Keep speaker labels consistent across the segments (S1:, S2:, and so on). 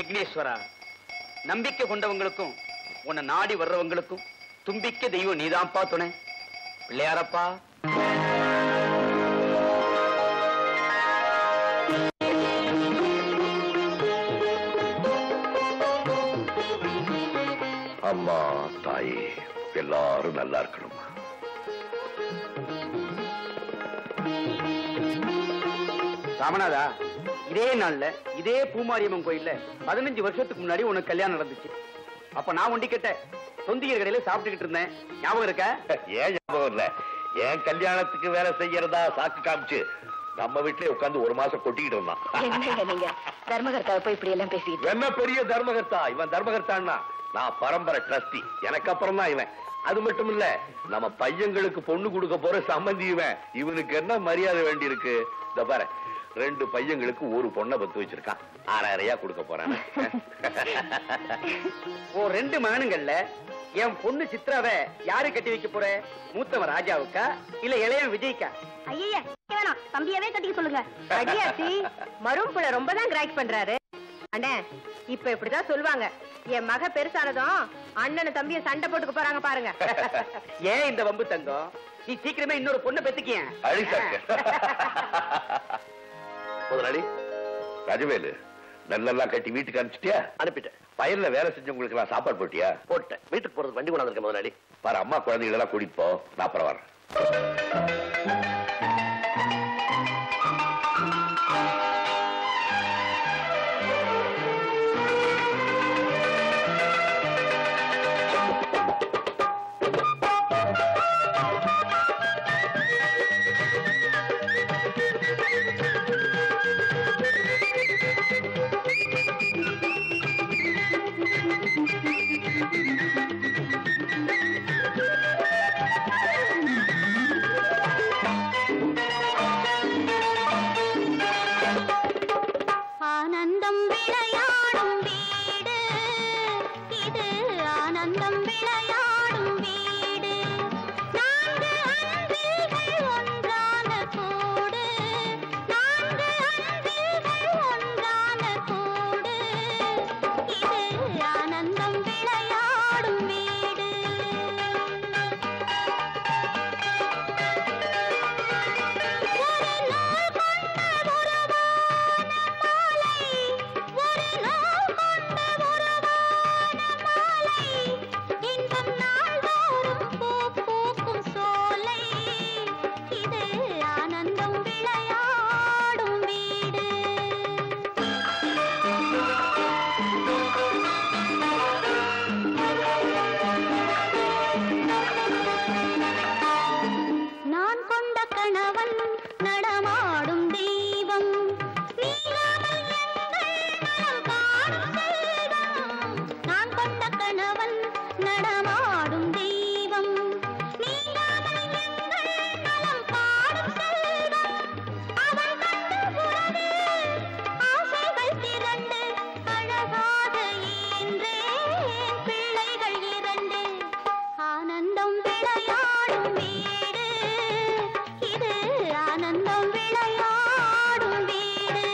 S1: விக்னேஸ்வரா நம்பிக்கை கொண்டவங்களுக்கும் உன்னை நாடி வர்றவங்களுக்கும் தும்பிக்க தெய்வம் நீதான்ப்பா துணை பிள்ளையாரப்பா
S2: அம்மா தாயே எல்லாரும் நல்லா இருக்கணும்
S1: ராமநாதா இதே நாள்ல இதே பூமாரியம்மன் கோயில்ல பதினஞ்சு வருஷத்துக்கு முன்னாடி உனக்கு கல்யாணம் நடந்துச்சு அப்ப நான் ஒண்டி கேட்ட தொந்தியர் கடையில சாப்பிட்டுக்கிட்டு இருந்தேன் ஞாபகம் இருக்கா
S2: ஏன் ஞாபகம் இல்ல என் கல்யாணத்துக்கு வேலை செய்யறதா சாக்கு காமிச்சு நம்ம வீட்லயே உட்கார்ந்து ஒரு மாசம் கொட்டிக்கிட்டு இருந்தான்
S3: என்னங்க நீங்க தர்மகர்த்தாவை போய் இப்படி எல்லாம் பேசிட்டு
S2: என்ன பெரிய தர்மகர்த்தா இவன் தர்மகர்த்தான்னா நான் பரம்பரை ட்ரஸ்டி எனக்கு அப்புறம் தான் இவன் அது மட்டும் இல்ல நம்ம பையங்களுக்கு பொண்ணு கொடுக்க போற சம்பந்தி இவன் இவனுக்கு என்ன மரியாதை வேண்டி இருக்கு இந்த பாரு ரெண்டு பையங்களுக்கு ஒரு பொண்ணை பத்து வச்சிருக்கான் ஆறாயிரையா கொடுக்க போறான்
S1: ஓ ரெண்டு மகனுங்கள்ல என் பொண்ணு சித்ராவை யாரு கட்டி வைக்க போற மூத்தவன் ராஜாவுக்கா இல்ல இளையவன் விஜய்க்கா
S3: ஐயா வேணாம் தம்பியவே கட்டிக்க சொல்லுங்க அடியாச்சி மரும்புல ரொம்ப தான் கிராக் பண்றாரு அண்ணே இப்ப இப்படிதான் சொல்லுவாங்க என் மக பெருசானதும் அண்ணன் தம்பிய சண்டை போட்டுக்க போறாங்க பாருங்க
S1: ஏன் இந்த வம்பு தங்கம் நீ சீக்கிரமே இன்னொரு பொண்ணை பெத்துக்கிய
S2: அழிசாக்கு முதலாளி ராஜவேலு நெல்லெல்லாம் கட்டி வீட்டுக்கு அனுப்பிச்சிட்டியா
S4: அனுப்பிட்டேன்
S2: வயல்ல வேலை செஞ்சவங்களுக்கு எல்லாம் சாப்பாடு போட்டியா
S4: போட்டேன் வீட்டுக்கு போறது வண்டி கொண்டாந்துருக்கேன் முதலாளி
S2: பாரு அம்மா குழந்தைகள் எல்லாம் கூட்டிட்டு போ நான் அப்புறம் வரேன்
S5: ஆனந்தம் விளையாடும் வீடு இது ஆனந்தம் விளையாடும் வீடு நான்கு அன்பில்கள் ஒன்றான கூடு நான்கு அன்பில்கள் ஒன்றான கூடு இது ஆனந்தம் விளையாடும் வீடு ஒரு நாள் கொண்ட உறவான மாலை ஒரு நாள் கொண்ட உறவான மாலை இன்பம் நாள்தோறும் பூ பூக்கும் சோலை இது ஆனந்தம் விளையாடும் வீடு நான் கொண்ட கணவன் நடமாடும் தெய்வம் நீலாமல் எங்கள் நலம் காணும் செல்வம் நான் கொண்ட கணவன் நடமாடும் தெய்வம் நீலாமல் எங்கள் நலம் காணும் செல்வம் அவன் கண்ட உறவு ஆசைகள் திரண்டு அழகாக ஈன்றேன் பிள்ளைகள் இரண்டு ஆனந்தம் விளையாடும் வீடு இது ஆனந்தம் விளையாடும் வீடு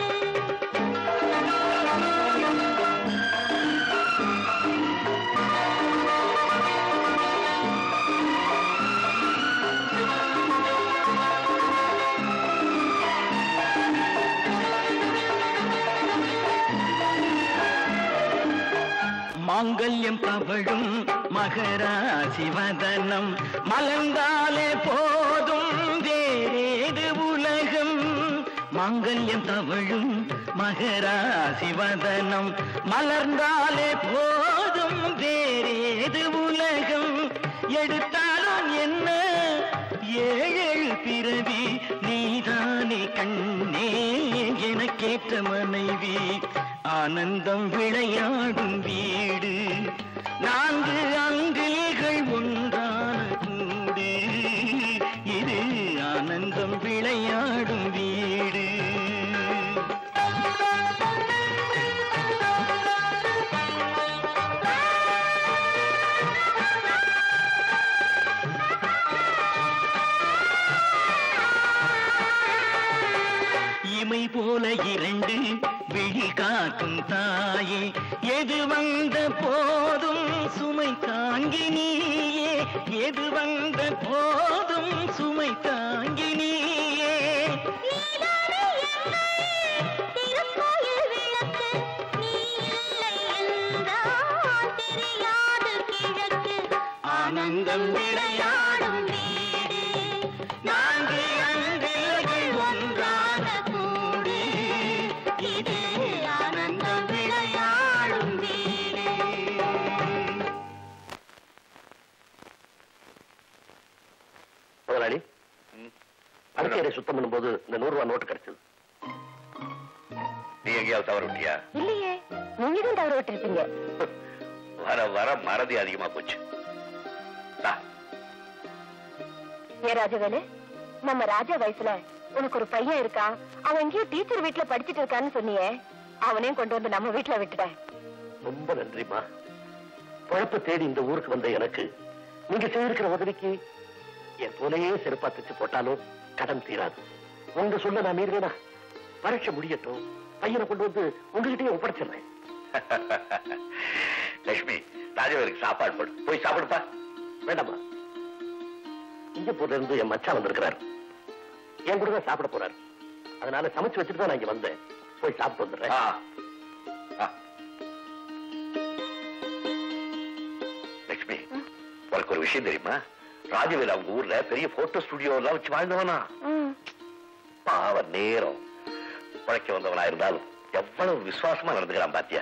S6: மாங்கல்யம் தவழும் மகராசி வதனம் மலர்ந்தாலே போதும் வேறேது உலகம் மாங்கல்யம் தவழும் மகராசி வதனம் மலர்ந்தாலே போதும் வேறேது உலகம் எடுத்தாலும் என்ன ஏழு பிறவி நீதானே கண்ணே எனக்கேற்ற மனைவி ஆனந்தம் விளையாடும் வீடு நான்கு அங்கில்கள் ஒன்றான கூடு இது ஆனந்தம் விளையாடும் வீடு இமை போல இரண்டு விழி காக்கும் தாயே எது வந்த போதும் சுமை தாங்கி நீயே எது வந்த போதும் சுமை தாங்கி நீயே
S5: திருக்கோயில் விளக்கு நீ இல்லை என்றால் தெரியாது கிழக்கு
S6: ஆனந்தம் விளையாடும் வீடு நான்கு அன்பில்கள் ஒன்றான கூடு இது ஆனந்தம் விளையாடும் வீடு
S4: முதலாளி அடுக்கையரை சுத்தம் பண்ணும்போது இந்த நூறு ரூபாய் நோட்டு கிடைச்சது
S2: நீ எங்கேயாவது தவறு விட்டியா
S3: இல்லையே நீங்க தான் தவறு விட்டுருப்பீங்க
S2: வர வர மறதி அதிகமா போச்சு தா,
S3: ஏ ராஜவேலு நம்ம ராஜா வயசுல உனக்கு ஒரு பையன் இருக்கான் அவன் எங்கேயோ டீச்சர் வீட்டுல படிச்சிட்டு இருக்கான்னு சொன்னியே அவனையும் கொண்டு வந்து நம்ம வீட்டுல விட்டுட்டேன்
S4: ரொம்ப நன்றிமா குழப்ப தேடி இந்த ஊருக்கு வந்த எனக்கு நீங்க செய்திருக்கிற உதவிக்கு என் போலையே செருப்பா தச்சு போட்டாலும் கடன் தீராது உங்க சொல்ல நான் மீறுவேனா பரீட்சை முடியட்டும் பையனை கொண்டு வந்து உங்ககிட்டயே ஒப்படைச்சிடுறேன்
S2: லட்சுமி ராஜவேலுக்கு சாப்பாடு போடு போய் சாப்பிடுப்பா
S4: வேண்டாமா சிங்கப்பூர்ல இருந்து என் மச்சான் வந்திருக்கிறாரு என் கூட தான் சாப்பிட போறாரு அதனால சமைச்சு வச்சுட்டு தான் நான் இங்க வந்தேன் போய் சாப்பிட்டு வந்துடுறேன்
S2: ஆ. ஆ. லட்சுமி உனக்கு ஒரு விஷயம் தெரியுமா ராஜவேல் அவங்க ஊர்ல பெரிய போட்டோ ஸ்டுடியோ எல்லாம் வச்சு வாழ்ந்தவனா பாவ நேரம் உழைக்க வந்தவனா இருந்தாலும் எவ்வளவு விசுவாசமா நடந்துக்கிறான் பாத்தியா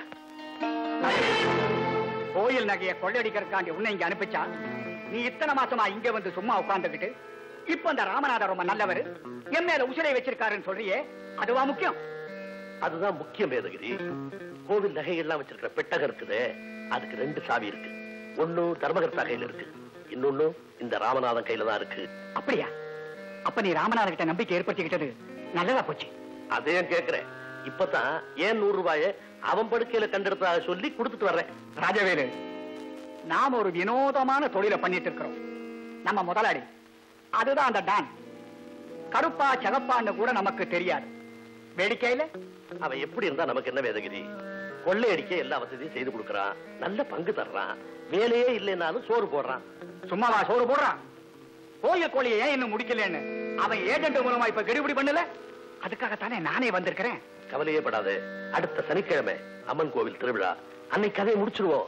S1: கோயில் நகையை கொள்ளையடிக்கிறதுக்காண்டி உன்னை இங்க அனுப்பிச்சா நீ இத்தனை மாசமா இங்க வந்து சும்மா உட்கார்ந்துகிட்டு இப்ப அந்த ராமநாதர் ரொம்ப நல்லவர் என் மேல உசிரை வச்சிருக்காருன்னு சொல்றியே அதுவா முக்கியம்
S4: அதுதான் முக்கிய மேதகிரி கோவில் நகைகள்லாம் வச்சிருக்கிற பெட்டகம் இருக்குது அதுக்கு ரெண்டு சாவி இருக்கு ஒண்ணு தர்மகர்த்தா கையில இருக்கு இன்னொன்னு இந்த ராமநாதன் கையில தான் இருக்கு
S1: அப்படியா அப்ப நீ ராமநாதர் கிட்ட நம்பிக்கை ஏற்படுத்திக்கிட்டது நல்லதா போச்சு
S4: அதையும் கேக்குறேன் இப்பதான் ஏன் நூறு ரூபாய அவன் படுக்கையில கண்டெடுத்ததாக சொல்லி கொடுத்துட்டு வர்றேன்
S1: ராஜவேலு நாம ஒரு வினோதமான தொழிலை பண்ணிட்டு இருக்கிறோம் நம்ம முதலாளி அதுதான் அந்த டான் கருப்பா சகப்பான்னு கூட நமக்கு தெரியாது வேடிக்கையில
S4: அவன் எப்படி இருந்தா நமக்கு என்ன வேதகிரி கொள்ளையடிக்க எல்லா வசதியும் செய்து கொடுக்கறான் நல்ல பங்கு தர்றான் வேலையே இல்லைன்னாலும் சோறு போடுறான்
S1: சும்மாவா சோறு போடுறான் கோயில் கோழியை ஏன் இன்னும் முடிக்கலன்னு அவன் ஏஜென்ட் மூலமா இப்ப கெடுபிடி பண்ணல அதுக்காகத்தானே நானே வந்திருக்கிறேன்
S4: கவலையே படாதே அடுத்த சனிக்கிழமை அம்மன் கோவில் திருவிழா அன்னைக்கு கதையை முடிச்சிருவோம்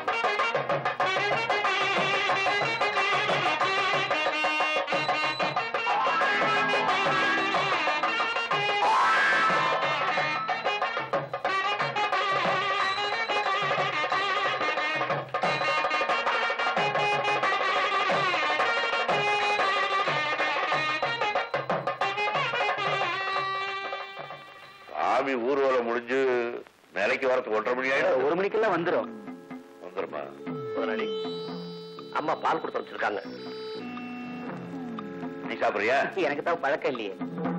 S2: சாமி ஊர்வலம் முடிஞ்சு நிலைக்கு வரத்துக்கு ஒன்றரை மணி ஆயிடும்
S1: ஒரு மணிக்கெல்லாம் வந்துரும்
S2: வந்துருமா
S4: முதலாளி அம்மா பால் கொடுத்து வச்சிருக்காங்க
S2: நீ சாப்பிடுறியா
S1: எனக்கு தான் பழக்கம் இல்லையே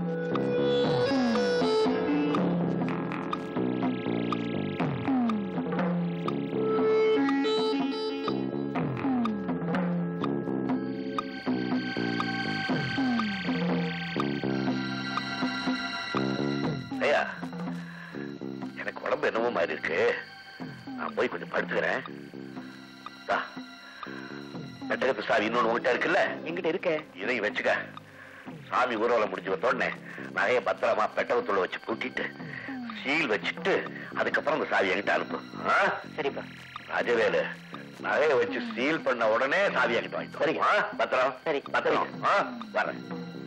S2: ஐயா எனக்கு உடம்பு என்னமோ மாதிரி இருக்கு நான் போய் கொஞ்சம் படுத்துக்கிறேன் தா, பெட்டகத்து சாவி இன்னொன்னு உங்ககிட்ட இருக்குல்ல
S1: எங்கிட்ட இருக்க
S2: இதையும் வச்சுக்க சாமி ஊர்வலம் முடிஞ்சு வந்தோடனே நகைய பத்திரமா பெட்டகத்துள்ள வச்சு பூட்டிட்டு சீல் வச்சுட்டு அதுக்கப்புறம் அந்த சாவி என்கிட்ட அனுப்பு ஆ?
S1: சரிப்பா
S2: ராஜவேலு நகைய வச்சு சீல் பண்ண உடனே சாவி என்கிட்ட வாங்கிட்டு
S1: சரிங்க.
S2: வா. ஆ, பத்திரம்
S1: சரி.
S2: பத்திரம் ஆ, வரேன்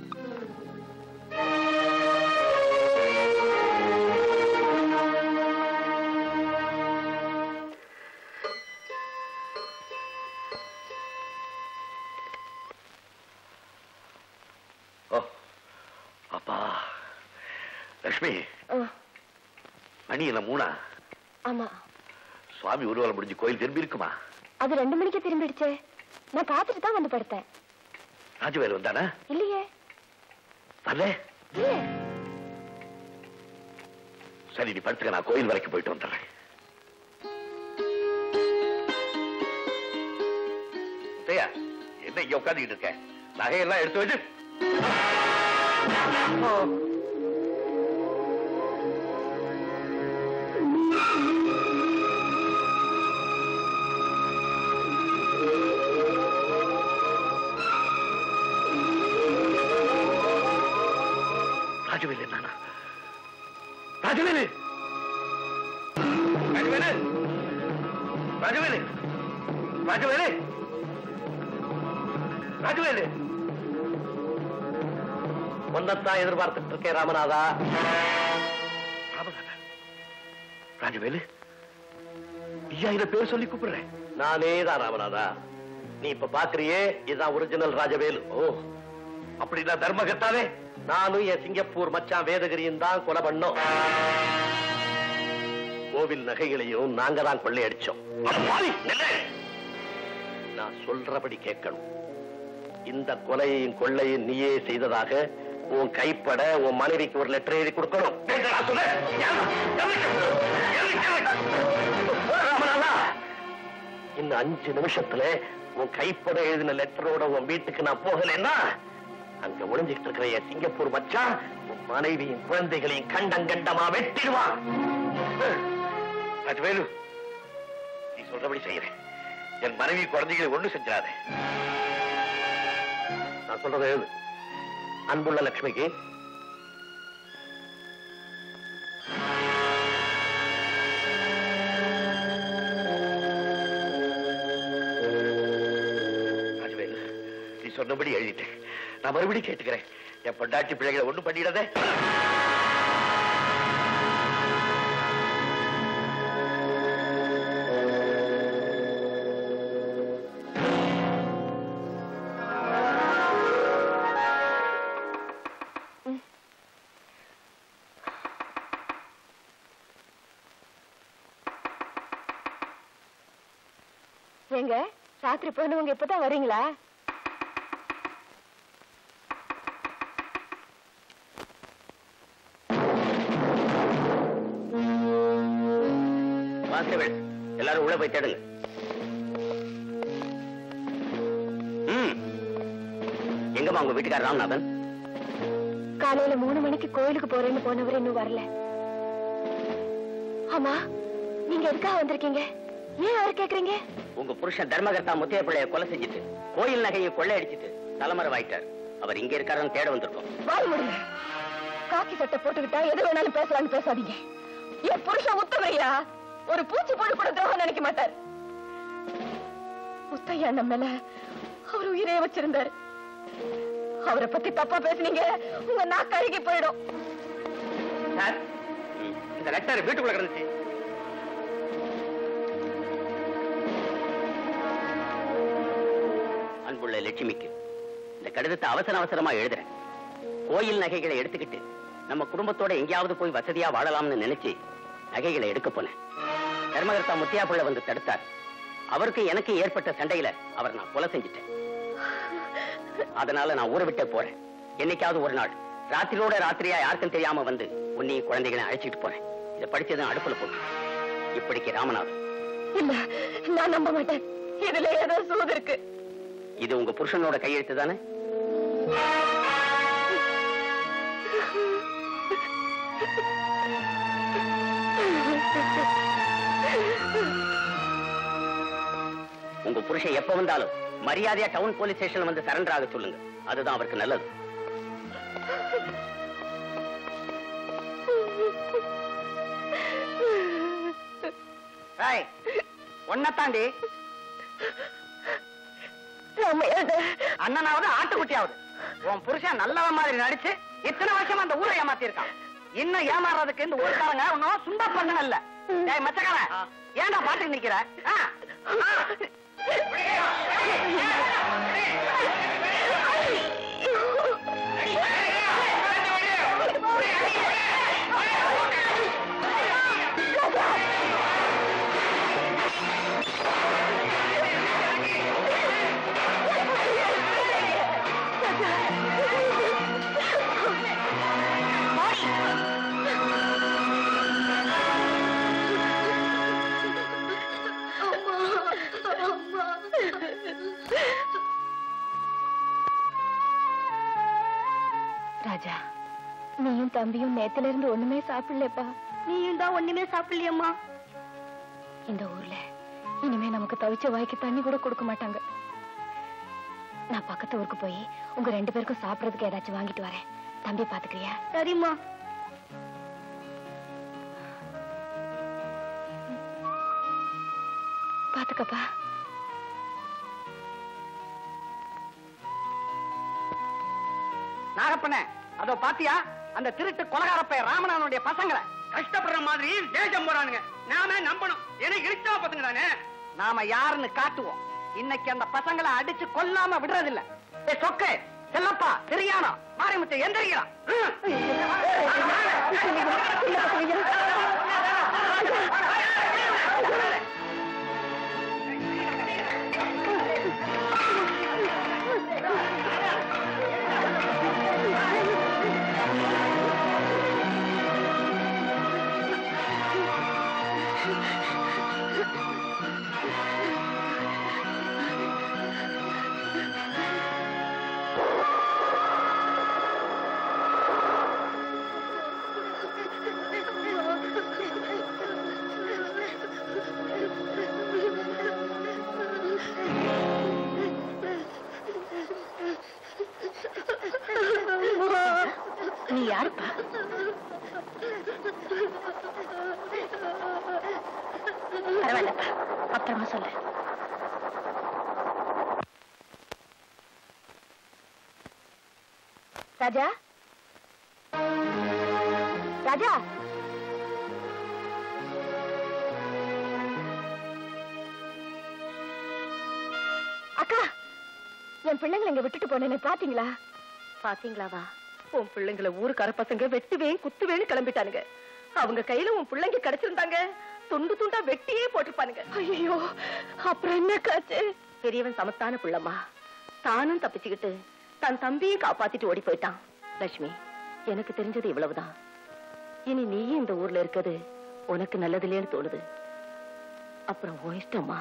S2: ஓ அப்பா லட்சுமி மணி என்ன மூணா
S3: ஆமா
S2: சுவாமி ஊர்வலம் முடிஞ்சு கோயில் திரும்பி இருக்குமா
S3: அது ரெண்டு மணிக்கு திரும்பிடுச்சே நான் பார்த்துட்டு தான் வந்து படுத்தேன்
S2: ராஜவேல் வந்தானா
S3: இல்லையே
S2: வரல
S3: இல்லையே
S2: சரி நீ படுத்துக்க நான் கோயில் வரைக்கும் போயிட்டு வந்துடுறேன் முத்தையா, என்ன இங்க உட்காந்துக்கிட்டு இருக்க நகையெல்லாம் எடுத்து வச்சு
S4: ராஜவேலு நானா ராஜவேலு ராஜவேலு ராஜவேலு ராஜவேலு ராஜவேலு ஒன்னத்தான் எதிர்பார்த்துட்டு இருக்கேன் ராமநாதா ராமநாதா ராஜவேலு ஐயா இத பேர் சொல்லி கூப்பிடுறேன் நானே தான் ராமநாதா நீ இப்ப பாக்குறியே இதுதான் ஒரிஜினல் ராஜவேலு ஓ அப்படின்னா தர்மகத்தாவே நானும் என் சிங்கப்பூர் மச்சான் வேதகிரியும் தான் கொலை பண்ணோம் கோவில் நகைகளையும் நாங்க தான் கொள்ளையடிச்சோம் அட பாவி, நில்லு. நான் சொல்றபடி கேட்கணும் இந்த கொலையையும் கொள்ளையும் நீயே செய்ததாக உன் கைப்பட உன் மனைவிக்கு ஒரு லெட்டர் எழுதி கொடுக்கணும் கேட்கறா சொல்லு. எழுது, எழுது, எழுது, எழுது. ராமநாதா, இன்னும் அஞ்சு நிமிஷத்துல உன் கைப்பட எழுதின லெட்டரோட உன் வீட்டுக்கு நான் போகலைன்னா அங்க ஒளிஞ்சிட்டு இருக்கிற என் சிங்கப்பூர் மச்சான் உன் மனைவியும் குழந்தைகளையும் கண்டங்கண்டமா வெட்டிடுவான்
S2: ராஜவேலு நீ சொல்றபடி செய்யறேன் என் மனைவி குழந்தைகளை ஒண்ணு செஞ்சாதே
S4: நான் சொல்றது எழுது அன்புள்ள லட்சுமிக்கு
S2: ராஜவேலு நீ சொன்னபடி எழுதிட்டேன் நான் மறுபடியும் கேட்டுக்கிறேன் என் பொண்டாட்டி பிள்ளைகளை ஒண்ணும் பண்ணிடாதே
S3: ஏங்க ராத்திரி போனவங்க இப்பதான் வரீங்களா
S1: கான்ஸ்டபிள் எல்லாரும் உள்ள போய் தேடுங்க ம். எங்கம்மா உங்க வீட்டுக்காரர் ராமநாதன்
S3: காலையில மூணு மணிக்கு கோயிலுக்கு போறேன்னு போனவர் இன்னும் வரல ஆமா நீங்க எதுக்காக வந்திருக்கீங்க ஏன் அவர் கேக்குறீங்க
S1: உங்க புருஷன் தர்மகர்த்தா முத்தைய பிள்ளைய கொலை செஞ்சுட்டு கோயில் நகையை கொள்ளையடிச்சிட்டு தலைமறைவாயிட்டார் அவர் இங்க இருக்காருன்னு தேட வந்திருக்கோம்
S3: வாய் முடிங்க காக்கி சட்டை போட்டுக்கிட்டா எது வேணாலும் பேசலாம்னு பேசாதீங்க என் புருஷன் உத்தமையா ஒரு பூச்சி போடு கூட துரோகம் நினைக்க மாட்டார் முத்தையா நம்ம மேல அவர் உயிரே வச்சிருந்தாரு அவரை பத்தி தப்பா பேசுனீங்க உங்க நாக்கு அழுகி போயிடும்
S1: சார் இந்த லெட்டர் வீட்டுக்குள்ள கிடந்துச்சு அன்புள்ள லட்சுமிக்கு இந்த கடிதத்தை அவசர அவசரமா எழுதுறேன் கோயில் நகைகளை எடுத்துக்கிட்டு நம்ம குடும்பத்தோட எங்கேயாவது போய் வசதியா வாழலாம்னு நினைச்சு நகைகளை எடுக்க போனேன் தர்மகர்த்தா முத்தியா பிள்ளை வந்து தடுத்தார் அவருக்கு எனக்கு ஏற்பட்ட சண்டையில அவர் நான் கொலை செஞ்சுட்டேன் அதனால நான் ஊரை விட்டே போறேன் என்னைக்காவது ஒரு நாள் ராத்திரியோட ராத்திரியா யாருக்கும் தெரியாம வந்து உன்னையும் குழந்தைகளை அழைச்சிட்டு போறேன் இதை படிச்சதும் அடுப்புல போட்டு இப்படிக்கு ராமநாதன்
S3: இல்ல நான் நம்ப மாட்டேன் இதுல ஏதோ சூது இருக்கு
S1: இது உங்க புருஷனோட கையெழுத்து தானே உங்க புருஷன் எப்ப வந்தாலும் மரியாதையா டவுன் போலீஸ் ஸ்டேஷன்ல வந்து சரண்டர் ஆக சொல்லுங்க அதுதான் அவருக்கு நல்லது ஒன்ன தாண்டி அண்ணனாவது ஆட்டுக்குட்டியாவது உன் புருஷன் நல்லவன் மாதிரி நடிச்சு இத்தனை வருஷமா அந்த ஊரை ஏமாத்தி இருக்கான் இன்னும் ஏமாறுறதுக்கு இந்த ஊருக்காரங்க ஒன்னும் சுண்டா பண்ண இல்ல டேய் மச்சக்காரன் ஏன்டா பாட்டுக்கு நிக்கிற ஆ? ஆ?
S3: ராஜா நீயும் தம்பியும் நேத்துல இருந்து ஒண்ணுமே சாப்பிடலப்பா
S5: நீயும் தான் ஒண்ணுமே சாப்பிடலையம்மா
S3: இந்த ஊர்ல இனிமே நமக்கு தவிச்ச வாய்க்கு தண்ணி கூட கொடுக்க மாட்டாங்க நான் பக்கத்து ஊருக்கு போய் உங்க ரெண்டு பேருக்கும் சாப்பிடறதுக்கு ஏதாச்சும் வாங்கிட்டு வரேன் தம்பி பாத்துக்கிறியா
S5: சரிம்மா
S3: பாத்துக்கப்பா
S1: நாகப்பண்ண அதோ பாத்தியா அந்த திருட்டு கொலகாரப்ப ராமநாதனுடைய பசங்களை கஷ்டப்படுற மாதிரி தேசம் போறானுங்க நாம நம்பணும் ஏன்னா இழிச்சா பசங்க தானே நாம யாருன்னு காட்டுவோம் இன்னைக்கு அந்த பசங்களை அடிச்சு கொல்லாம விடுறதில்ல ஏ சொக்கு செல்லப்பா தெரியானா மாரிமுத்து எந்திரிக்கிறான்
S3: நீ யாருப்பா பரவாயில்லப்பா அப்புறமா சொல்லு ராஜா ராஜா அக்கா என் பிள்ளைங்களை இங்க விட்டுட்டு போனேன்னு பாத்தீங்களா பாத்தீங்களாவா உன் பிள்ளைங்களை ஊருக்கார பசங்க வெட்டுவேன் குத்துவேன்னு கிளம்பிட்டானுங்க அவங்க கையில உன் பிள்ளைங்க கிடைச்சிருந்தாங்க துண்டு துண்டா வெட்டியே போட்டிருப்பானுங்க ஐயோ அப்புறம் என்ன காச்சு பெரியவன் சமத்தான புள்ளம்மா தானும் தப்பிச்சுக்கிட்டு தன் தம்பியும் காப்பாத்திட்டு ஓடி போயிட்டான் லட்சுமி எனக்கு தெரிஞ்சது இவ்வளவுதான் இனி நீயும் இந்த ஊர்ல இருக்கிறது உனக்கு நல்லதில்லைன்னு தோணுது அப்புறம் உன் இஷ்டம்மா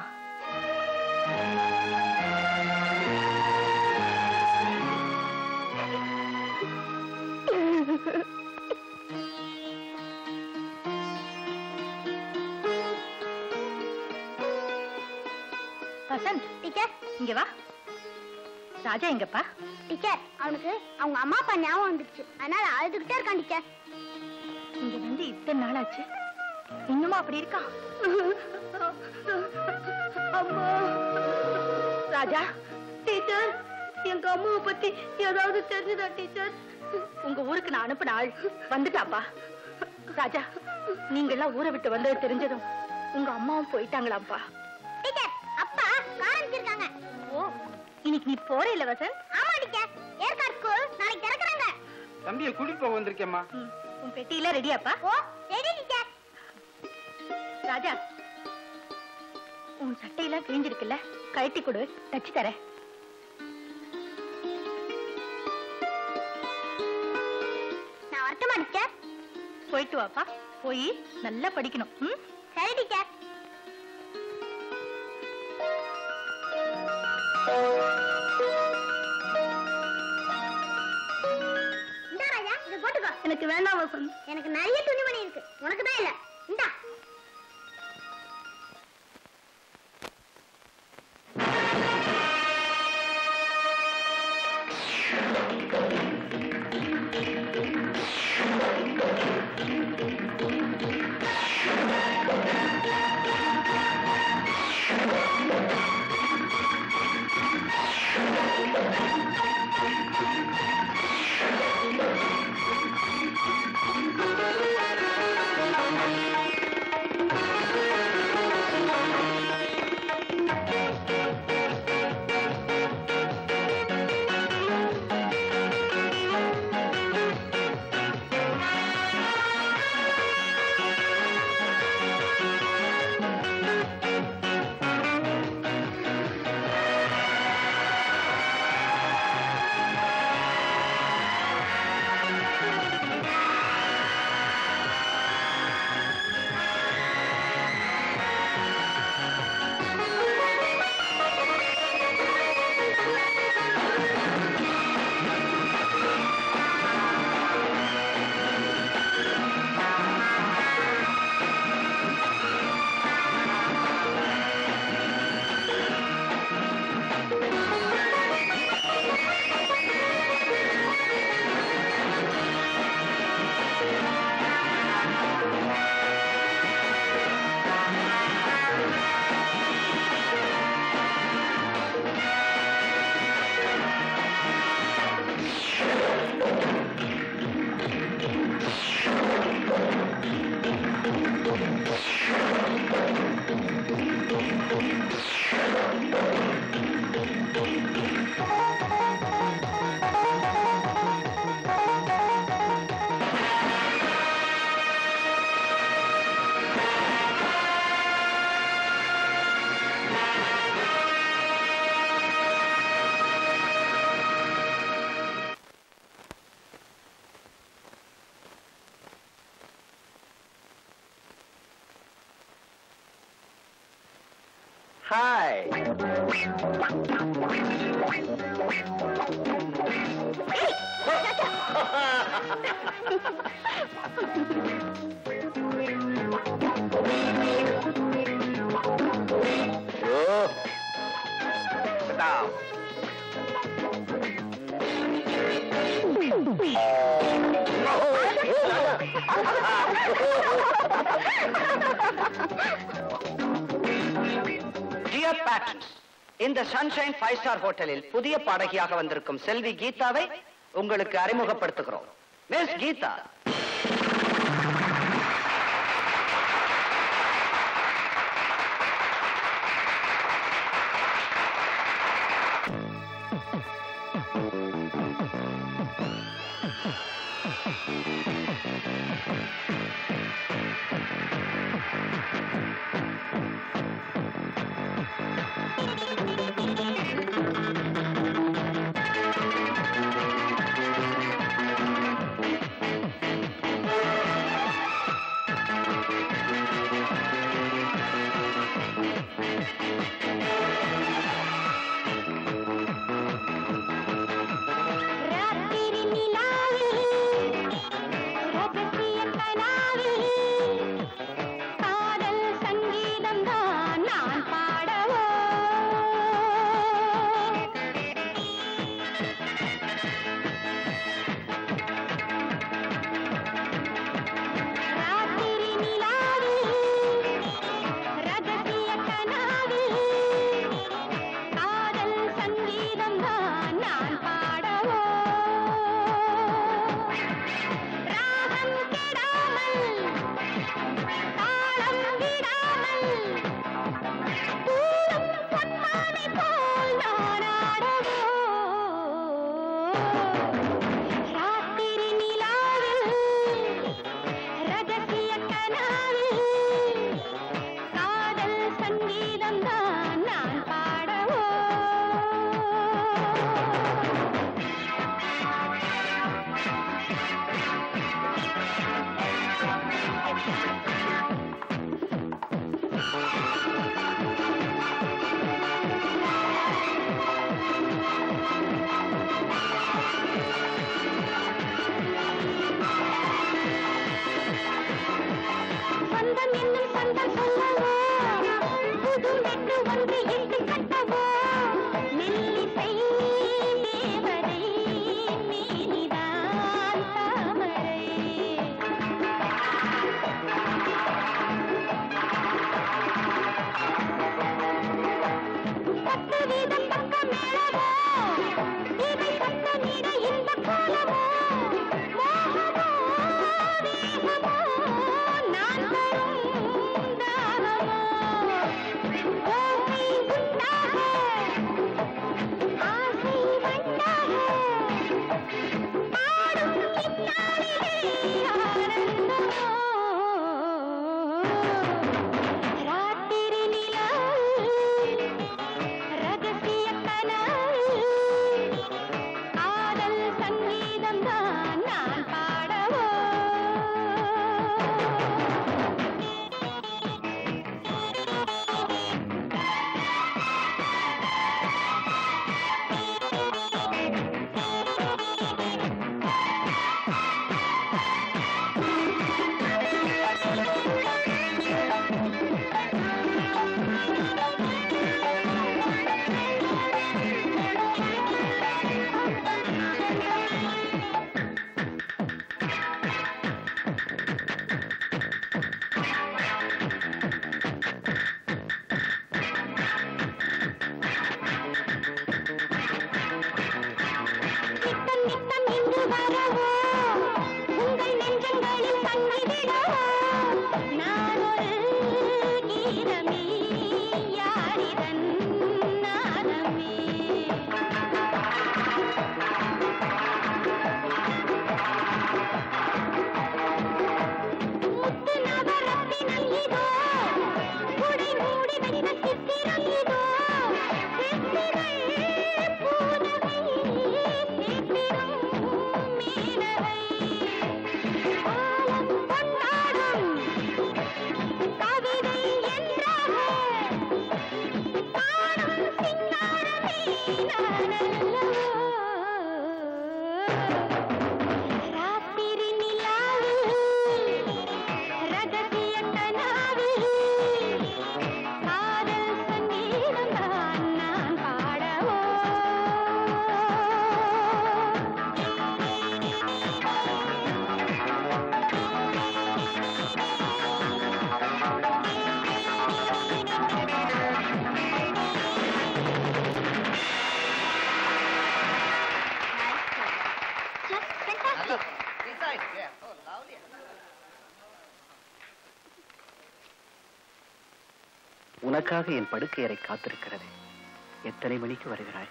S3: வசந்த்
S5: டீச்சர்
S3: இங்க வா ராஜா எங்கப்பா
S5: டீச்சர் அவனுக்கு அவங்க அம்மா அப்பா ஞாபகம் வந்துருச்சு அதனால அழுதுகிட்டே இருக்கான் டீச்சர்
S3: இங்க வந்து இத்தனை நாள் ஆச்சு இன்னுமா அப்படி இருக்கா அம்மா ராஜா டீச்சர் எங்க அம்மாவை பத்தி ஏதாவது தெரிஞ்சுதா டீச்சர் உங்க ஊருக்கு நான் அனுப்பின ஆள் வந்துட்டாப்பா ராஜா நீங்க எல்லாம் ஊரை விட்டு வந்தது தெரிஞ்சதும் உங்க அம்மாவும் போயிட்டாங்களாப்பா
S5: டீச்சர் அப்பா கார் அனுப்பிச்சிருக்காங்க
S3: ஓ இன்னைக்கு நீ போற இல்ல வசந்த்
S5: ஆமா டீச்சர் ஏற்காடு ஸ்கூல் நாளைக்கு திறக்கறாங்க
S1: தம்பியை கூட்டிட்டு போக வந்திருக்கேம்மா
S3: ம், உன் பெட்டியெல்லாம் ரெடியாப்பா
S5: ஓ ரெடி டீச்சர்
S3: ராஜா உன் சட்டையெல்லாம் கிழிஞ்சிருக்குல்ல கழட்டி கொடு தச்சு தரேன்
S5: நான் வரட்டுமா டீச்சர்
S3: போயிட்டு வாப்பா போய் நல்லா படிக்கணும் ம்?
S5: சரி டீச்சர் இந்தா ராஜா இதை போட்டுக்கோ
S3: எனக்கு வேண்டாம் வசந்த்
S5: எனக்கு நிறைய துணிமணி இருக்கு உனக்கு தான் இல்ல இந்தா
S1: ஹாய்
S7: டியர் பேட்ரன்ஸ் இந்த சன்ஷைன் ஃபைவ் ஸ்டார் ஹோட்டலில் புதிய பாடகியாக வந்திருக்கும் செல்வி கீதாவை உங்களுக்கு அறிமுகப்படுத்துகிறோம் மிஸ் கீதா
S6: சங்கீதமே யாரிதன் நாதமே முத்து நவரத்தினம் இதோ குடை மூடி வைத்த சித்திரம் இதோ சித்திரை பூனகை சித்திரம் மீனவை காலம் கொண்டாடும் கவிதை என்றாக காணும் சிங்காரமே நானல்லவோ ராத்திரி நிலாவில் ரகசிய கனாவில் காதல் சங்கீதம் தான் நான் பாடவோ Just fantastic.
S7: உனக்காக என் படுக்கை அறை காத்திருக்கிறது எத்தனை மணிக்கு வருகிறாய்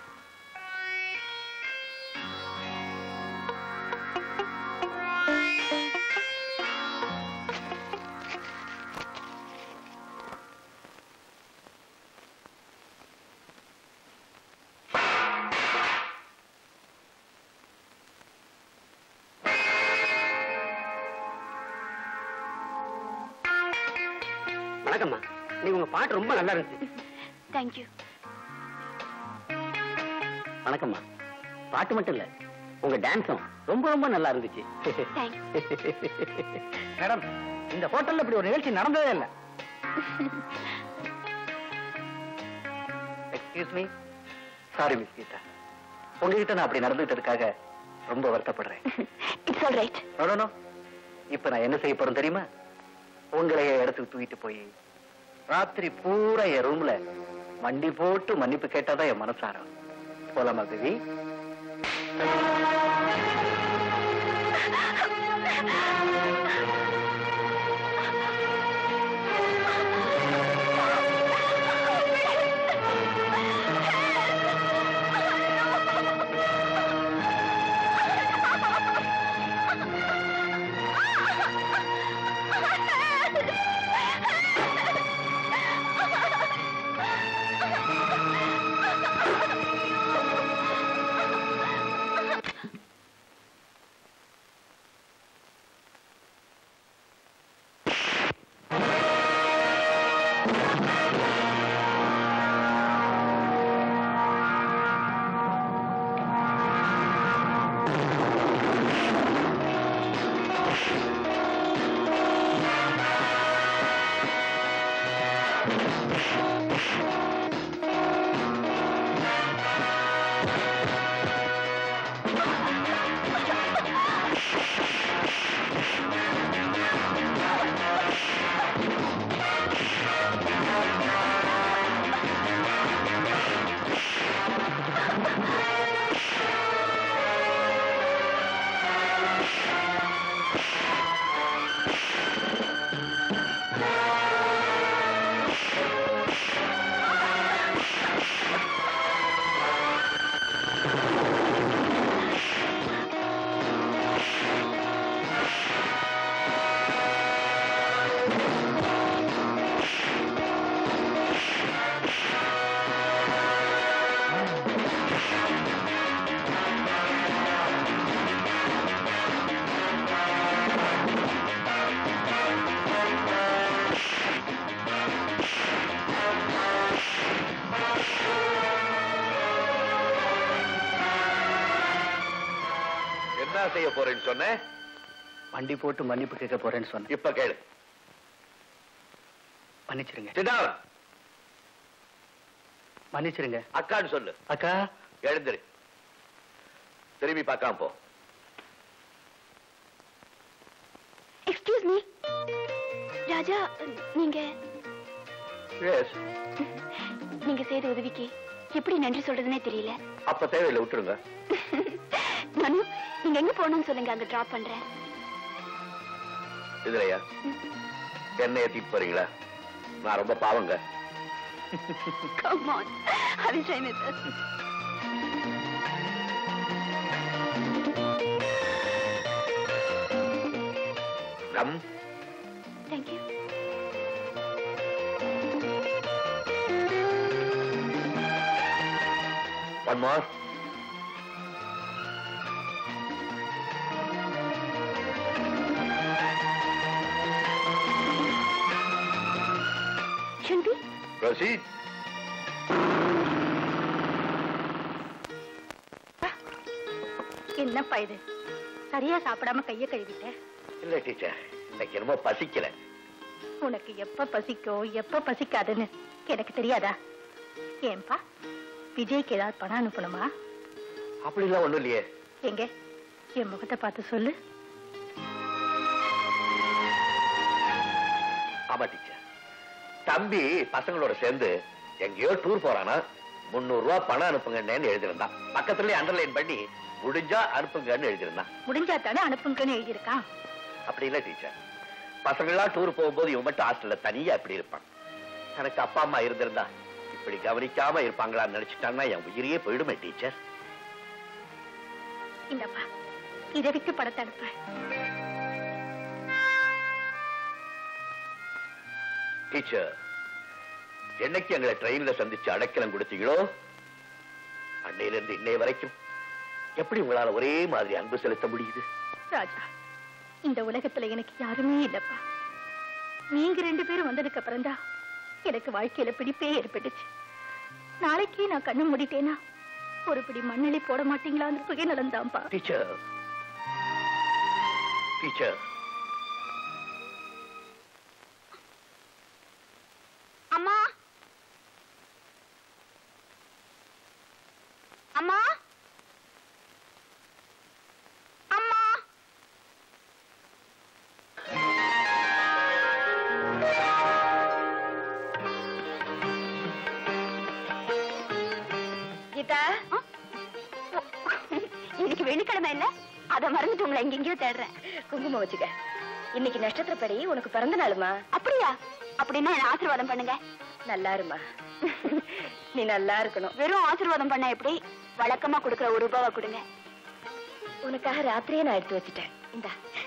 S1: வணக்கம்மா நீங்க உங்க பாட்டு ரொம்ப நல்லா இருந்துச்சு
S6: Thank you.
S1: வணக்கம்மா பாட்டு மட்டும் இல்ல உங்க டான்ஸும் ரொம்ப ரொம்ப நல்லா இருந்துச்சு
S6: Thanks.
S7: மேடம் இந்த ஹோட்டல்ல இப்படி ஒரு நிகழ்ச்சி நடந்ததே இல்ல excuse me sorry miss Geetha உங்ககிட்ட நான் அப்படி நடந்துட்டதுக்காக ரொம்ப வருத்தப்படுறேன்
S6: It's all right.
S7: No no, no இப்ப நான் என்ன செய்ய போறேன் தெரியுமா உங்களை என் இடத்துக்கு தூக்கிட்டு போய் ராத்திரி பூரா என் ரூம்ல மண்டி போட்டு மன்னிப்பு கேட்டாதான் என் மனசாரம் போலாமா பேபி
S2: என்ன செய்ய போறேன்னு சொன்னேன்
S7: வண்டி போட்டு மன்னிப்பு கேட்க போறேன்னு சொன்னேன்
S2: இப்ப கேளு
S7: மன்னிச்சிருங்க
S2: Sit down.
S7: மன்னிச்சிருங்க
S2: அக்கான்னு சொல்லு
S7: அக்கா
S2: எழுந்திரு திரும்பி பார்க்காம போ
S6: எக்ஸ்கியூஸ் மீ ராஜா நீங்க
S2: எஸ்
S6: நீங்க செய்த உதவிக்கு எப்படி நன்றி சொல்றதுனே தெரியல
S2: அப்ப தேவையில்லை விட்டுருங்க
S6: மனு நீங்க எங்க போகணும்னு சொல்லுங்க அங்க டிராப் பண்றேன்
S2: இதுலையா என்ன ஏத்திட்டு போறீங்களா நான் ரொம்ப பாவங்க
S6: Come on. Have you tried with us?
S2: ரம்
S6: Thank you.
S2: One more
S6: Shouldn't we?
S2: Proceed
S3: என்னப்பா இது சரியா சாப்பிடாம கைய கழுவிட்ட
S2: இல்ல டீச்சர் இன்னைக்கு என்னமோ பசிக்கல
S3: உனக்கு எப்ப பசிக்கும் எப்ப பசிக்காதுன்னு எனக்கு தெரியாதா ஏன்பா விஜய்க்கு ஏதாவது பணம் அனுப்பணுமா
S2: அப்படிலாம் ஒண்ணும் இல்லையே
S3: எங்க என் முகத்தை பார்த்து சொல்லு
S2: ஆமா டீச்சர் தம்பி பசங்களோட சேர்ந்து எங்கேயோ டூர் போறானா முந்நூறு ரூபாய் பணம் அனுப்புங்கன்னு எழுதிருந்தான் பக்கத்துலயே அண்டர்லைன் பண்ணி முடிஞ்சா அனுப்புங்கன்னு எழுதிருந்தான்
S3: முடிஞ்சா தானே அனுப்புங்கன்னு எழுதியிருக்கான்
S2: அப்படி இல்ல டீச்சர் பசங்கள்லாம் டூர் போகும்போது இவன் மட்டும் ஹாஸ்டல்ல தனியா இப்படி இருப்பான் எனக்கு அப்பா அம்மா இருந்திருந்தா இப்படி கவனிக்காம இருப்பாங்களான்னு நினைச்சிட்டான்னா என் உயிரையே போயிடுமே டீச்சர்
S3: இந்தப்பா இதை விட்டு படத்தை அனுப்ப
S2: டீச்சர் என்னைக்கு எங்களை ட்ரெயின்ல சந்திச்சு அடைக்கலம் கொடுத்தீங்களோ அன்னையில இருந்து இன்னைய வரைக்கும் எப்படி உங்களால ஒரே மாதிரி அன்பு செலுத்த முடியுது
S3: ராஜா இந்த உலகத்துல எனக்கு யாருமே இல்லப்பா நீங்க ரெண்டு பேரும் வந்ததுக்கு அப்புறம்தான் எனக்கு வாழ்க்கையில பிடிப்பே ஏற்பட்டுச்சு நாளைக்கு நான் கண்ணு மூடிட்டேனா ஒரு பிடி மண்ணெளி போட மாட்டீங்களான்னு சுயநலம் தான்ப்பா
S2: டீச்சர் டீச்சர்
S5: அம்மா அம்மா அம்மா
S6: கீதா இன்னைக்கு வெள்ளிக்கிழமை இல்ல அத மறந்துட்டு உங்களை எங்கெங்கயோ தேடுறேன் குங்குமம் வச்சுக்க இன்னைக்கு நட்சத்திரப்படி உனக்கு பிறந்த நாளுமா அப்படியா அப்படின்னா என்ன ஆசீர்வாதம் பண்ணுங்க நல்லா இருமா நீ நல்லா இருக்கணும் வெறும் ஆசீர்வாதம் பண்ண எப்படி வழக்கமா கொடுக்கிற ஒரு ரூபாவை கொடுங்க உனக்காக ராத்திரியே நான் எடுத்து வச்சுட்டேன் இந்தா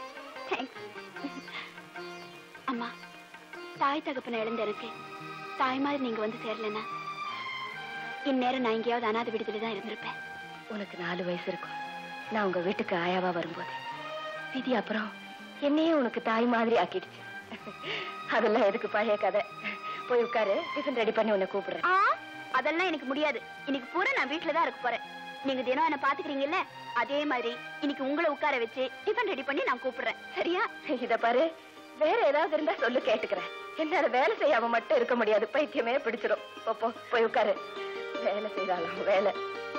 S6: அம்மா தாய் தகப்பன இழந்திருக்கு தாய் மாதிரி நீங்க வந்து சேரலன்னா இந்நேரம் நான் எங்கேயாவது அனாதை விடுதலை தான் இருந்திருப்பேன் உனக்கு நாலு வயசு இருக்கும் நான் உங்க வீட்டுக்கு ஆயாவா வரும்போது விதி அப்புறம் என்னையே உனக்கு தாய் மாதிரி ஆக்கிடுச்சு அதெல்லாம் எதுக்கு பழைய கதை போய் உட்காரு டிஃபன் ரெடி பண்ணி உன்னை கூப்பிடுறேன் அதெல்லாம் எனக்கு முடியாது இன்னைக்கு பூரா நான் வீட்டுல தான் இருக்க போறேன் நீங்க தினம் என்ன பாத்துக்கிறீங்கல்ல அதே மாதிரி இன்னைக்கு உங்களை உட்கார வச்சு டிஃபன் ரெடி பண்ணி நான் கூப்பிடுறேன் சரியா இத பாரு வேற ஏதாவது இருந்தா சொல்லு கேட்டுக்கிறேன் என்னால வேலை செய்யாம மட்டும் இருக்க முடியாது பைத்தியமே பிடிச்சிரும் போ, போ போய் உட்காரு வேலை செய்தாலும் வேலை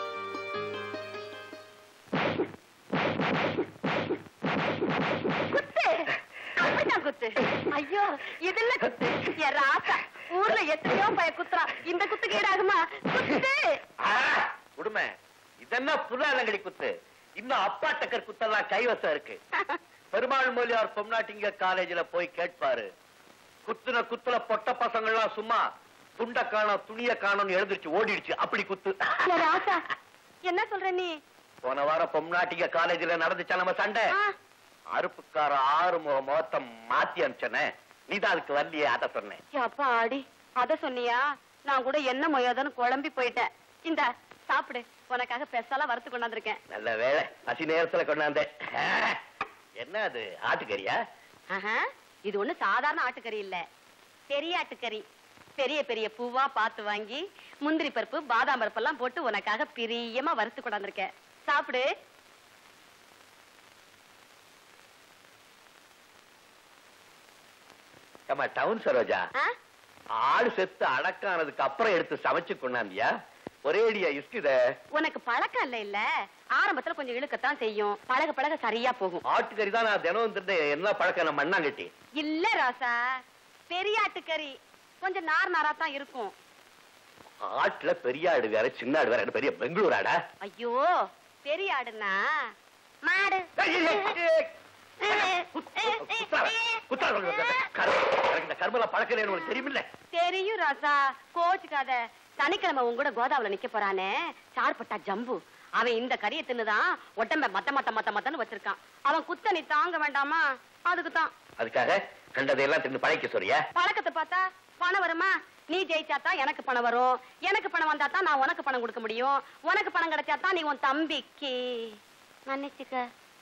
S6: குத்து அப்படிதான் குத்து ஐயோ இதெல்லாம் குத்து என் ராசா ஊர்ல எத்தனையோ பய குத்துறா இந்த குத்துக்கு ஈடாகுமா குத்து
S2: உடுமை இதென்ன புல்லாலங்கடி குத்து இன்னும் அப்பா டக்கர் குத்தெல்லாம் கைவசம் இருக்கு பெருமாள் மொழியார் பொம்நாட்டிங்க காலேஜ்ல போய் கேட்பாரு குத்துன குத்துல பொட்ட பசங்கள்லாம் சும்மா துண்ட காணோம் துணிய காணோம்னு எழுந்திருச்சு ஓடிடுச்சு அப்படி குத்து
S6: என் ராசா என்ன சொல்ற நீ
S2: போன வாரம் பொம்நாட்டிங்க காலேஜ்ல நடந்துச்சா நம்ம சண்டை
S6: ஆ,
S2: அருப்புக்கார ஆறு முக முகத்தம் மாத்தி அனுப்பிச்சனே நீதான் அதுக்கு வரலையே அத சொன்னேன்
S6: அப்பா ஆடி அத சொன்னியா நான் கூட என்ன மொய்யாதன்னு குழம்பி போயிட்டேன் இந்த சாப்பிடு உனக்காக பெருசாலாம் வறுத்து கொண்டாந்துருக்கேன்
S2: நல்ல வேலை பசி நேரத்துல கொண்டாந்தேன் என்ன அது ஆட்டுக்கறியா
S6: இது ஒண்ணு சாதாரண ஆட்டுக்கறி இல்ல பெரிய ஆட்டுக்கறி பெரிய பெரிய பூவா பார்த்து வாங்கி முந்திரி பருப்பு பாதாம் பருப்பு எல்லாம் போட்டு உனக்காக பிரியமா வறுத்து கொண்டாந்துருக்கேன் சாப்பிடு
S2: ஏமா டவுன் சரோஜா
S6: ஆ?
S2: ஆடு செத்து அடக்கானதுக்கு அப்புறம் எடுத்து சமைச்சு கொண்டாந்தியா ஒரேடியா இஷ்டித
S6: உனக்கு பழக்கம் இல்ல இல்ல ஆரம்பத்துல கொஞ்சம் இழுக்கத்தான் செய்யும் பழக பழக சரியா போகும்
S2: ஆட்டுக்கறி தான் நான் தினம் தின்னு என்ன பழக்கம் நம்ம மண்ணாங்கட்டி
S6: இல்ல ராசா பெரிய ஆட்டுக்கறி கொஞ்சம் நார் நாரா தான் இருக்கும்
S2: ஆட்டுல பெரிய ஆடு வேற சின்ன ஆடு வேற என்ன பெரிய பெங்களூர் ஆடா
S6: ஐயோ பெரிய ஆடுனா மாடு
S2: ஏய், ஏய், ஏய், ஏய்.
S4: குத்தாத, குத்தாத. கர்ம, எனக்கு இந்த கர்மல பழக்கம் உனக்கு தெரியுமில்ல
S3: தெரியும் ராசா கோச்சுக்காத சனிக்கிழமை உன் கூட கோதாவுல நிக்க போறானே சார்பட்டா ஜம்பு அவன் இந்த கறியை தின்னுதான் உடம்ப மத்த மத்த மத்த மத்தன்னு வச்சிருக்கான் அவன் குத்த நீ தாங்க வேண்டாமா அதுக்கு தான்
S4: அதுக்காக கண்டதையெல்லாம் தின்னு பழைக்க சொல்றியா
S3: பழக்கத்தை பார்த்தா பணம் வருமா நீ ஜெயிச்சாத்தா எனக்கு பணம் வரும் எனக்கு பணம் வந்தா தான் நான் உனக்கு பணம் கொடுக்க முடியும் உனக்கு பணம் கிடைச்சா தான் நீ உன் தம்பிக்கு மன்னிச்சுக்க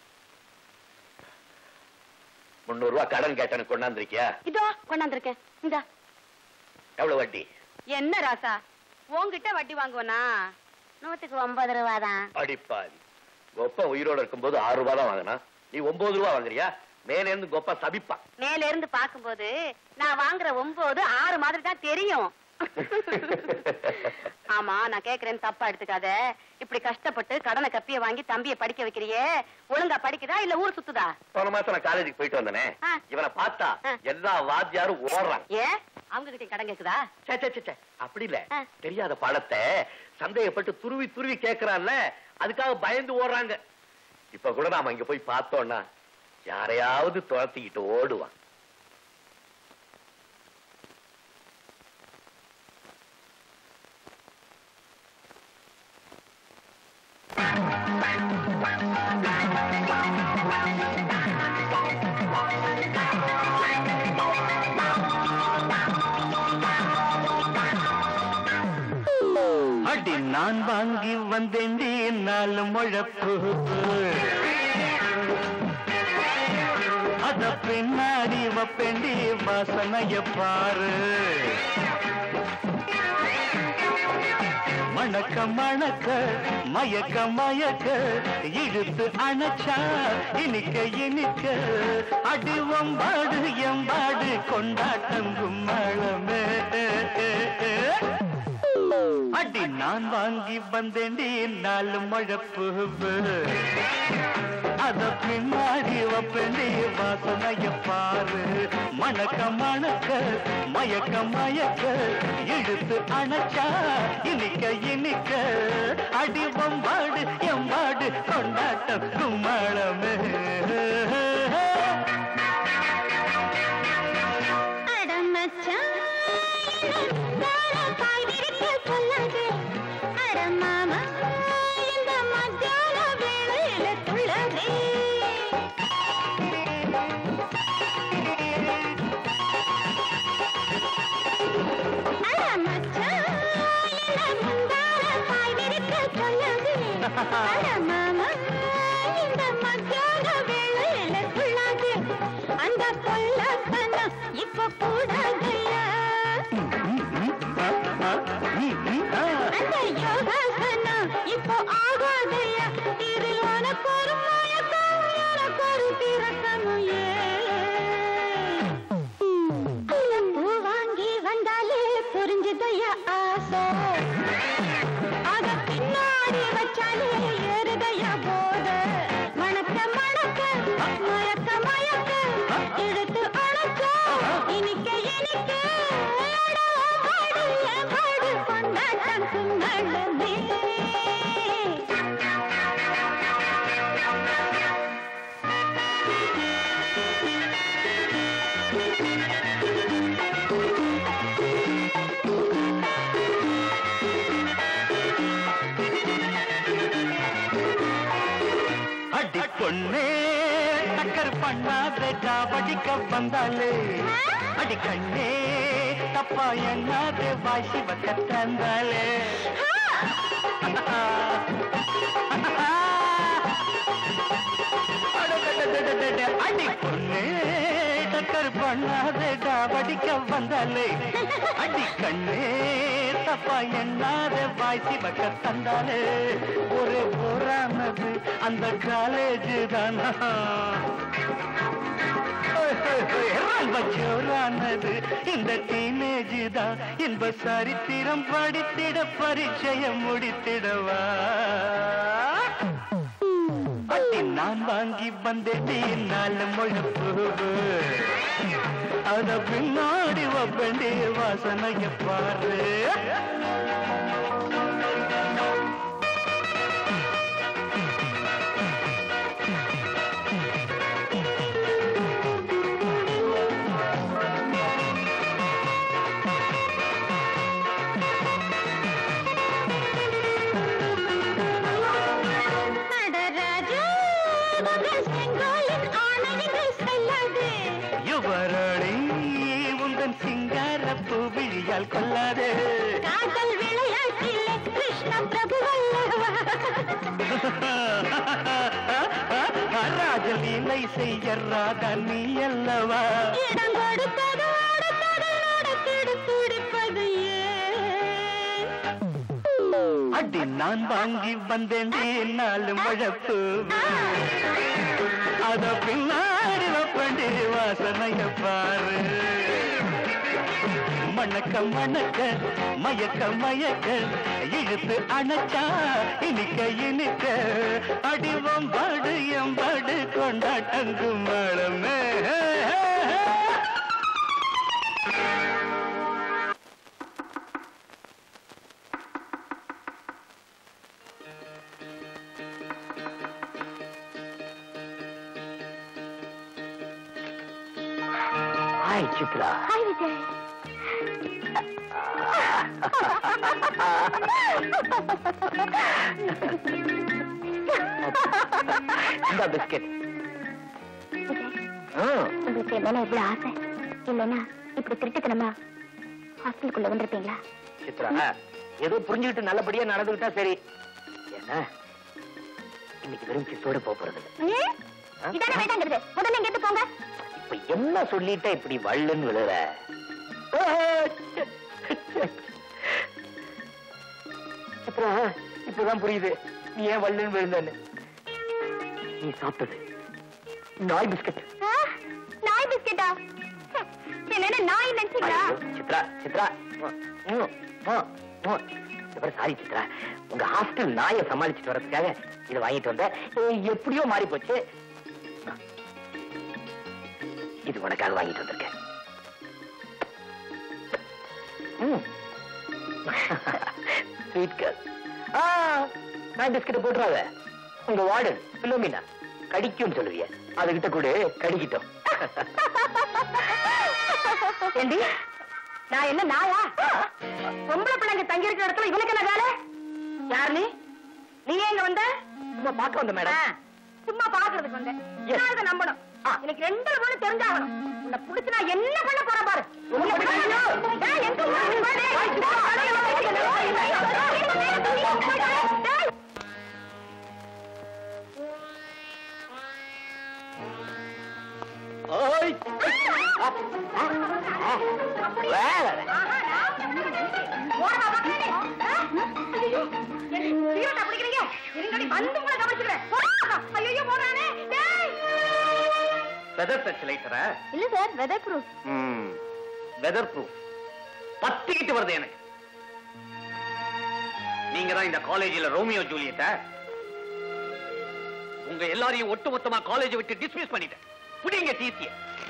S4: முன்னூறு ரூபாய் கடன் கேட்டனு கொண்டாந்துருக்கியா
S3: இதோ கொண்டாந்துருக்கேன் இந்தா
S4: எவ்வளவு வட்டி
S3: என்ன ராசா உன்கிட்ட வட்டி வாங்குவனா நூத்துக்கு ஒன்பது ரூபா தான்
S4: அடிப்பாதி கொப்பா உயிரோட இருக்கும்போது ஆறு ரூபாய் தான் வாங்கினா நீ ஒன்பது ரூபாய் வாங்குறியா மேல இருந்து கொப்பா சபிப்பான்
S3: மேல இருந்து பாக்கும்போது நான் வாங்குற ஒன்பது ஆறு மாதிரி தான் தெரியும் ஆமா நான் கேக்குறேன் தப்பா எடுத்துக்காத இப்படி கஷ்டப்பட்டு கடனை கப்பிய வாங்கி தம்பிய படிக்க வைக்கிறியே ஒழுங்கா படிக்குதா இல்ல ஊர் சுத்துதா
S4: போன மாசம் நான் காலேஜுக்கு போயிட்டு வந்தனே
S3: ஆ.
S4: இவனை பார்த்தா
S3: ஆ.
S4: எல்லா வாத்தியாரும் ஓடுறான்
S3: ஏ அவங்க கிட்ட கடன் கேக்குதா
S4: சே, சே, சே, சே. அப்படி இல்ல
S3: ஆ.
S4: தெரியாத பாடத்தை சந்தேகப்பட்டு துருவி துருவி கேக்குறான்ல அதுக்காக பயந்து ஓடுறாங்க இப்ப கூட நாம இங்க போய் பார்த்தோம்னா யாரையாவது துரத்திக்கிட்டு ஓடுவான்
S7: அடி நான் வாங்கி வந்தேண்டி நாலு முழப்பு அத பின்னாடி வப்பேண்டி வாசனைய பாரு மணக்க மணக்க மயக்க மயக்க இழுத்து அணைச்சா இனிக்க இனிக்க அடி ஒம்பாடு எம்பாடு கொண்டாட்டம் கும்மளமே அடி நான் வாங்கி வந்தேண்டி நாலு முழப்பு அத பின்னாடி வப்பேண்டி வாசனைய பாரு மணக்க மணக்க மயக்க மயக்க இழுத்து அணைச்சா இனிக்க இனிக்க அடி வம்பாடு எம்பாடு கொண்டாட்டம் கும்மளமே
S5: அந்த கொள்ளத்தனம் இப்ப கூடாதையா அந்த யோகாசனம் இப்போ ஆகாதையா இதில் உனக்கு ஒரு மயக்கம் எனக்கு ஒரு திறக்கமும் பூ வாங்கி வந்தாலே புரிஞ்சுதையா ஆசை அத பின்னாடி வச்சாலே ஏறுதையா போத மணக்க மணக்க மயக்க மயக்க எடுத்து அணைக்க இனிக்க இனிக்க அடோ, பாடு, என் பாடு, கொண்டாட்டம் கும்மளமே.
S7: அடி பொண்ணே டக்கர் பண்ணாத ஜாபடிக்க வந்தாலே அடி கண்ணே தப்பா எண்ணாத வாசி வக்க தந்தாலே அடி பொண்ணே டக்கர் பண்ணாத ஜாபடிக்க வந்தாலே அடி கண்ணே தப்பா எண்ணாத வாய்ச்சி வக்க தந்தாலே ஒரு போரானது அந்த காலேஜ் தானா ரொம்ப ஜோரானது இந்த டீனேஜ் தான் இன்ப சரித்திரம் படித்திட பரிச்சயம் முடித்திடவா அட்டி நான் வாங்கி வந்தேன் நாலு முழப்பு அத பின்னாடி வப்பண்டி வாசனைய பாரு
S8: கையால் கொல்லாதே
S5: காதல் விளையாட்டிலே கிருஷ்ண பிரபு
S8: ராஜலீலை செய்ய ராதா நீ அல்லவா
S5: இடம் கொடுத்தது அடுத்தது நடத்திடு துடிப்பது ஏன்
S8: அடி நான் வாங்கி வந்தேன் நாலு மழப்பு அத பின்னாடி வப்பண்டி வாசனைய பாரு மணக்க மணக்க மயக்க மயக்க இழுத்து அணைச்சா இனிக்க இனிக்க அடிவம் பாடு எம்பாடு கொண்டாட்டங்கு மழமே
S7: ஹாய் சித்ரா
S5: ஹாய் விஜய்
S7: இந்த பிஸ்கெட்
S5: விஜய் உங்களுக்கு என்னன்னா இவ்வளவு ஆசை இல்லைன்னா இப்படி திருட்டுத்தனமா ஹாஸ்டலுக்குள்ள வந்திருப்பீங்களா
S7: சித்ரா ஏதோ புரிஞ்சுக்கிட்டு நல்லபடியா நடந்துக்கிட்டா சரி என்ன இன்னைக்கு வெறும் கிஸோட போக போறது இல்ல.
S5: ஏன்? இதானே வேண்டாங்கிறது முதல்ல இங்க இருந்து போங்க
S7: இப்ப என்ன சொல்லிட்டா இப்படி வள்ளுன்னு விழுற சித்ரா இப்பதான் புரியுது நீ ஏன் வள்ளுன்னு விழுந்தன்னு நீ சாப்பிட்டது நாய் பிஸ்கட்
S5: ஆ, நாய் பிஸ்கெட்டா என்னன்னு நாய் நினைச்சீங்களா
S7: சித்ரா சித்ரா சாரி சித்ரா உங்க ஹாஸ்டல் நாயை சமாளிச்சுட்டு வரதுக்காக இதை வாங்கிட்டு வந்த எப்படியோ மாறி போச்சு இது உனக்காக வாங்கிட்டு வந்திருக்கேன் ஸ்வீட் கேர்ள் நான் பிஸ்கட் போட்டுறாத உங்க வார்டன் பிலோமினா கடிக்கும்னு சொல்லுவிய அதுகிட்ட கூட கடிக்கிட்டோம்
S3: ஏண்டி நான் என்ன நாயா பொம்பளை பிள்ளைங்க தங்கி இருக்கிற இடத்துல இவனுக்கு என்ன வேலை யார் நீ நீ எங்க வந்த
S7: சும்மா பார்க்க வந்த
S3: ஆ,
S7: மேடம்
S3: சும்மா பாக்குறதுக்கு வந்தேன்
S7: Yes.
S3: நான் இதை நம்பணும் எனக்கு ரெண்டு பொண்ணு தெரிஞ்சாகணும் உன்னை புடிச்சு நான் என்ன பண்ண போறேன் பாரு உன்னை புடிச்சு- டேய், எங்க ஊரு நீ பாரு. டேய். ஓடவா மக்களே? ஆ? ஐயையோ, என்ன சிகரெட்டா பிடிக்கிறீங்க? இருங்கடி, வந்து உங்களை கவனிச்சுக்கிறேன். போடா. ஐயையோ, போடுறானே. டேய்.
S7: வெதர் டச் லைட்டரா
S5: இல்ல sir weather proof
S7: weather proof பத்திக்கிட்டு வருது எனக்கு நீங்க தான் இந்த காலேஜில் ரோமியோ ஜூலியட்ட உங்க எல்லாரையும் ஒட்டுமொத்தமா காலேஜ் விட்டு டிஸ்மிஸ் பண்ணிட்டேன் புடிங்க டிசிய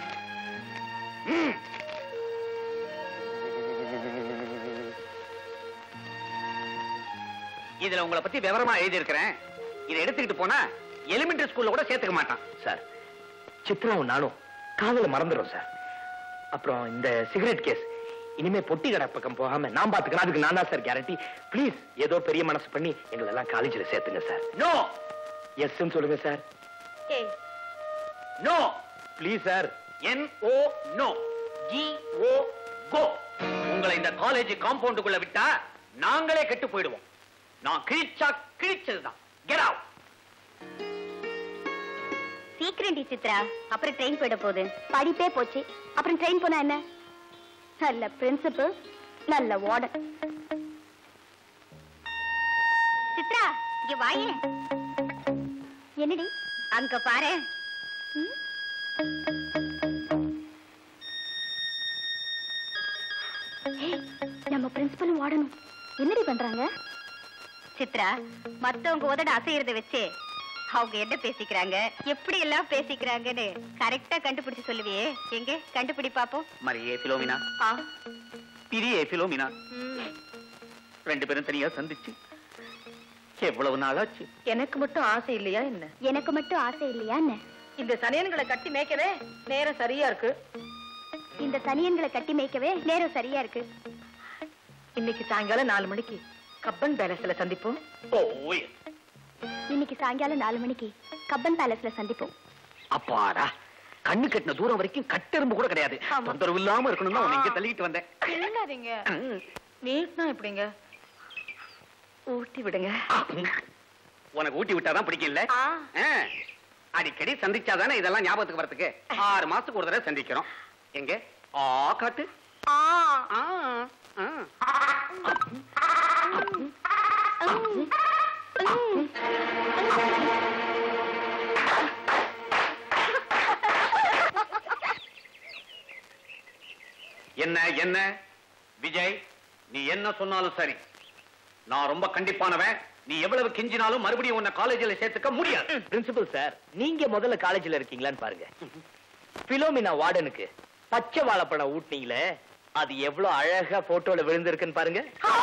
S7: இதுல உங்களை பத்தி விவரமா எழுதி இருக்கிறேன் இதை எடுத்துக்கிட்டு போனா எலிமெண்டரி ஸ்கூல்ல கூட சேர்த்துக்க மாட்டான் சார் சித்ராவும் நானும் காதல மறந்துடும் சார் அப்புறம் இந்த சிகரெட் கேஸ் இனிமே பொட்டி கடை பக்கம் போகாம நான் பாத்துக்கிறேன் அதுக்கு நான் தான் சார் கேரண்டி ப்ளீஸ் ஏதோ பெரிய மனசு பண்ணி எங்களை எல்லாம் காலேஜில் சேர்த்துங்க சார் நோ எஸ் சொல்லுங்க சார்
S3: ஏய்,
S7: நோ ப்ளீஸ் சார் என் oh no G O go உங்களை இந்த காலேஜ் காம்பவுண்டுக்குள்ள விட்டா நாங்களே கெட்டு போயிடுவோம் நான் கிழிச்சா கிழிச்சதுதான் கெட் அவுட்
S5: சீக்கிரம் டி சித்ரா அப்புறம் ட்ரெயின் போயிட போகுது படிப்பே போச்சு அப்புறம் ட்ரெயின் போனா என்ன நல்ல பிரின்சிபல் நல்ல வார்டன் சித்ரா இங்க வாயே என்னடி அங்க பாரு நம்ம பிரின்சிபலும் வார்டனும் என்னடி பண்றாங்க சித்ரா மத்தவங்க உதட அசையறத வச்சு அவங்க என்ன பேசிக்கிறாங்க எப்படி எல்லாம் பேசிக்கிறாங்கன்னு கரெக்டா கண்டுபிடிச்சு சொல்லுவியே எங்க கண்டுபிடி பாப்போம்
S7: மரியே பிலோமினா
S5: ஆ,
S7: பிரியே பிலோமினா
S5: ம்.
S7: ரெண்டு பேரும் தனியா சந்திச்சு எவ்வளவு நாளாச்சு
S3: எனக்கு மட்டும் ஆசை இல்லையா என்ன
S5: எனக்கு மட்டும் ஆசை இல்லையா என்ன
S3: இந்த சனியன்களை கட்டி மேய்க்கவே நேரம் சரியா இருக்கு
S5: இந்த தனியன்களை கட்டி மேய்க்கவே நேரம் சரியா இருக்கு
S3: இன்னைக்கு சாயங்காலம் நாலு மணிக்கு கப்பன் பேலஸ்ல சந்திப்போம்
S7: ஓ
S5: இன்னைக்கு சாயங்காலம் நாலு மணிக்கு கப்பன் பேலஸ்ல சந்திப்போம்
S7: அப்பாடா கண்ணு கட்டின தூரம் வரைக்கும் கட்டெரும்பு கூட கிடையாது தொந்தரவு இல்லாம இருக்கணும் தான் உன்னை இங்க தள்ளிட்டு வந்தேன்
S3: இல்லாதீங்க நீட்னா எப்படிங்க ஊட்டி விடுங்க
S7: உனக்கு ஊட்டி விட்டாதான் பிடிக்கல ஆ, அடிக்கடி சந்திச்சாதானே இதெல்லாம் ஞாபகத்துக்கு வரதுக்கு ஆறு மாசத்துக்கு ஒரு தடவை சந்திக்கிறோம் எங்க ஆ காட்டு ஆ, ஆ. என்ன என்ன விஜய் நீ என்ன சொன்னாலும் சரி நான் ரொம்ப கண்டிப்பானவன் நீ எவ்வளவு கெஞ்சினாலும் மறுபடியும் உன்னை காலேஜில் சேர்த்துக்க முடியாது
S9: பிரின்சிபல் சார் நீங்க முதல்ல காலேஜ்ல இருக்கீங்களான்னு பாருங்க பிலோமினா வார்டனுக்கு பச்சை வாழைப்பழம் ஊட்டினீங்களே அது எவ்வளவு அழகா போட்டோல விழுந்திருக்குன்னு பாருங்க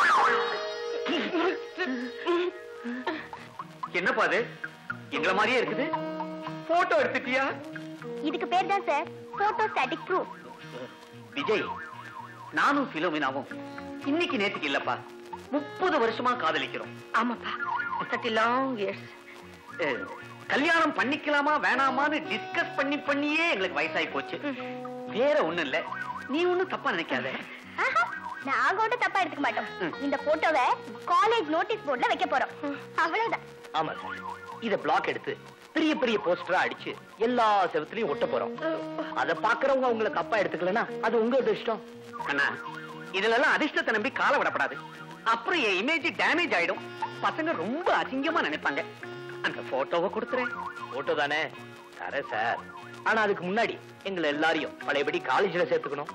S7: என்னப்பா அது எங்களை மாதிரியே இருக்குது போட்டோ எடுத்துட்டியா
S5: இதுக்கு பேர் தான் sir photo static proof
S7: Vijay நானும் பிலோமினாவும் இன்னைக்கு நேத்துக்கு இல்லப்பா முப்பது வருஷமா காதலிக்கிறோம்
S3: ஆமாப்பா தேர்ட்டி லாங் இயர்ஸ்
S7: அஹ், கல்யாணம் பண்ணிக்கலாமா வேணாமான்னு டிஸ்கஸ் பண்ணி பண்ணியே எங்களுக்கு வயசாகி போச்சு வேற ஒண்ணும் இல்ல நீ ஒண்ணும் தப்பா நினைக்காத
S5: நாங்க ஒன்றும் தப்பா எடுத்துக்க மாட்டோம் இந்த போட்டோவை காலேஜ் நோட்டீஸ் போர்டுல வைக்க போறோம் அவ்வளவுதான்
S9: ஆமா சார் இத பிளாக் எடுத்து பெரிய பெரிய போஸ்டரா அடிச்சு எல்லா செவத்துலயும் ஒட்ட போறோம் அத பாக்குறவங்க உங்களை தப்பா எடுத்துக்கலனா அது உங்க இஷ்டம்
S7: அண்ணா இதுல எல்லாம் அதிர்ஷ்டத்தை நம்பி கால விடப்படாது அப்புறம் என் இமேஜ் டேமேஜ் ஆயிடும் பசங்க ரொம்ப அசிங்கமா நினைப்பாங்க அந்த போட்டோவை கொடுத்துறேன்
S9: போட்டோ தானே தரேன் சார் ஆனா அதுக்கு முன்னாடி எங்களை எல்லாரையும் பழையபடி காலேஜ்ல சேர்த்துக்கணும்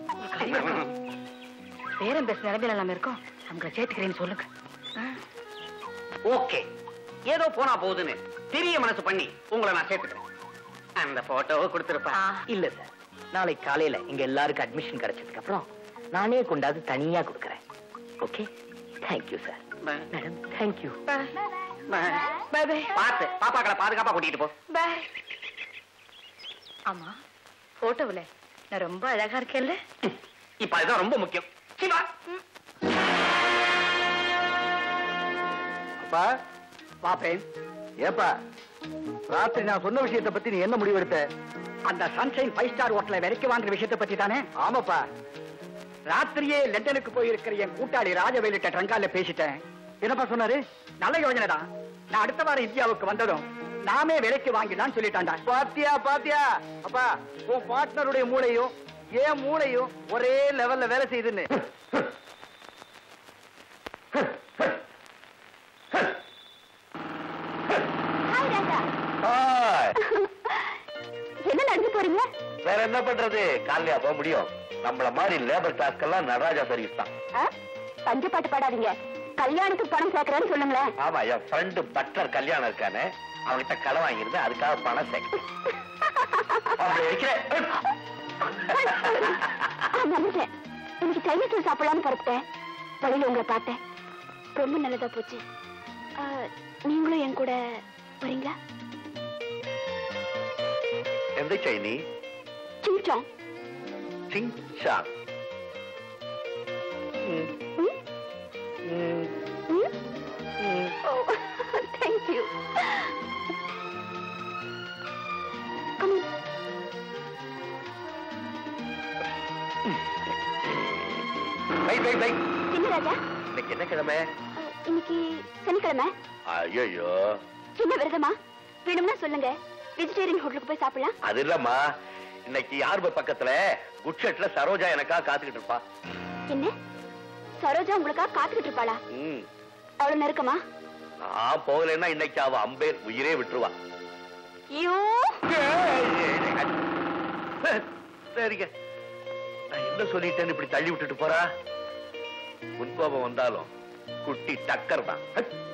S3: பேரம் பேச நிலைமையில நம்ம இருக்கோம் அவங்கள சேர்த்துக்கிறேன்னு சொல்லுங்க
S7: ஓகே ஏதோ போனா போகுதுன்னு பெரிய மனசு பண்ணி உங்களை நான் சேர்த்துக்கிறேன் அந்த போட்டோவை கொடுத்துருப்பா
S9: இல்ல சார் நாளைக்கு காலையில இங்க எல்லாருக்கும் அட்மிஷன் கிடைச்சதுக்கு அப்புறம் நானே கொண்டாந்து தனியா கொடுக்கறேன் okay thank you sir madam thank you
S3: bye bye
S7: பார்த்து பாப்பாக்களை பாதுகாப்பா கூட்டிட்டு போ
S3: பாய் ஆமா போட்டோவுல நான் ரொம்ப அழகா இருக்கேன்ல
S7: இப்ப அதுதான் ரொம்ப முக்கியம் சிவா
S4: அப்பா பாப்பேன் ஏப்பா ராத்திரி நான் சொன்ன விஷயத்தை பத்தி நீ என்ன முடிவெடுத்த
S7: அந்த சன்ஷைன் ஃபைவ் ஸ்டார் ஹோட்டலை விலைக்கு வாங்குற விஷயத்தை பத்தி தானே
S4: ஆமாப்பா
S7: ராத்திரியே லண்டனுக்கு போயிருக்கிற என் கூட்டாளி ராஜவேலிட்ட ட்ரங்கால பேசிட்டேன்
S4: என்னப்பா சொன்னாரு
S7: நல்ல யோஜனை தான் நான் அடுத்த வாரம் இந்தியாவுக்கு வந்ததும் நாமே விலைக்கு வாங்கிடலாம்னு சொல்லிட்டான்டா
S4: பாத்தியா பாத்தியா அப்பா உன் பார்ட்னருடைய மூளையும் என் மூளையும் ஒரே லெவல்ல வேலை செய்யுதுன்னு
S5: ஹாய் ராஜா
S4: ஹாய்.
S5: என்ன நடந்து போறீங்க
S4: வேற என்ன பண்றது காலையா போக முடியும் நம்மள மாதிரி லேபர் கிளாஸ்க்கெல்லாம் நடராஜா சர்வீஸ் தான்
S5: ஆ? பஞ்ச பாட்டு பாடாதீங்க கல்யாணத்துக்கு பணம் சேர்க்கறேன்னு சொல்லுங்களேன்
S4: ஆமா என் ஃப்ரெண்டு பட்லர் கல்யாணம் இருக்கானே அவன்கிட்ட கடை வாங்கியிருந்தேன் அதுக்காக பணம் சேர்க்கிறேன் அப்படி வைக்கிறேன்.
S5: ஆ, மறந்துட்டேன் இன்னைக்கு சைனீஸ் சாப்பிடலாம்னு புறப்பட்டேன் வழியில உங்களை பார்த்தேன் ரொம்ப நல்லதா போச்சு ஆ, நீங்களும் என் கூட வரீங்களா
S4: எந்த சைனி
S5: சிங்சாங்
S4: சிங் சாங்
S5: ம்? ம்? Oh thank you Come on.
S4: Bye bye bye
S5: என்ன ராஜா
S4: இன்னைக்கு என்ன கிழமை
S5: ஆ, இன்னைக்கு சனிக்கிழமை
S4: ஐயோ
S5: சின்ன விரதமா வேணும்னா சொல்லுங்க வெஜிடேரியன் ஹோட்டலுக்கு போய் சாப்பிடலாம்
S4: அது இல்லம்மா இன்னைக்கு யார் பக்கத்துல குட்ஷெட்ல சரோஜா எனக்கா காத்துக்கிட்டு இருப்பா
S5: என்ன சரோஜா உங்களுக்கா காத்துக்கிட்டு இருப்பாளா
S4: ம்
S5: அவ்வளவு நெருக்கமா
S4: நான் போகலைன்னா இன்னைக்கு அவ அம்பேர் உயிரே விட்டுருவா
S5: ஐயோ
S4: சரிங்க நான் என்ன சொல்லிட்டேன்னு இப்படி தள்ளி விட்டுட்டு போறா முன்கோபம் வந்தாலும் குட்டி டக்கர் தான்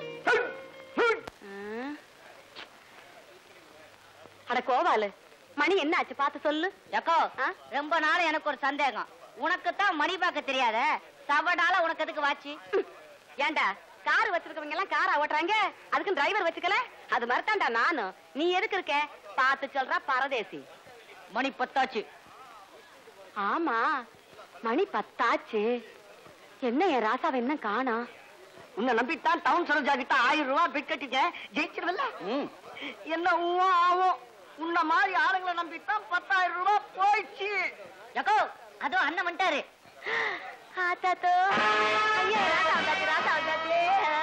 S3: அட கோவாலு மணி என்ன ஆச்சு பார்த்து சொல்லு
S10: எக்கோ ரொம்ப நாள் எனக்கு ஒரு சந்தேகம் உனக்கு தான் மணி பார்க்க தெரியாத சவடால உனக்கு எதுக்கு வாச்சு
S3: ஏண்டா கார் வச்சிருக்கவங்க எல்லாம் காரா ஓட்டுறாங்க அதுக்கு டிரைவர் வச்சுக்கல அது மாதிரிதான்டா நானும் நீ எதுக்கு இருக்க பார்த்து சொல்றா பரதேசி
S10: மணி பத்தாச்சு
S3: ஆமா மணி பத்தாச்சு என்ன என் ராசாவை என்ன காணா
S10: உன்னை நம்பித்தான் டவுன் சரோஜா கிட்ட ஆயிரம் ரூபாய் பிட் கட்டிக்க ஜெயிச்சிருவல்ல என்ன ஊவா ஆகும் உன்ன மாதிரி ஆளுங்களை நம்பித்தான் பத்தாயிரம் ரூபாய் போயிடுச்சு யக்கோ அதோ அண்ணன் வந்துட்டாரு
S3: ஆத்தாத்தோ ஐயா ராசா வந்தாச்சு ராசா வந்தாச்சு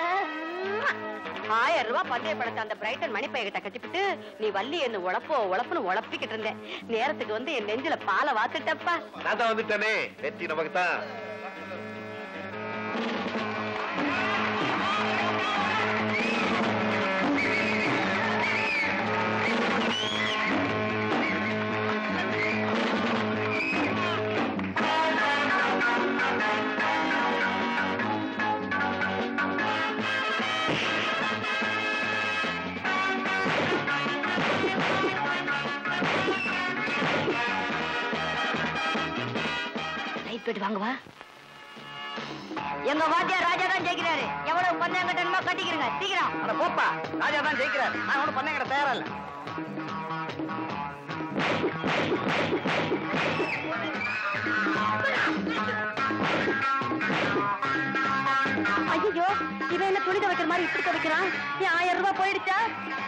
S3: ஆயிரம் ரூபாய் பந்தய படத்தை அந்த பிரைட்டன் மணிப்பைய கிட்ட கட்டிப்பிட்டு நீ வள்ளி என்ன உழப்போ உழப்புன்னு உழப்பிக்கிட்டு இருந்தேன் நேரத்துக்கு வந்து என் நெஞ்சில பாலை வாத்துட்டப்பா
S2: நான் தான் வந்துட்டேனே வெற்றி நமக்கு தான்
S10: ரைட் போயிட்டு வாங்குவா எங்க வாத்தியார் ராஜா தான் ஜெயிக்கிறாரு எவ்வளவு பந்தயம் கட்டணுமோ கட்டிக்கிறங்க சீக்கிரம்
S1: அட போப்பா ராஜா தான் ஜெயிக்கிறார் நான் ஒன்றும் பண்ண கிட்ட தயாரா இல்ல
S3: ஐயோ இவன் என்ன துணி துவைக்கிற மாதிரி இப்படி துவைக்கிறான் என் ஆயிரம் ரூபாய் போயிடுச்சா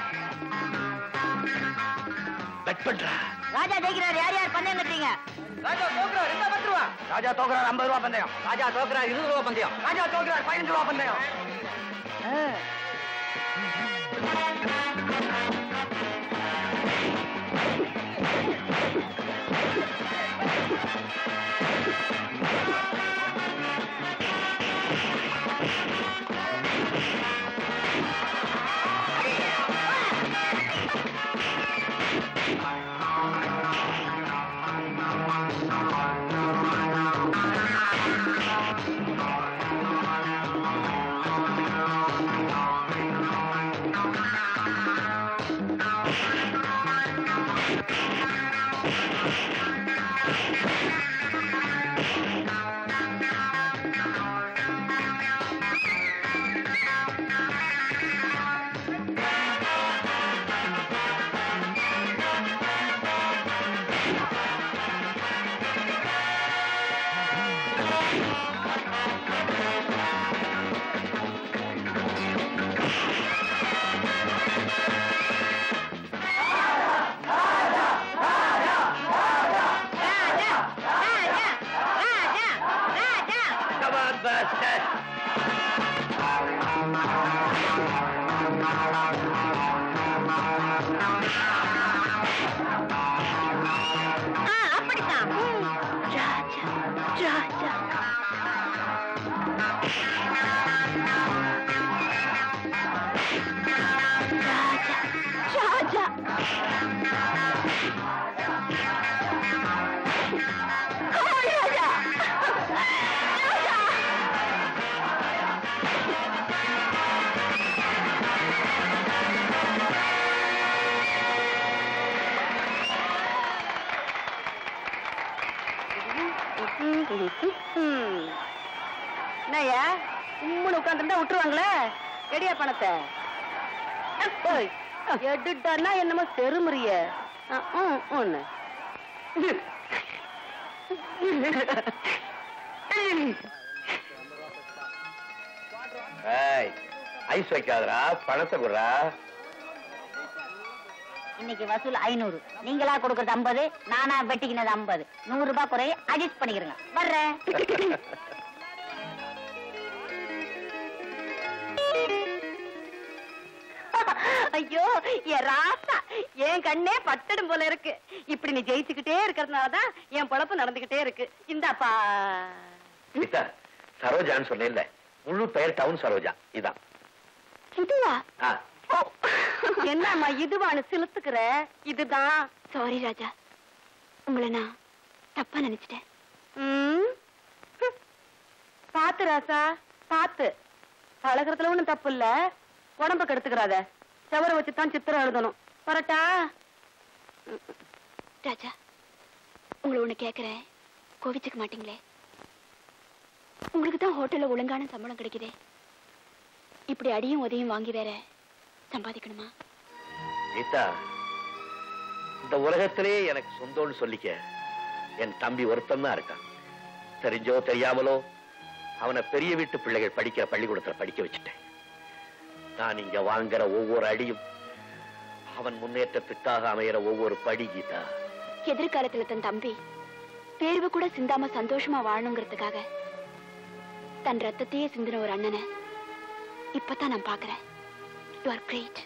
S2: பெட் பண்றா
S10: ராஜா ஜெயிக்கிறாரு யார் யார் பந்தயம் கட்டுறீங்க
S1: ராஜா தோக்குறார் ரெண்டா பத்து ரூபா ராஜா தோக்குறார் ஐம்பது ரூபா பந்தயம் ராஜா தோக்குறார் இருபது ரூபா பந்தயம் ராஜா தோக்குறார் பதினஞ்சு ரூபா பந்தயம்
S3: அப்படித்தான் ராஜா ராஜா ராஜா ராஜா என்னய்யா உம்முன்னு உட்காந்துருந்தா விட்டுருவாங்களே எடியா பணத்தை ஓய், எடுட்டான்னா என்னமோ செருமுறிய ஒண்ணு
S2: ஏய் ஐஸ் வைக்காதடா பணத்தை குடுறா
S10: இன்னைக்கு வசூல் ஐநூறு நீங்களா கொடுக்கறது ஐம்பது நானா வெட்டிக்கினது ஐம்பது நூறு ரூபாய் குறைய அட்ஜஸ்ட் பண்ணிக்கிறேங்க வர்றேன்
S3: ஐயோ என் ராசா என் கண்ணே பட்டடும் போல இருக்கு இப்படி நீ ஜெயிச்சுக்கிட்டே இருக்கிறதுனாலதான் என் பொழப்பு நடந்துகிட்டே இருக்கு இந்தாப்பா
S2: கீதா சரோஜான்னு சொன்னேன்ல முழு பெயர் டவுன் சரோஜா இதான்
S6: இதுவா
S2: ஆ,
S3: என்னம்மா இதுவான்னு சிலுத்துக்கிற இதுதான்
S6: சாரி ராஜா உங்களை நான் தப்பா நினைச்சிட்டேன்
S3: ம். ஹம். பாத்து ராசா பாத்து பழகிறதுல ஒண்ணும் தப்பு இல்ல உடம்ப கெடுத்துக்கிறாத செவரை வச்சுதான் சித்திரம் எழுதணும் வரட்டா
S6: ராஜா உங்களை ஒண்ணு கேக்குறேன் கோவிச்சுக்க மாட்டீங்களே உங்களுக்கு தான் ஹோட்டல்ல ஒழுங்கான சம்பளம் கிடைக்குதே இப்படி அடியும் உதவியும் வாங்கி வேற சம்பாதிக்கணுமா
S2: கீதா இந்த உலகத்திலே எனக்கு சொந்தம்னு சொல்லிக்க என் தம்பி ஒருத்தன் தான் இருக்கான் தெரிஞ்சோ தெரியாமலோ அவனை பெரிய வீட்டு பிள்ளைகள் படிக்கிற பள்ளிக்கூடத்துல படிக்க வச்சுட்டேன் நான் இங்க வாங்குற ஒவ்வொரு அடியும்
S4: அவன் முன்னேற்றத்துக்காக அமையிற ஒவ்வொரு படி கீதா
S6: எதிர்காலத்துல தன் தம்பி பேர்வு கூட சிந்தாம சந்தோஷமா வாழணுங்கிறதுக்காக தன் ரத்தத்தையே சிந்தின ஒரு அண்ணனை இப்பதான் நான் பாக்குறேன் யூ ஆர் கிரேட்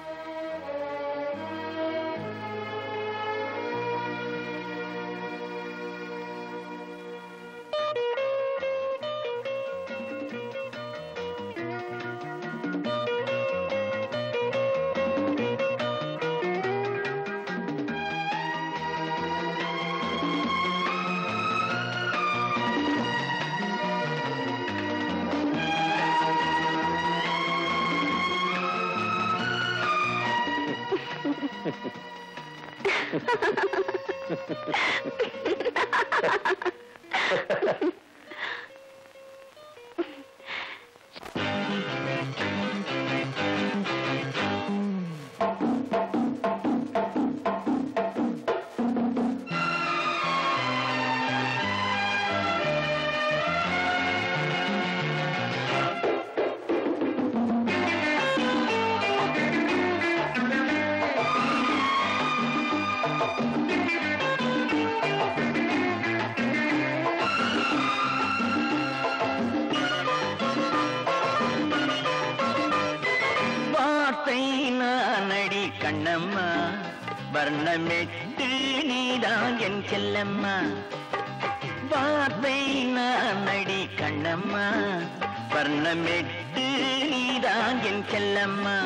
S8: வார்த்தை நானடி கண்ணம்மா வர்ணமெட்டு நீதான் என் செல்லம்மா வார்த்தை நானடி கண்ணம்மா வர்ணமெட்டு நீதான் என் செல்லம்மா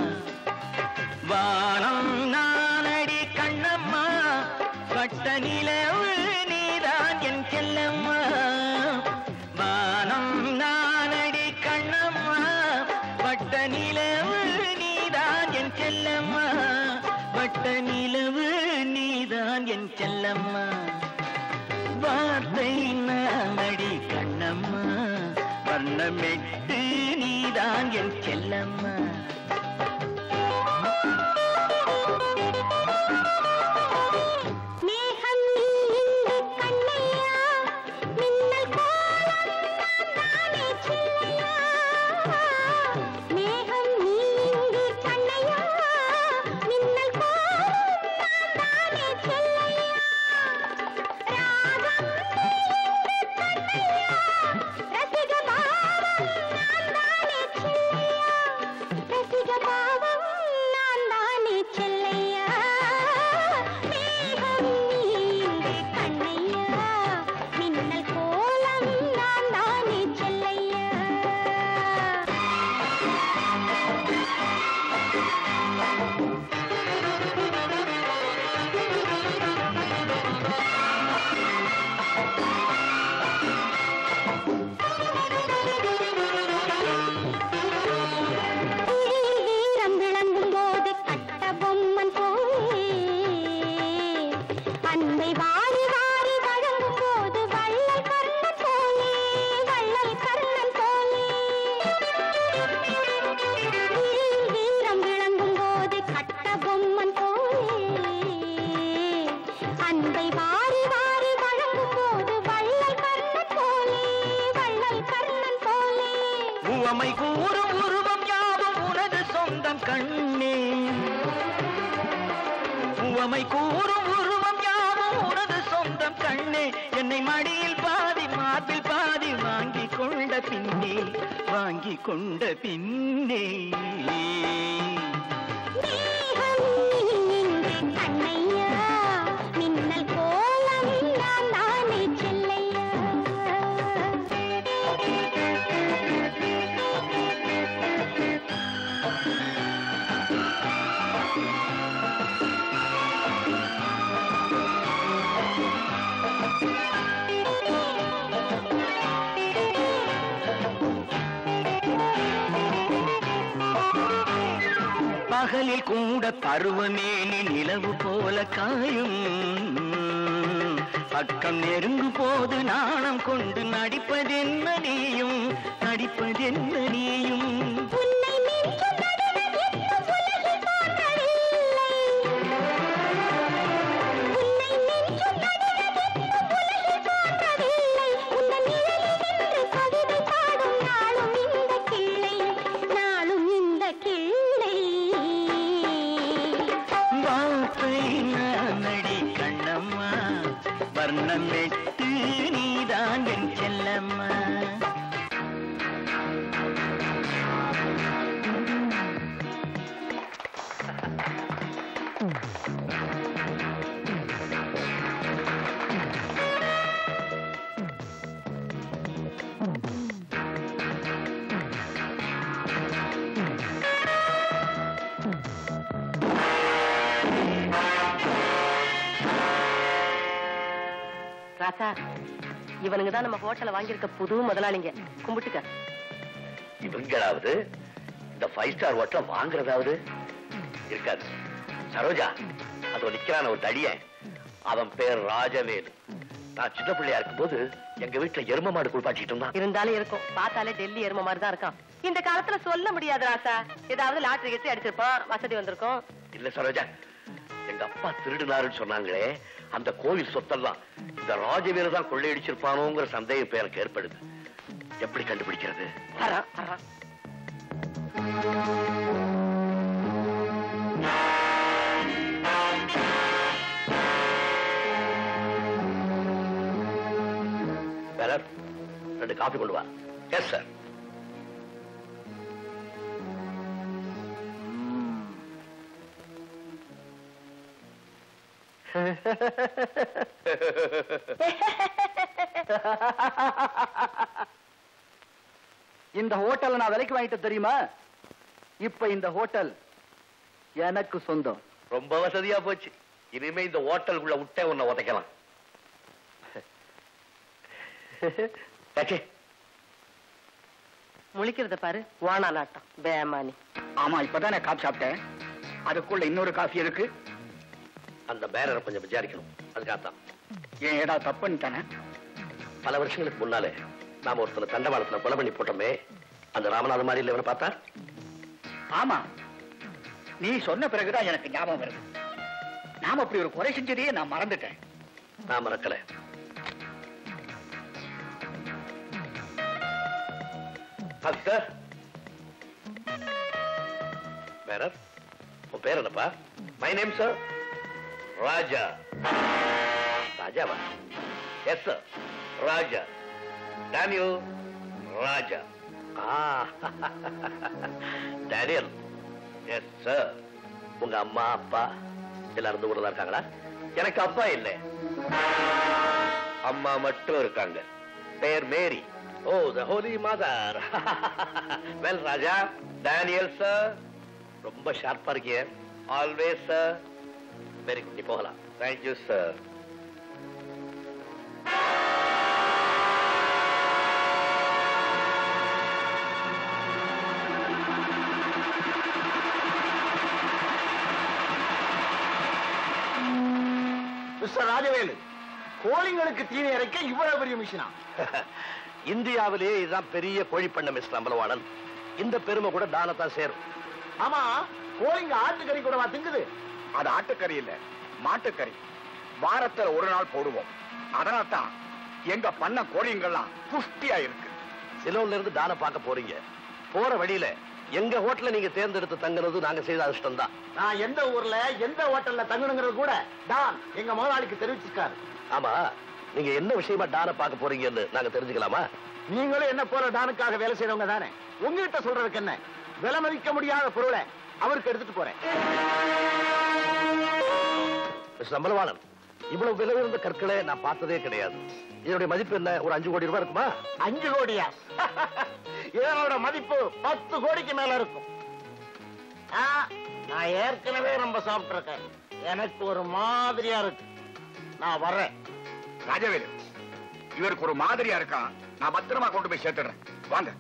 S8: வானம் நானடி கண்ணம்மா வட்ட நிலவு நீதான் என் செல்லம்மா வானம் நானடி கண்ணம்மா வட்ட நிலவு நீதான் என் செல்லம்மா வட்ட நிலவு நீதான் என் செல்லம்மா வார்த்தை நானடி கண்ணம்மா வர்ணமெட்டு நீதான் என் செல்லம்மா
S5: மேகம் நீண்டு கண்ணையா மின்னல் கோலம் நானே சில்லையா மேகம் நீண்டு கண்ணையா மின்னல் கோலம் நானே சில்லையா ராகம் நீண்டு கண்ணையா ரசிக பாவம் நான் தானே சில்லையா ரசிக பாவம் நான் தானே செல்லையா மேகம் நீண்டு கண்ணையா மின்னல் கோலம் நான் தானே செல்லையா வீரம் விளங்கும் போது கட்ட பொம்மன் போலே அன்பை வாரி வாரி வழங்கும் போது வள்ளல் கர்ணன் போலே வள்ளல் கர்ணன் போலே வீரம் விளங்கும் போது கட்ட பொம்மன் போலே அன்பை வாரி வாரி வழங்கும் போது வள்ளல் கர்ணன் போலே வள்ளல் கர்ணன் போலே
S8: உவமை கூறும் உருவம் யாவும் உனது சொந்தம் கண்ணே உவமை கூறும் உருவம் யாவும் உனது சொந்தம் கண்ணே என்னை மடியில் பாதி மார்பில் பாதி வாங்கி கொண்ட பின்னே வாங்கி கொண்ட பின்னே
S5: மேகம் நீண்டு கண்ணையா மின்னல் கோலம் நான் தானே செல்லையா
S8: பகலில் கூட பருவமேனி நிலவு போல காயும் பக்கம் நெருங்கும் போது நாணம் கொண்டு நடிப்பதென்ன நீயும் நடிப்பதென்ன நீயும்
S5: உன்னை மிஞ்சும் நடுவர் இன்னும் உலகில் தோன்றவில்லை. உன்னை மிஞ்சும் நடுவர் இன்னும் உலகில் தோன்றவில்லை. உந்தன் நிழலில் நின்று கவிதை பாடும் நாளும் இந்த கிள்ளை, நாளும் இந்த கிள்ளை.
S3: ராசா இவனுங்க தான் நம்ம ஹோட்டலை வாங்கியிருக்க புது முதலாளிங்க கும்பிட்டுக்க
S2: இவங்களாவது இந்த ஃபைவ் ஸ்டார் ஹோட்டல வாங்குறதாவது இருக்காது சரோஜா அதோ நிக்கிறான ஒரு தடியன் அவன் பேர் ராஜவேலு நான் சின்ன பிள்ளையா இருக்கும்போது எங்க வீட்டுல எரும மாடு குளிப்பாட்டிட்டு இருந்தான்
S3: இருந்தாலும் இருக்கும் பார்த்தாலே டெல்லி எரும மாதிரி தான் இருக்கான் இந்த காலத்துல சொல்ல முடியாது ராசா ஏதாவது லாட்டரி கட்டி அடிச்சிருப்பான் வசதி வந்திருக்கும்
S2: இல்ல சரோஜா எங்க அப்பா திருடுனாருன்னு சொன்னாங்களே அந்த கோவில் சொத்தெல்லாம் இந்த ராஜவேலு தான் கொள்ளையடிச்சிருப்பானோங்கிற சந்தேகம் இப்ப எனக்கு ஏற்படுது எப்படி கண்டுபிடிக்கிறது
S3: வரான் வரான்
S2: வேற ரெண்டு காபி கொண்டு வா எஸ் சார்
S7: இந்த ஹோட்டலை நான் விலைக்கு வாங்கிட்டு தெரியுமா இப்ப இந்த ஹோட்டல் எனக்கு சொந்தம்
S2: ரொம்ப வசதியா போச்சு இனிமே இந்த ஹோட்டலுக்குள்ள விட்டே உன்னை உதைக்கலாம் ஏச்சே,
S3: முழிக்கிறத பாரு வானா நாட்டம் பேமானி
S7: ஆமா இப்பதானே காப்பி சாப்பிட்டேன் அதுக்குள்ள இன்னொரு காஃபி இருக்கு
S2: அந்த பேரரை கொஞ்சம் விசாரிக்கணும் அதுக்காகத்தான்
S7: ஏன் ஏடா தப்பு பண்ணிட்டானே
S2: பல வருஷங்களுக்கு முன்னாலே நாம ஒருத்தனை தண்டவாளத்துல கொலை பண்ணி போட்டோமே அந்த ராமநாத மாதிரி இல்ல இவனை பார்த்தா
S7: ஆமா நீ சொன்ன பிறகுதான் எனக்கு ஞாபகம் வருது நாம அப்படி ஒரு குறை செஞ்சதையே நான் மறந்துட்டேன்
S2: நான் மறக்கல சார் பேரர் உன் பேர் என்னப்பா மை நேம் சார் ராஜா ராஜாவா yes sir Raja Daniel Raja ஆ டேனியல் எஸ் சார் உங்க அம்மா அப்பா எல்லாரும் இந்த ஊர்ல தான் இருக்காங்களா எனக்கு அப்பா இல்லை அம்மா மட்டும் இருக்காங்க பேர் Mary oh the holy mother well Raja Daniel sir ரொம்ப ஷார்ப்பா இருக்கீங்க ஆல்வேஸ் சார் வெரி குட் நீ போகலாம் தேங்க்யூ சார்
S11: மிஸ்டர் ராஜவேலு கோழிங்களுக்கு தீனி இறைக்க இவ்வளவு பெரிய மிஷினா
S2: இந்தியாவிலேயே இதுதான் பெரிய கோழி பண்ண மிஸ்டர் அம்பலவாணன் இந்த பெருமை கூட தானத்தான் சேரும்
S11: ஆமா கோழிங்க ஆட்டுக்கறி கூடவா திங்குது
S12: அது ஆட்டுக்கறி இல்ல மாட்டுக்கறி வாரத்துல ஒரு நாள் போடுவோம் அதனால தான் எங்க பண்ண கோழிங்கெல்லாம் புஷ்டியா இருக்கு
S2: சிலோன்ல இருந்து தான பார்க்க போறீங்க போற வழியில எங்க ஹோட்டல்ல நீங்க தேர்ந்தெடுத்து தங்குறது நாங்க செய்த அதிர்ஷ்டம் தான்
S11: நான் எந்த ஊர்ல எந்த ஹோட்டல்ல தங்கணுங்கிறது கூட டான் எங்க முதலாளிக்கு தெரிவிச்சிருக்காரு
S2: ஆமா நீங்க என்ன விஷயமா டான பார்க்க போறீங்கன்னு நாங்க தெரிஞ்சுக்கலாமா
S11: நீங்களும் என்ன போல டானுக்காக வேலை செய்றவங்க தானே உங்ககிட்ட சொல்றதுக்கு என்ன விலை மதிக்க முடியாத பொருளை அவருக்கு எடுத்துட்டு போறேன்
S2: மிஸ்டர் அம்பலவாணன் இவ்வளவு விலை உயர்ந்த கற்களை நான் பார்த்ததே கிடையாது இதனுடைய மதிப்பு என்ன ஒரு அஞ்சு கோடி ரூபாய் இருக்குமா
S11: அஞ்சு கோடியா இதனோட மதிப்பு பத்து கோடிக்கு மேல இருக்கும் ஆ, நான் ஏற்கனவே ரொம்ப சாப்பிட்டிருக்கேன் எனக்கு ஒரு மாதிரியா இருக்கு நான் வர்றேன்
S12: ராஜவேலு இவருக்கு ஒரு மாதிரியா இருக்கான் நான் பத்திரமா கொண்டு போய் சேர்த்துடுறேன் வாங்க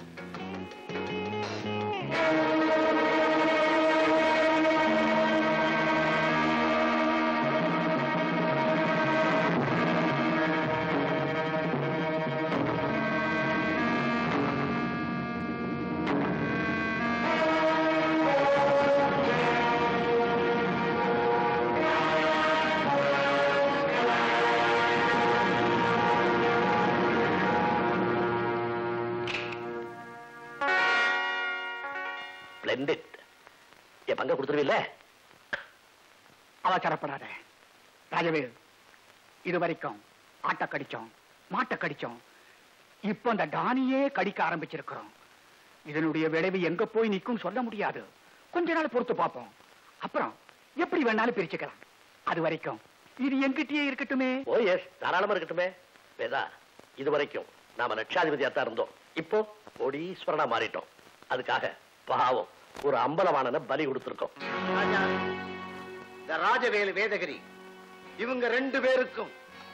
S2: ஸ்பிளெண்டிட் என் பங்க கொடுத்துருவீல்ல
S7: அவசரப்படாத ராஜவேல் இது வரைக்கும் ஆட்டை கடிச்சோம் மாட்டை கடிச்சோம் இப்போ அந்த டானியே கடிக்க ஆரம்பிச்சிருக்கிறோம் இதனுடைய விளைவு எங்க போய் நிக்கும் சொல்ல முடியாது கொஞ்ச நாள் பொறுத்து பார்ப்போம் அப்புறம் எப்படி வேணாலும் பிரிச்சுக்கலாம் அது வரைக்கும் இது எங்கிட்டயே இருக்கட்டுமே
S2: ஓ எஸ் தாராளமா இருக்கட்டுமே வேதா இது வரைக்கும் நாம லட்சாதிபதியா தான் இருந்தோம் இப்போ கோடீஸ்வரனா மாறிட்டோம் அதுக்காக பாவம் ஒரு அம்பலவாணனை பலி கொடுத்திருக்கோம்
S11: ராஜா இந்த ராஜவேலு வேதகிரி இவங்க ரெண்டு பேருக்கும்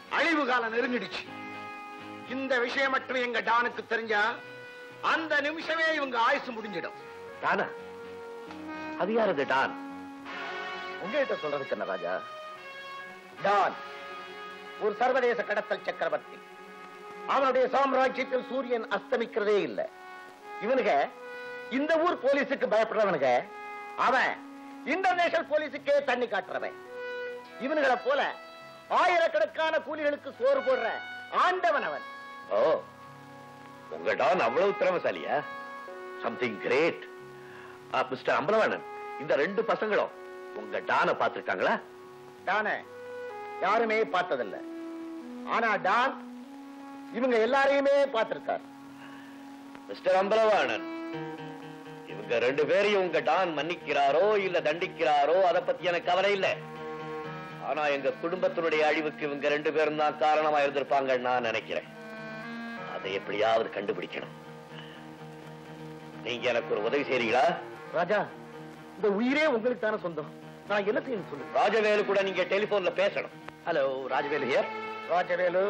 S12: அழிவு காலம் நெருங்கிடுச்சு இந்த விஷயம் மட்டும் எங்க டானுக்கு தெரிஞ்சா அந்த நிமிஷமே இவங்க ஆயுசு முடிஞ்சிடும்
S4: டானா அது யார் அது டான்
S11: உங்ககிட்ட சொல்றதுக்கு என்ன ராஜா டான் ஒரு சர்வதேச கடத்தல் சக்கரவர்த்தி அவனுடைய சாம்ராஜ்யத்தில் சூரியன் அஸ்தமிக்கிறதே இல்ல இவனுங்க இந்த ஊர் போலீஸுக்கு பயப்படுறவனுங்க அவன் இன்டர்நேஷனல் போலீஸுக்கே தண்ணி காட்டுறவன் இவனுங்களை போல ஆயிரக்கணக்கான கூலிகளுக்கு சோறு போடுற ஆண்டவன் அவன்
S2: ஓ உங்க டான் அவ்வளவு திறமசாலியா சம்திங் கிரேட் மிஸ்டர் அம்பலவாணன் இந்த ரெண்டு பசங்களும் உங்க டானை பார்த்திருக்காங்களா
S11: டான யாருமே பார்த்ததில்ல ஆனா டான் இவங்க எல்லாரையுமே பார்த்திருக்கார்
S2: மிஸ்டர் அம்பலவாணன் இவங்க ரெண்டு பேரையும் உங்க டான் மன்னிக்கிறாரோ இல்ல தண்டிக்கிறாரோ அத பத்தி எனக்கு கவலை இல்ல ஆனா எங்க குடும்பத்தினுடைய அழிவுக்கு இவங்க ரெண்டு பேரும் தான் காரணமா இருந்திருப்பாங்கன்னு நான் நினைக்கிறேன் அதை எப்படியாவது கண்டுபிடிக்கணும் நீங்க எனக்கு ஒரு உதவி செய்றீங்களா
S11: ராஜா இந்த உயிரே உங்களுக்கு தானே சொந்தம் நான் என்ன செய்யணும் சொல்லு
S2: ராஜவேலு கூட நீங்க டெலிபோன்ல பேசணும் ஹலோ ராஜவேலு ஹியர்
S11: ராஜவேலு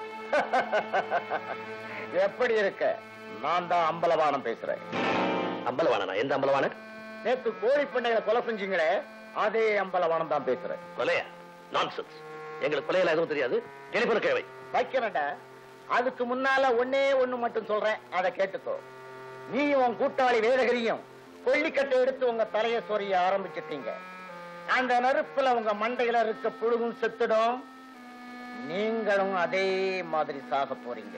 S11: எப்படி இருக்க நான் தான் அம்பலவானம் பேசுறேன்
S2: அம்பலவாணனா எந்த அம்பலவாணன்
S11: நேத்து கோழி பண்ணையில கொலை செஞ்சீங்களே அதே அம்பலவானம் தான் பேசுறேன்
S2: கொலையா நான்சென்ஸ் எங்களுக்கு கொலையில எதுவும் தெரியாது டெலிபோன் கேவை
S11: வைக்கிறேன்டா அதுக்கு முன்னால ஒன்னே ஒண்ணு மட்டும் சொல்றேன் அதை கேட்டுக்கோ நீ உன் கூட்டாளி வேதகிரியும் கொல்லிக்கட்டை எடுத்து உங்க தலைய சொரிய ஆரம்பிச்சிட்டீங்க அந்த நெருப்புல உங்க மண்டையில இருக்க புழுகும் செத்துடும் நீங்களும் அதே மாதிரி சாக போறீங்க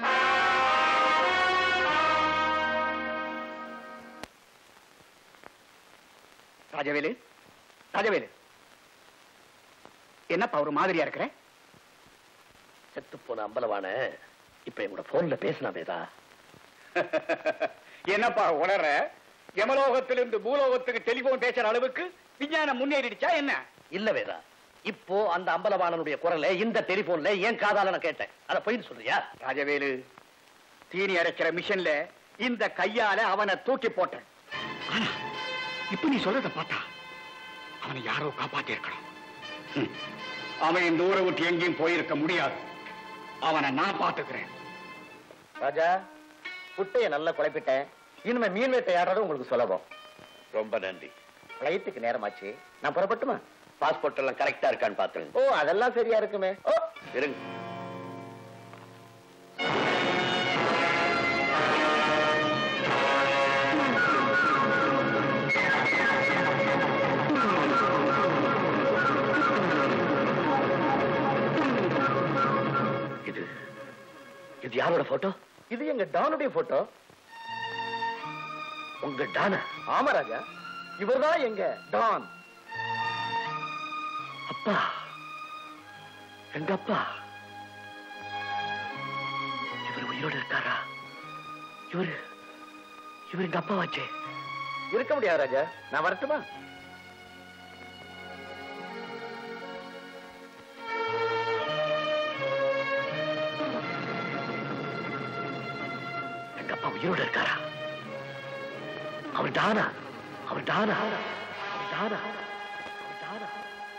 S12: ராஜவேலு ராஜவேலு என்னப்பா ஒரு மாதிரியா இருக்கிற
S4: செத்து போன அம்பலவான இப்ப எங்களோட போன்ல பேசினா வேதா
S12: என்னப்பா உணர யமலோகத்திலிருந்து பூலோகத்துக்கு டெலிபோன் பேசுற அளவுக்கு விஞ்ஞானம் முன்னேறிடுச்சா என்ன
S4: இல்ல வேதா இப்போ அந்த அம்பலவாணனுடைய குரலை இந்த டெலிபோன்ல ஏன் காதால நான் கேட்டேன் அத பொய் சொல்றியா
S12: ராஜவேலு தீனி அரைக்கிற மிஷன்ல இந்த கையால அவனை தூக்கி போட்டேன் ஆனா இப்ப நீ சொல்றத பார்த்தா அவனை யாரோ காப்பாத்தி இருக்கணும் ம். அவன் இந்த ஊரை விட்டு எங்கேயும் போயிருக்க முடியாது அவனை நான் பாத்துக்கிறேன்
S11: ராஜா குட்டைய நல்லா குழப்பிட்டேன் இனிமே மீன் வேட்டையாடுறது உங்களுக்கு சுலபம்
S2: ரொம்ப நன்றி
S11: ஃபிளைட்டுக்கு நேரமாச்சு நான் புறப்பட்டுமா
S2: பாஸ்போர்ட் எல்லாம் கரெக்டா இருக்கான்னு பாத்துருங்க
S11: ஓ அதெல்லாம் சரியா இருக்குமே ஓ
S2: இருங்க
S4: இது இது யாரோட போட்டோ
S11: இது எங்க டானுடைய போட்டோ
S4: உங்க டானா
S11: ஆமா ராஜா இவர்தான் எங்க டான்
S4: அப்பா எங்க அப்பா இவர் உயிரோட இருக்காரா இவரு இவர் எங்க அப்பா வாச்சே
S11: இருக்க முடியாது ராஜா நான் வரட்டுமா
S4: எங்க அப்பா உயிரோட இருக்காரா அவர் டானா அவர் டானா அவர் டானா அவர் டானா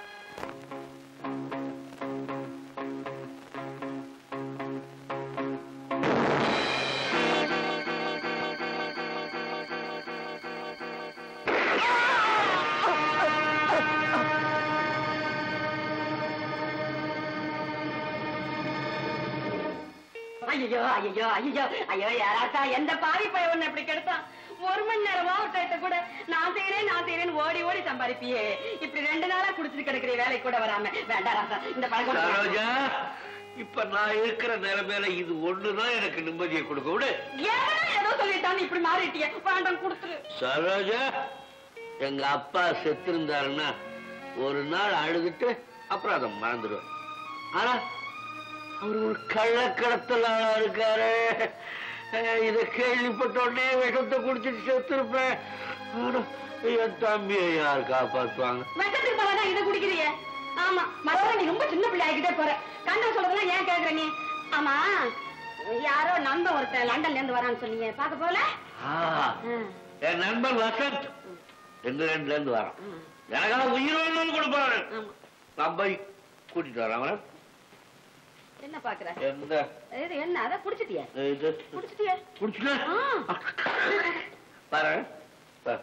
S3: ஐயோ ஐயோ ஐயோ ஐயோ யாராச்சா எந்த பாவி பைய ஒண்ணு இப்படி கெடுத்தான் ஒரு மணி நேரமா ஒரு டயத்தை கூட நான் செய்யறேன் நான் செய்யறேன் ஓடி ஓடி சம்பாதிப்பியே இப்படி ரெண்டு நாளா குடிச்சிட்டு கிடக்குற வேலைக்கு கூட வராம வேண்டாம் ராசா இந்த பழக்கம்
S2: சரோஜா இப்ப நான் இருக்கிற நிலைமையில இது ஒண்ணுதான் எனக்கு நிம்மதியை கொடுக்க விடு
S3: ஏன் ஏதோ சொல்லிட்டான்னு இப்படி மாறிட்டிய வேண்டாம் கொடுத்துரு
S2: சரோஜா எங்க அப்பா செத்திருந்தாருன்னா ஒரு நாள் அழுதுட்டு அப்புறம் அதை மறந்துடுவேன் ஆனா அவர் ஒரு கள்ளக்கடத்தல் ஆளா இருக்காரு அஹ் இதை கேள்விப்பட்ட உடனே விஷத்தை குடிச்சிட்டு செத்துருப்பேன் ஆனா, என் தம்பியை யார் காப்பாத்துவாங்க
S3: விஷத்துக்கு போலதான் இதை குடிக்கிறிய ஆமா மறுபடியும் நீ ரொம்ப சின்ன பிள்ளை ஆகிட்டே போற கண்ட சொல்றதெல்லாம் ஏன் கேக்குற நீ ஆமா யாரோ நண்பன் ஒருத்தன் லண்டன்ல இருந்து வரான்னு சொன்னீங்க பாக்க போல
S2: ஆ, என் நண்பன் வசந்த் இங்கிலாந்துல இருந்து வரான் எனக்காக உயிரோடு கொடுப்பாரு
S3: ஆமா
S2: நான் போய் கூட்டிட்டு வரேன் அவனை
S3: என்ன பாக்குற
S2: எந்த
S3: இது என்ன அதான் குடிச்சிட்டியா
S2: இது
S3: குடிச்சிட்டியா
S2: குடிச்சுல
S3: ஆ.
S2: பாரு பாரு.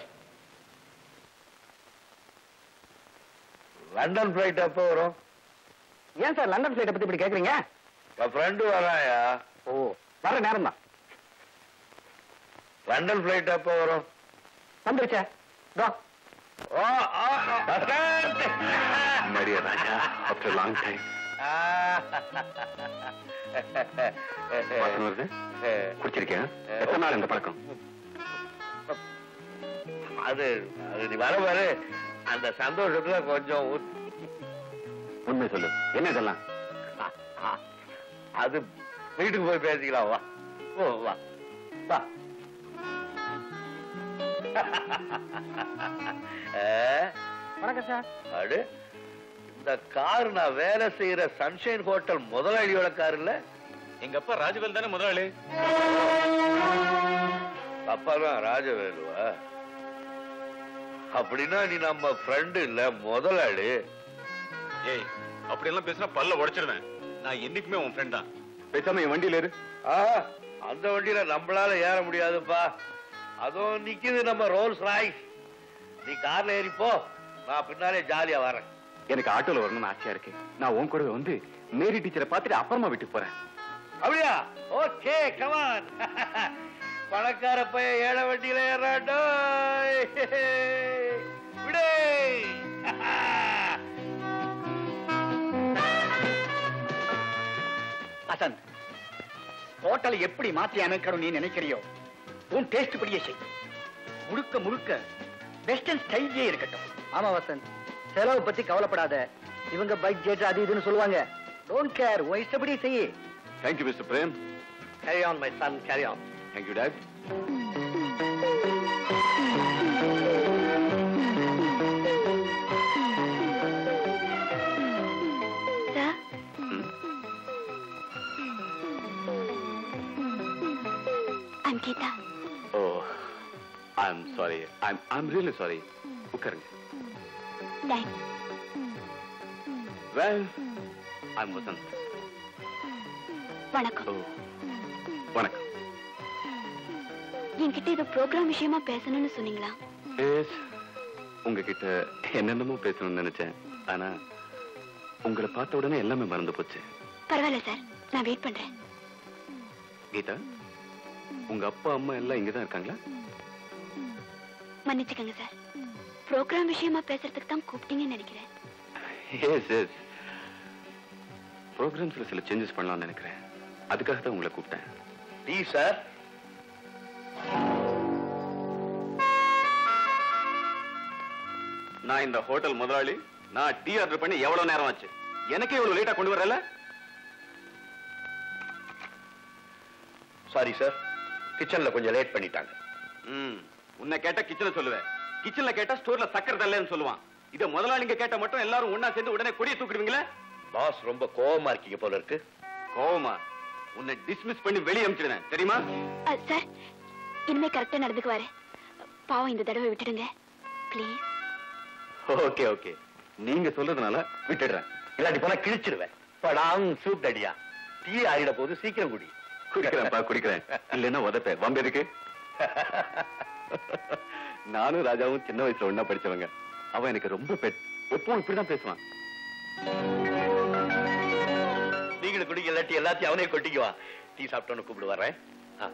S2: லண்டன் ஃபிளைட் எப்போ வரும்
S7: ஏன் சார் லண்டன் ஃபிளைட்டை பத்தி இப்படி கேக்குறீங்க
S2: என் ஃப்ரெண்டு வராயா
S7: ஓ வர நேரம் தான்
S2: லண்டன் ஃபிளைட் எப்போ வரும்
S7: வந்துருச்சே தோ
S2: ஓ, ஆ, ஆ, அசன்ட்.
S4: Maria Raja after long time
S2: ah.
S4: வாசனை வருது குடிச்சிருக்கேன் எத்தனை நாள் இந்த பழக்கம்
S2: அது அது நீ வர பாரு அந்த சந்தோஷத்துல கொஞ்சம் ஊத்-
S4: உண்மை சொல்லு என்ன இதெல்லாம்
S2: ஆ, ஆ. அது வீட்டுக்கு போய் பேசிக்கலாம் வா ஓ வா வா ஆ,
S7: வணக்கம் சார்
S2: அடு இந்த கார் நான் வேலை செய்யற சன்ஷைன் ஹோட்டல் முதலாளியோட கார் இல்ல
S13: எங்க அப்பா ராஜவேல் தானே முதலாளி
S2: அப்பா தான் ராஜவேலுவா அப்படின்னா நீ நம்ம ஃப்ரெண்டு இல்ல முதலாளி
S13: ஏய் அப்படி எல்லாம் பேசினா பல்ல உடைச்சிருவேன் நான் என்னைக்குமே உன் ஃப்ரெண்ட் தான்
S4: பேசாம என் வண்டியில இரு
S2: ஆ, அந்த வண்டியில நம்மளால ஏற முடியாதுப்பா அதுவும் நிக்குது நம்ம ரோல்ஸ் ராய்ஸ் நீ கார்ல ஏறி போ நான் பின்னாலே ஜாலியா வரேன்
S4: எனக்கு ஆட்டோல வரணும்னு ஆசையா இருக்கு நான் உன் கூட வந்து மேரி டீச்சரை பார்த்துட்டு அப்புறமா வீட்டுக்கு போறேன்
S2: அப்படியா ஓகே கமான் பணக்கார பையன் ஏழை வண்டியில ஏறாண்டோ விடே
S12: வசந்த் ஹோட்டலை எப்படி மாத்தி அமைக்கணும் நீ நினைக்கிறியோ உன் டேஸ்ட் படியே செய் முழுக்க முழுக்க வெஸ்டர்ன் ஸ்டைலே இருக்கட்டும்
S7: ஆமா வசந்த் செலவு பத்தி கவலைப்படாத இவங்க பட்ஜெட் அது இதுன்னு சொல்லுவாங்க டோன்ட் கேர் உன் இஷ்டப்படி செய்யி
S4: thank you mister Prem
S2: carry on my son carry on
S4: thank you dad
S6: sir I'm Geetha
S4: oh I am sorry I am really sorry உட்காருங்க
S6: thanks
S4: well I am Vasanth
S6: வணக்கம்
S4: ஓ வணக்கம்
S6: என்கிட்ட இது ப்ரோக்ராம் விஷயமா பேசணும்னு சொன்னீங்களா
S4: எஸ் உங்ககிட்ட என்னென்னமோ பேசணும்னு நினைச்சேன் ஆனா உங்களை பார்த்த உடனே எல்லாமே மறந்து போச்சு
S6: பரவாயில்ல சார் நான் வெயிட் பண்றேன்
S4: கீதா உங்க அப்பா அம்மா எல்லாம் இங்கதான் இருக்காங்களா
S6: மன்னிச்சுக்கோங்க சார் ப்ரோக்ராம் விஷயமா பேசுறதுக்கு தான் கூப்பிட்டீங்கன்னு நினைக்கிறேன்
S4: எஸ் எஸ் ப்ரோக்ராம்ஸ்ல சில சேஞ்சஸ் பண்ணலாம்னு நினைக்கிறேன் அதுக்காக தான் உங்களை கூப்பிட்டேன்
S2: டீ சார்
S4: நான் இந்த ஹோட்டல் முதலாளி நான் டீ ஆர்டர் பண்ணி எவ்வளவு நேரம் ஆச்சு எனக்கே இவ்வளவு லேட்டா கொண்டு வரல
S2: சாரி சார் கிச்சன்ல கொஞ்சம் லேட் பண்ணிட்டாங்க
S4: ம் உன்னை கேட்டா கிச்சன்ல சொல்லுவேன் கிச்சன்ல கேட்டா ஸ்டோர்ல சக்கரை தரலன்னு சொல்லுவான் இத முதலாளிங்க கேட்டா மட்டும் எல்லாரும் ஒண்ணா சேர்ந்து உடனே கொடியை தூக்கிடுவீங்களே
S2: பாஸ் ரொம்ப கோவமா இருக்கீங்க போல இருக்கு
S4: கோவமா உன்னை டிஸ்மிஸ் பண்ணி வெளியே அனுப்பிச்சிடுவேன் தெரியுமா
S6: அ, சார் இனிமே கரெக்டா நடந்துக்குவாரு பாவம் இந்த தடவை விட்டுடுங்க ப்ளீஸ்
S4: ஓகே ஓகே நீங்க சொல்றதுனால விட்டுடுறேன்
S2: இல்லாட்டி போனா கிழிச்சிருவேன் படாங் சூப் அடியா டீ ஆறிட போது சீக்கிரம் குடி
S4: குடிக்கிறேன்ப்பா குடிக்கிறேன் இல்லைன்னா உதப்பேன் வம்பு எதுக்கு நானும் ராஜாவும் சின்ன வயசுல ஒண்ணா படிச்சவங்க அவன் எனக்கு ரொம்ப பெட் எப்பவும் இப்படிதான் பேசுவான்
S2: நீங்களும் குடிக்க இல்லாட்டி எல்லாத்தையும் அவனே கொட்டிக்குவா டீ சாப்பிட்டோன்னு கூப்பிடு வரேன் ஆ.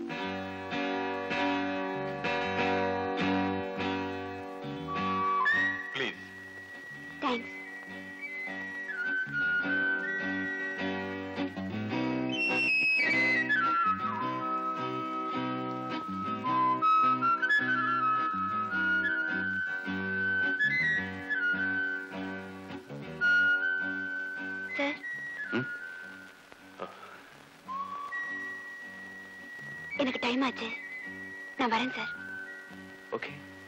S4: ப்ளீஸ்
S6: தேங்க்ஸ் சார்
S4: ம்?
S6: எனக்கு டைம் ஆச்சு நான் வரேன் sir
S4: okay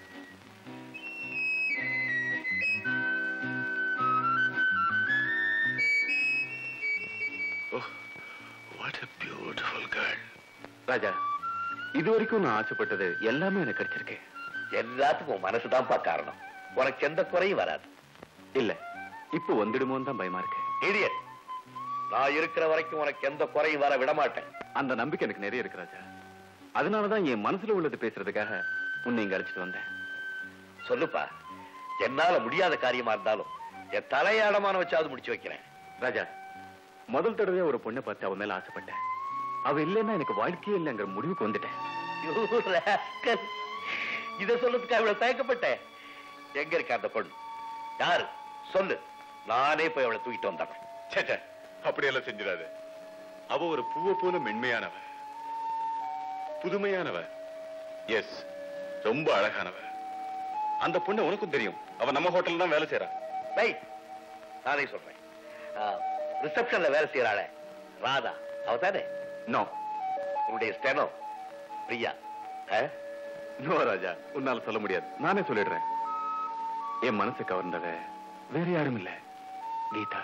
S4: what a beautiful girl Raja இது வரைக்கும் நான் ஆசைப்பட்டது எல்லாமே எனக்கு கிடைச்சிருக்கு
S2: எல்லாத்துக்கும் உன் மனசுதான்ப்பா காரணம் உனக்கு எந்த குறையும் வராது
S4: இல்ல இப்போ வந்துடுமோன்னு தான் பயமா இருக்கு
S2: இடியட் நான் இருக்கிற வரைக்கும் உனக்கு எந்த குறையும் வர விட மாட்டேன்
S13: அந்த நம்பிக்கை எனக்கு நிறைய இருக்கு ராஜா அதனாலதான் என் மனசுல உள்ளது பேசுறதுக்காக உன்னை இங்க அழைச்சிட்டு வந்தேன்
S2: சொல்லுப்பா என்னால முடியாத காரியமா இருந்தாலும் என் தலையாடமான வச்சாவது முடிச்சு வைக்கிறேன்
S13: ராஜா முதல் தடவையா ஒரு பொண்ணை பார்த்து அவ மேல ஆசைப்பட்டேன் அவ இல்லைன்னா எனக்கு வாழ்க்கையே இல்லைங்கிற முடிவுக்கு வந்துட்டேன்
S2: ஐயோ, rascal. இத சொல்றதுக்கு அவளை தயக்கப்பட்டேன் எங்க இருக்க அந்த பொண்ணு யாரு சொல்லு நானே போய் அவளை தூக்கிட்டு வந்தேன்
S13: சேச்சே அப்படியெல்லாம் செஞ்சிடாத அவ ஒரு பூவை போல மென்மையானவ புதுமையானவ எஸ் ரொம்ப அழகானவ அந்த பொண்ணு உனக்கும் தெரியும் அவ நம்ம ஹோட்டல்ல தான் வேலை செய்யறா
S2: ரைட் நானே சொல்றேன் ரிசப்ஷன்ல வேலை செய்யறாள ராதா அவ தானே
S13: நோ
S2: உன்னுடைய ஸ்டெனோ பிரியா ஆ?
S13: நோ ராஜா உன்னால சொல்ல முடியாது நானே சொல்லிடுறேன் என் மனசு கவர்ந்தவ வேற யாரும் இல்ல கீதா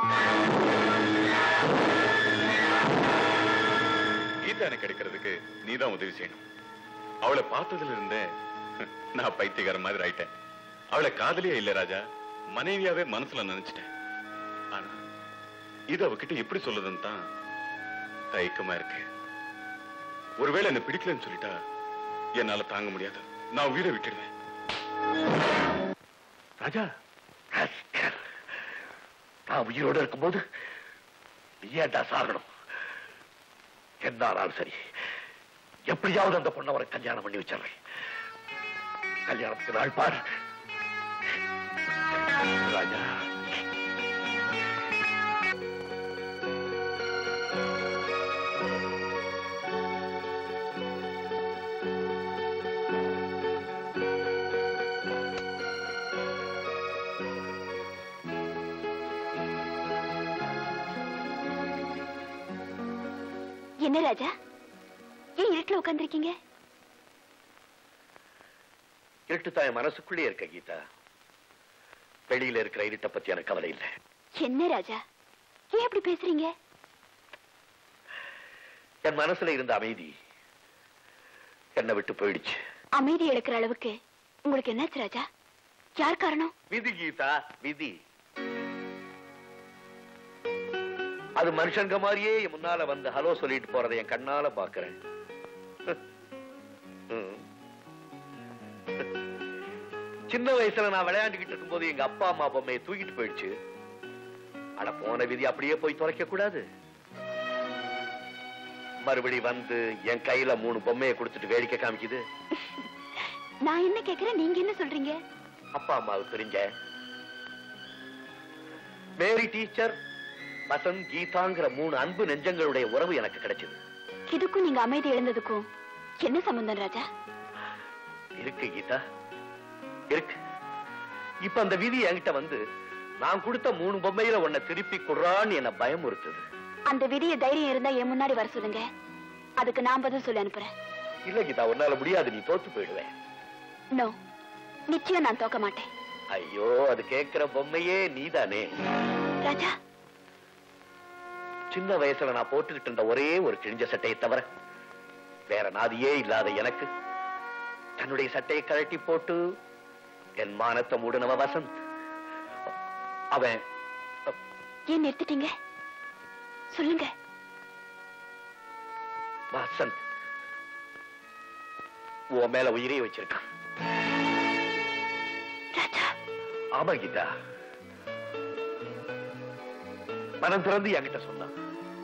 S13: கீதா எனக்கு கிடைக்கிறதுக்கு நீதான் உதவி செய்யணும் அவளை பார்த்ததுல இருந்தே நான் பைத்தியக்கார மாதிரி ஆயிட்டேன் அவளை காதலியா இல்ல ராஜா மனைவியாவே மனசுல நினைச்சிட்டேன் ஆனா இது அவகிட்ட எப்படி சொல்லுதுன்னு தான் தயக்கமா இருக்கு ஒருவேளை என்ன பிடிக்கலன்னு சொல்லிட்டா என்னால தாங்க முடியாது நான் உயிரை விட்டுடுவேன்
S2: ராஜா rascal. நான் உயிரோட இருக்கும்போது நீ ஏன்டா சாகணும் என்னாலும் சரி எப்படியாவது அந்த பொண்ணை உனக்கு கல்யாணம் பண்ணி வச்சிடுறேன் கல்யாணத்துக்கு நாள் பாரு ராஜா
S6: என்ன ராஜா ஏன் இருட்டுல உட்கார்ந்திருக்கீங்க
S2: இருட்டு தாய் மனசுக்குள்ளே இருக்க கீதா வெளியில இருக்கிற இருட்டை பத்தி எனக்கு கவலை இல்லை
S6: என்ன ராஜா ஏன் அப்படி பேசுறீங்க
S2: என் மனசுல இருந்த அமைதி என்னை விட்டு போயிடுச்சு
S6: அமைதி இழக்கிற அளவுக்கு உங்களுக்கு என்னாச்சு ராஜா யார் காரணம்
S2: விதி கீதா விதி அது மனுஷங்க மாதிரியே என் முன்னால வந்து ஹலோ சொல்லிட்டு போறதை என் கண்ணால பாக்குறேன் ம். சின்ன வயசுல நான் விளையாண்டுகிட்டு இருக்கும்போது எங்க அப்பா அம்மா பொம்மையை தூக்கிட்டு போயிடுச்சு அட போன விதி அப்படியே போய் தொலைக்க கூடாது மறுபடி வந்து என் கையில மூணு பொம்மையை கொடுத்துட்டு வேடிக்கை காமிக்குது
S6: நான் என்ன கேக்குறேன் நீங்க என்ன சொல்றீங்க
S2: அப்பா அம்மாவுக்கு தெரிஞ்ச மேரி டீச்சர் வசந்த் கீதாங்கிற மூணு அன்பு நெஞ்சங்களுடைய உறவு எனக்கு கிடைச்சது
S6: இதுக்கும் நீங்க அமைதி இழந்ததுக்கும் என்ன சம்பந்தம் ராஜா
S2: இருக்கு கீதா இருக்கு இப்ப அந்த விதி என்கிட்ட வந்து நான் கொடுத்த மூணு பொம்மையில உன்னை திருப்பி குடுறான்னு என்ன பயமுறுத்துது
S6: அந்த விதிய தைரியம் இருந்தா என் முன்னாடி வர சொல்லுங்க அதுக்கு நான் பதில் சொல்லி அனுப்புறேன்
S2: இல்ல கீதா உன்னால முடியாது நீ தோத்து போயிடுவேன்
S6: நோ நிச்சயம் நான் தோக்க மாட்டேன்
S2: ஐயோ அது கேட்கிற பொம்மையே நீதானே
S6: ராஜா
S2: சின்ன வயசுல நான் போட்டுக்கிட்டு இருந்த ஒரே ஒரு கிழிஞ்ச சட்டையை தவிர வேற நாதியே இல்லாத எனக்கு தன்னுடைய சட்டையை கழட்டி போட்டு என் மானத்தை மூடினவ வசந்த் அவன்
S6: ஏன் நிறுத்திட்டீங்க சொல்லுங்க
S2: வசந்த் உன் மேல உயிரே வச்சிருக்கான்
S6: ராஜா
S2: ஆமா கீதா மனம் திறந்து என்கிட்ட சொன்னான்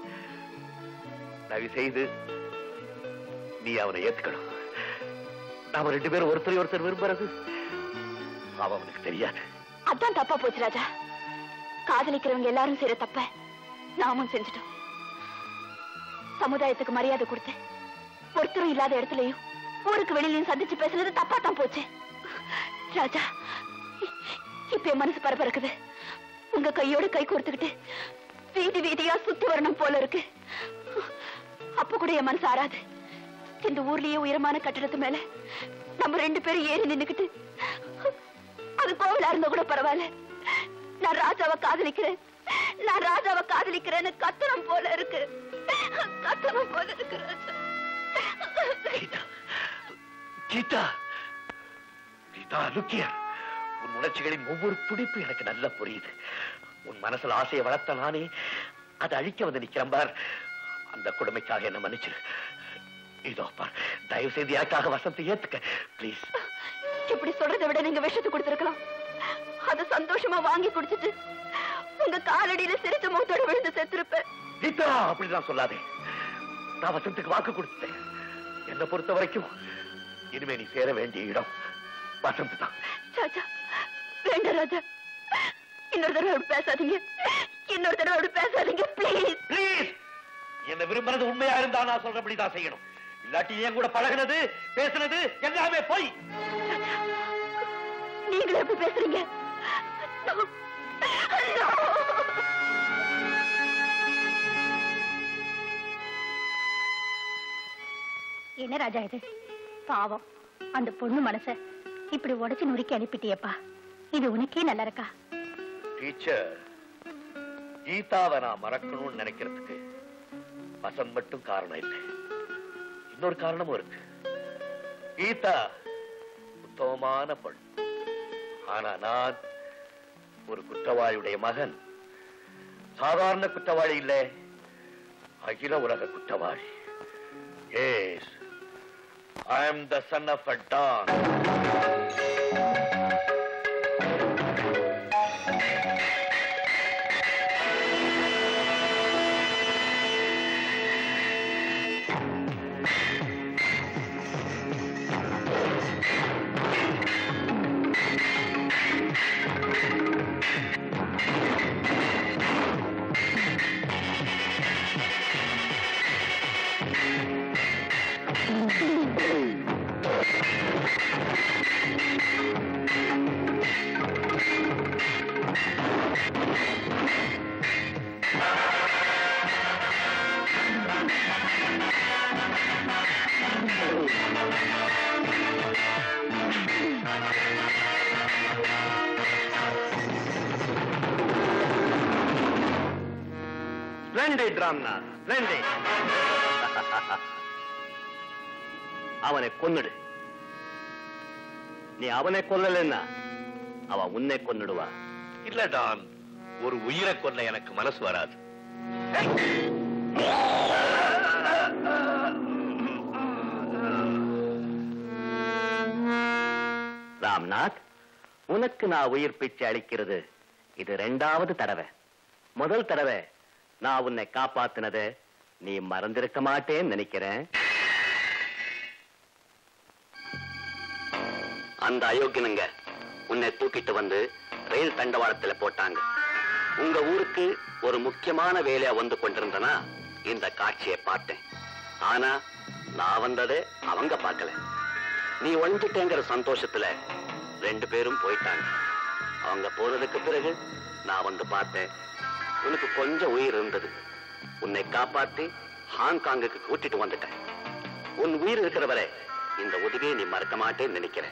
S2: தயவு செய்து நீ அவனை ஏத்துக்கணும் நாம ரெண்டு பேரும் ஒருத்தரை ஒருத்தர் விரும்புறது அவன் அவனுக்கு தெரியாது
S6: அதான் தப்பா போச்சு ராஜா காதலிக்கிறவங்க எல்லாரும் செய்யற தப்ப நாமும் செஞ்சுட்டோம் சமுதாயத்துக்கு மரியாதை கொடுத்து ஒருத்தரும் இல்லாத இடத்துலயும் ஊருக்கு வெளியிலயும் சந்திச்சு பேசுனது தப்பா தான் போச்சு ராஜா இ- இப்ப என் மனசு பரபரக்குது உங்க கையோட கை கோர்த்துக்கிட்டு வீதி வீதியா சுத்தி வரணும் போல இருக்கு அப்ப கூட என் மனசு ஆறாது இந்த ஊர்லயே உயரமான கட்டிடத்து மேல நம்ம ரெண்டு பேரும் ஏறி நின்னுக்கிட்டு அது கோவிலா இருந்தா கூட பரவாயில்ல நான் ராஜாவை காதலிக்கிறேன் நான் ராஜாவை காதலிக்கிறேன்னு கத்தனம் போல இருக்கு கத்தனம் போல இருக்கு ராஜா
S2: கீதா கீதா லுக்கியா உன் உணர்ச்சிகளின் ஒவ்வொரு துடிப்பு எனக்கு நல்லா புரியுது உன் மனசுல ஆசையை வளர்த்த நானே
S4: அதை அழிக்க வந்து நிக்கிறேன் பார் அந்த கொடுமைக்காக என்ன மன்னிச்சிரு இதோ பார் தயவு செய்து யாருக்காக வசந்தி ஏத்துக்க ப்ளீஸ்
S6: இப்படி சொல்றதை விட நீங்க விஷத்தை கொடுத்திருக்கலாம் அத சந்தோஷமா வாங்கி குடிச்சிட்டு உங்க காலடியில சிரிச்ச முகத்தோட விழுந்து செத்துருப்பேன்
S4: கீதா அப்படிலாம் சொல்லாதே நான் வசந்துக்கு வாக்கு கொடுத்தேன் என்னை பொறுத்த வரைக்கும் இனிமே நீ சேர வேண்டிய இடம் வசந்த் தான்
S6: சாச்சா வேண்டாம் ராஜா இன்னொரு தடவை அப்படி பேசாதீங்க இன்னொரு தடவை அப்படி பேசாதீங்க ப்ளீஸ்
S4: ப்ளீஸ் என்ன விரும்புறது உண்மையா இருந்தா நான் சொல்றபடி தான் செய்யணும் இல்லாட்டி என் கூட பழகுனது பேசுனது எல்லாமே போய்
S6: நீங்களும் எப்படி பேசுறீங்க No. No.
S5: என்ன ராஜா இது பாவம் அந்த பொண்ணு மனச இப்படி உடைச்சு நுறுக்கி அனுப்பிட்டியப்பா இது உனக்கே நல்லா இருக்கா
S4: டீச்சர் கீதாவை நான் மறக்கணும்னு நினைக்கிறதுக்கு வசந்த் மட்டும் காரணம் இல்லை இன்னொரு காரணமும் இருக்கு கீதா உத்தமமான பெண் ஆனா நான் ஒரு குற்றவாளியுடைய மகன் சாதாரண குற்றவாளி இல்ல அகில உலக குற்றவாளி yes I am the son of a don
S9: splendid ராம்னா ஸ்பிளண்டிட் அவனை கொன்னுடு நீ அவனை கொல்லலைன்னா அவன் உன்னை கொன்னுடுவா
S4: இல்ல டான் ஒரு உயிரை கொல்ல எனக்கு மனசு வராது
S9: ராம்நாத் உனக்கு நான் உயிர் பிச்சை அளிக்கிறது இது ரெண்டாவது தடவை முதல் தடவை நான் உன்னை காப்பாத்தினத நீ மறந்திருக்க மாட்டேன்னு நினைக்கிறேன் அந்த அயோக்கியனுங்க உன்னை தூக்கிட்டு வந்து ரயில் தண்டவாளத்துல போட்டாங்க உங்க ஊருக்கு ஒரு முக்கியமான வேலையா வந்து கொண்டிருந்தனா இந்த காட்சியை பார்த்தேன் ஆனா நான் வந்ததை அவங்க பார்க்கல நீ ஒழிஞ்சிட்டேங்கிற சந்தோஷத்துல ரெண்டு பேரும் போயிட்டாங்க அவங்க போனதுக்கு பிறகு நான் வந்து பார்த்தேன் உனக்கு கொஞ்சம் உயிர் இருந்தது உன்னை காப்பாத்தி ஹாங்காங்குக்கு கூட்டிட்டு வந்துட்டேன் உன் உயிர் இருக்கிற வரை இந்த உதவியை நீ மறக்க மாட்டேன்னு நினைக்கிறேன்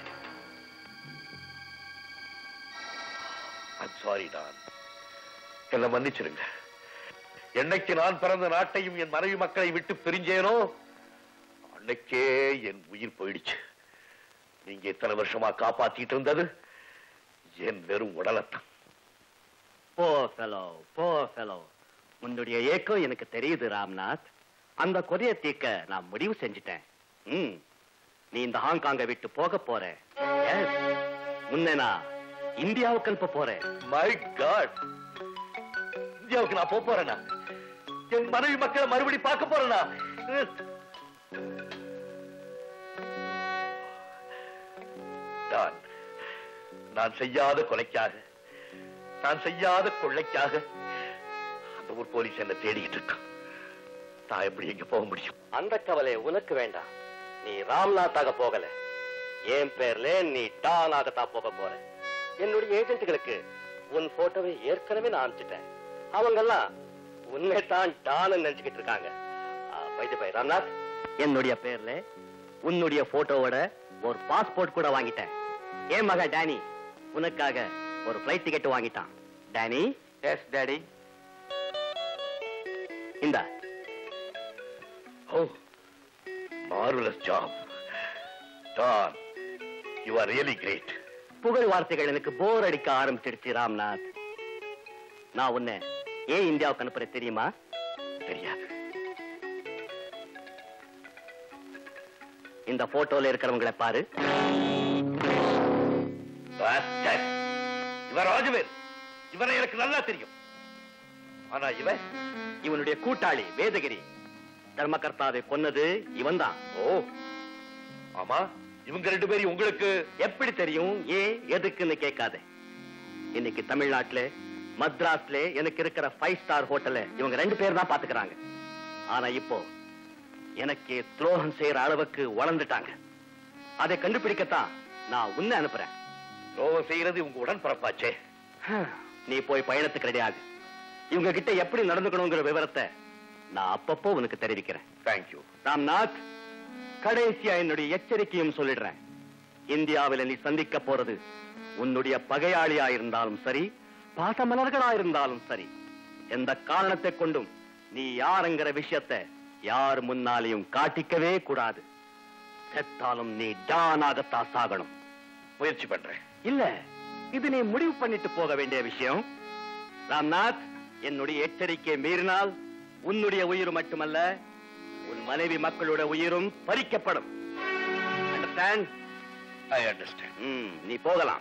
S4: ஐம் சாரி டான் என்ன மன்னிச்சிருங்க என்னைக்கு நான் பிறந்த நாட்டையும் என் மனைவி மக்களை விட்டு பிரிஞ்சேனோ அன்னைக்கே என் உயிர் போயிடுச்சு நீங்க இத்தனை வருஷமா காப்பாத்திட்டு இருந்தது என் வெறும் உடலத்தான்
S9: போ ஃபெலோ போ ஃபெலோ உன்னுடைய ஏக்கம் எனக்கு தெரியுது ராம்நாத் அந்த கொலையை தீர்க்க நான் முடிவு செஞ்சிட்டேன் ம் நீ இந்த ஹாங்காங்கை விட்டு போக போற Yes. உன்னை நான் இந்தியாவுக்கு அனுப்ப போறேன்
S4: மை காட் இந்தியாவுக்கு நான் போக போறேனா என் மனைவி மக்களை மறுபடி பார்க்க போறேனா டான் நான் செய்யாத கொலைக்காக நான் செய்யாத கொள்ளைக்காக அந்த ஊர் போலீஸ் என்ன தேடிக்கிட்டு இருக்கான் நான் எப்படி எங்க போக முடியும்
S9: அந்த கவலை உனக்கு வேண்டாம் நீ ராம்நாத்தாக போகல என் பேர்ல நீ டானாகத்தான் போக போற என்னுடைய ஏஜென்ட்டுகளுக்கு உன் போட்டோவை ஏற்கனவே நான் அனுப்பிச்சிட்டேன் அவங்கெல்லாம் உன்னை தான் டான்னு நினைச்சுக்கிட்டு இருக்காங்க வைத்து பை ராம்நாத் என்னுடைய பேர்ல உன்னுடைய போட்டோவோட ஒரு பாஸ்போர்ட் கூட வாங்கிட்டேன் என் மக டேனி உனக்காக ஒரு ஃபிளைட் டிக்கெட் வாங்கிட்டான் டேனி எஸ் டேடி இந்தா
S4: oh marvellous job don you are really great
S9: புகழ் வார்த்தைகள் எனக்கு போர் அடிக்க ஆரம்பிச்சிடுச்சு ராம்நாத் நான் உன்னை
S1: ஏன் இந்தியாவுக்கு அனுப்புற தெரியுமா
S4: தெரியாது
S1: இந்த போட்டோல இருக்கிறவங்களை பாரு
S2: Bastard. இவன் ராஜவேல் இவனை எனக்கு நல்லா தெரியும் ஆனா இவன்
S1: இவனுடைய கூட்டாளி வேதகிரி தர்மகர்த்தாவை கொன்னது இவன்தான்
S2: ஓ ஆமா இவங்க ரெண்டு பேரும் உங்களுக்கு
S1: எப்படி தெரியும் ஏன் எதுக்குன்னு கேட்காத இன்னைக்கு தமிழ்நாட்டுல மத்ராஸ்ல எனக்கு இருக்கிற ஃபைவ் ஸ்டார் ஹோட்டல்ல இவங்க ரெண்டு பேர் தான் பாத்துக்கிறாங்க ஆனா இப்போ எனக்கு துரோகம் செய்யற அளவுக்கு வளர்ந்துட்டாங்க அதை கண்டுபிடிக்கத்தான் நான் உன்னை அனுப்புறேன்
S2: துரோகம் செய்யறது இவங்க உடன்பிறப்பாச்சே
S1: நீ போய் பயணத்துக்கு ரெடி ஆகு இவங்க கிட்ட எப்படி நடந்துக்கணுங்கிற விவரத்தை நான் அப்பப்போ உனக்கு தெரிவிக்கிறேன்
S2: தேங்க்யூ
S1: ராம்நாத் கடைசியா என்னுடைய எச்சரிக்கையும் சொல்லிடுறேன் இந்தியாவில நீ சந்திக்க போறது உன்னுடைய பகையாளியா இருந்தாலும் சரி பாசமலர்களா இருந்தாலும் சரி எந்த காரணத்தை கொண்டும் நீ யாருங்கிற விஷயத்தை யார் முன்னாலேயும் காட்டிக்கவே கூடாது செத்தாலும் நீ டானாகத்தான் சாகணும்
S2: முயற்சி பண்றேன்
S1: இல்ல இது நீ முடிவு பண்ணிட்டு போக வேண்டிய விஷயம் ராம்நாத் என்னுடைய எச்சரிக்கையை மீறினால் உன்னுடைய உயிர் மட்டுமல்ல உன் மனைவி மக்களோட உயிரும் பறிக்கப்படும் Understand?
S2: ஐ அண்டர்ஸ்டாண்ட்
S1: ம், நீ போகலாம்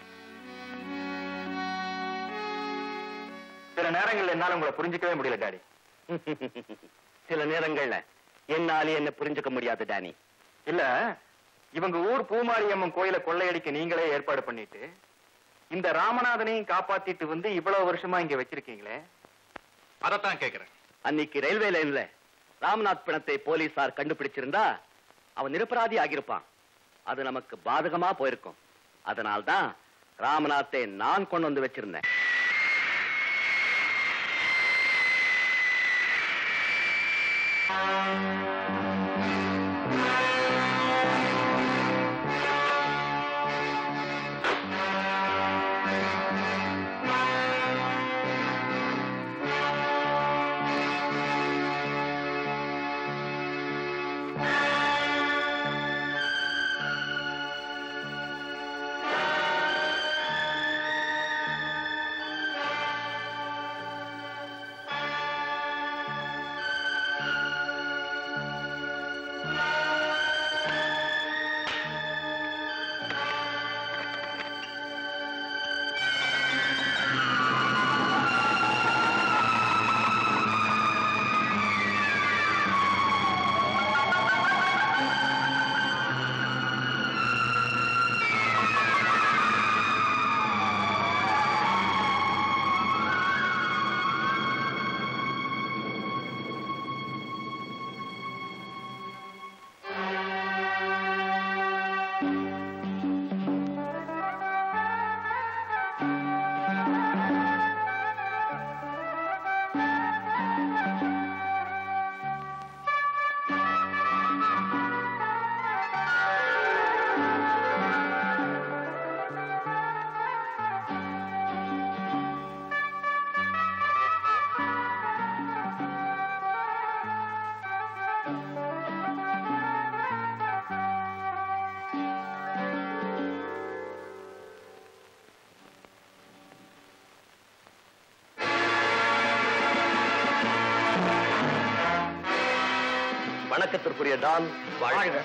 S7: சில நேரங்கள்ல என்னால உங்களை புரிஞ்சுக்கவே முடியல டாடி
S1: சில நேரங்கள்ல என்னாலே என்ன புரிஞ்சுக்க முடியாது டானி
S7: இல்ல இவங்க ஊர் பூமாரியம்மன் கோயில கொள்ளையடிக்க நீங்களே ஏற்பாடு பண்ணிட்டு இந்த ராமநாதனையும் காப்பாத்திட்டு வந்து இவ்வளவு வருஷமா இங்க வச்சிருக்கீங்களே
S13: அதத்தான் கேக்குறேன்
S1: அன்னைக்கு ரயில்வே லைன்ல ராம்நாத் பிணத்தை போலீசார் கண்டுபிடிச்சிருந்தா அவன் நிரபராதி ஆகியிருப்பான் அது நமக்கு பாதகமா போயிருக்கும் அதனால்தான் ராமநாத்தை நான் கொண்டு வந்து வச்சிருந்தேன்
S4: வணக்கத்திற்குரிய டான் வாழ்க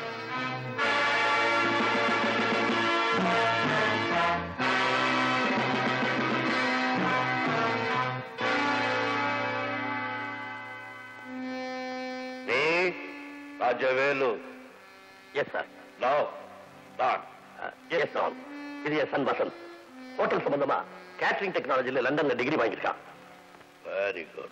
S2: நீ ராஜவேலு
S4: எஸ் சார்
S2: நோ நான்
S4: எஸ் சார் இது என் சன் வசந்த் ஹோட்டல் சம்பந்தமா கேட்டரிங் டெக்னாலஜில லண்டன்ல டிகிரி வாங்கியிருக்கான்
S2: வெரி குட்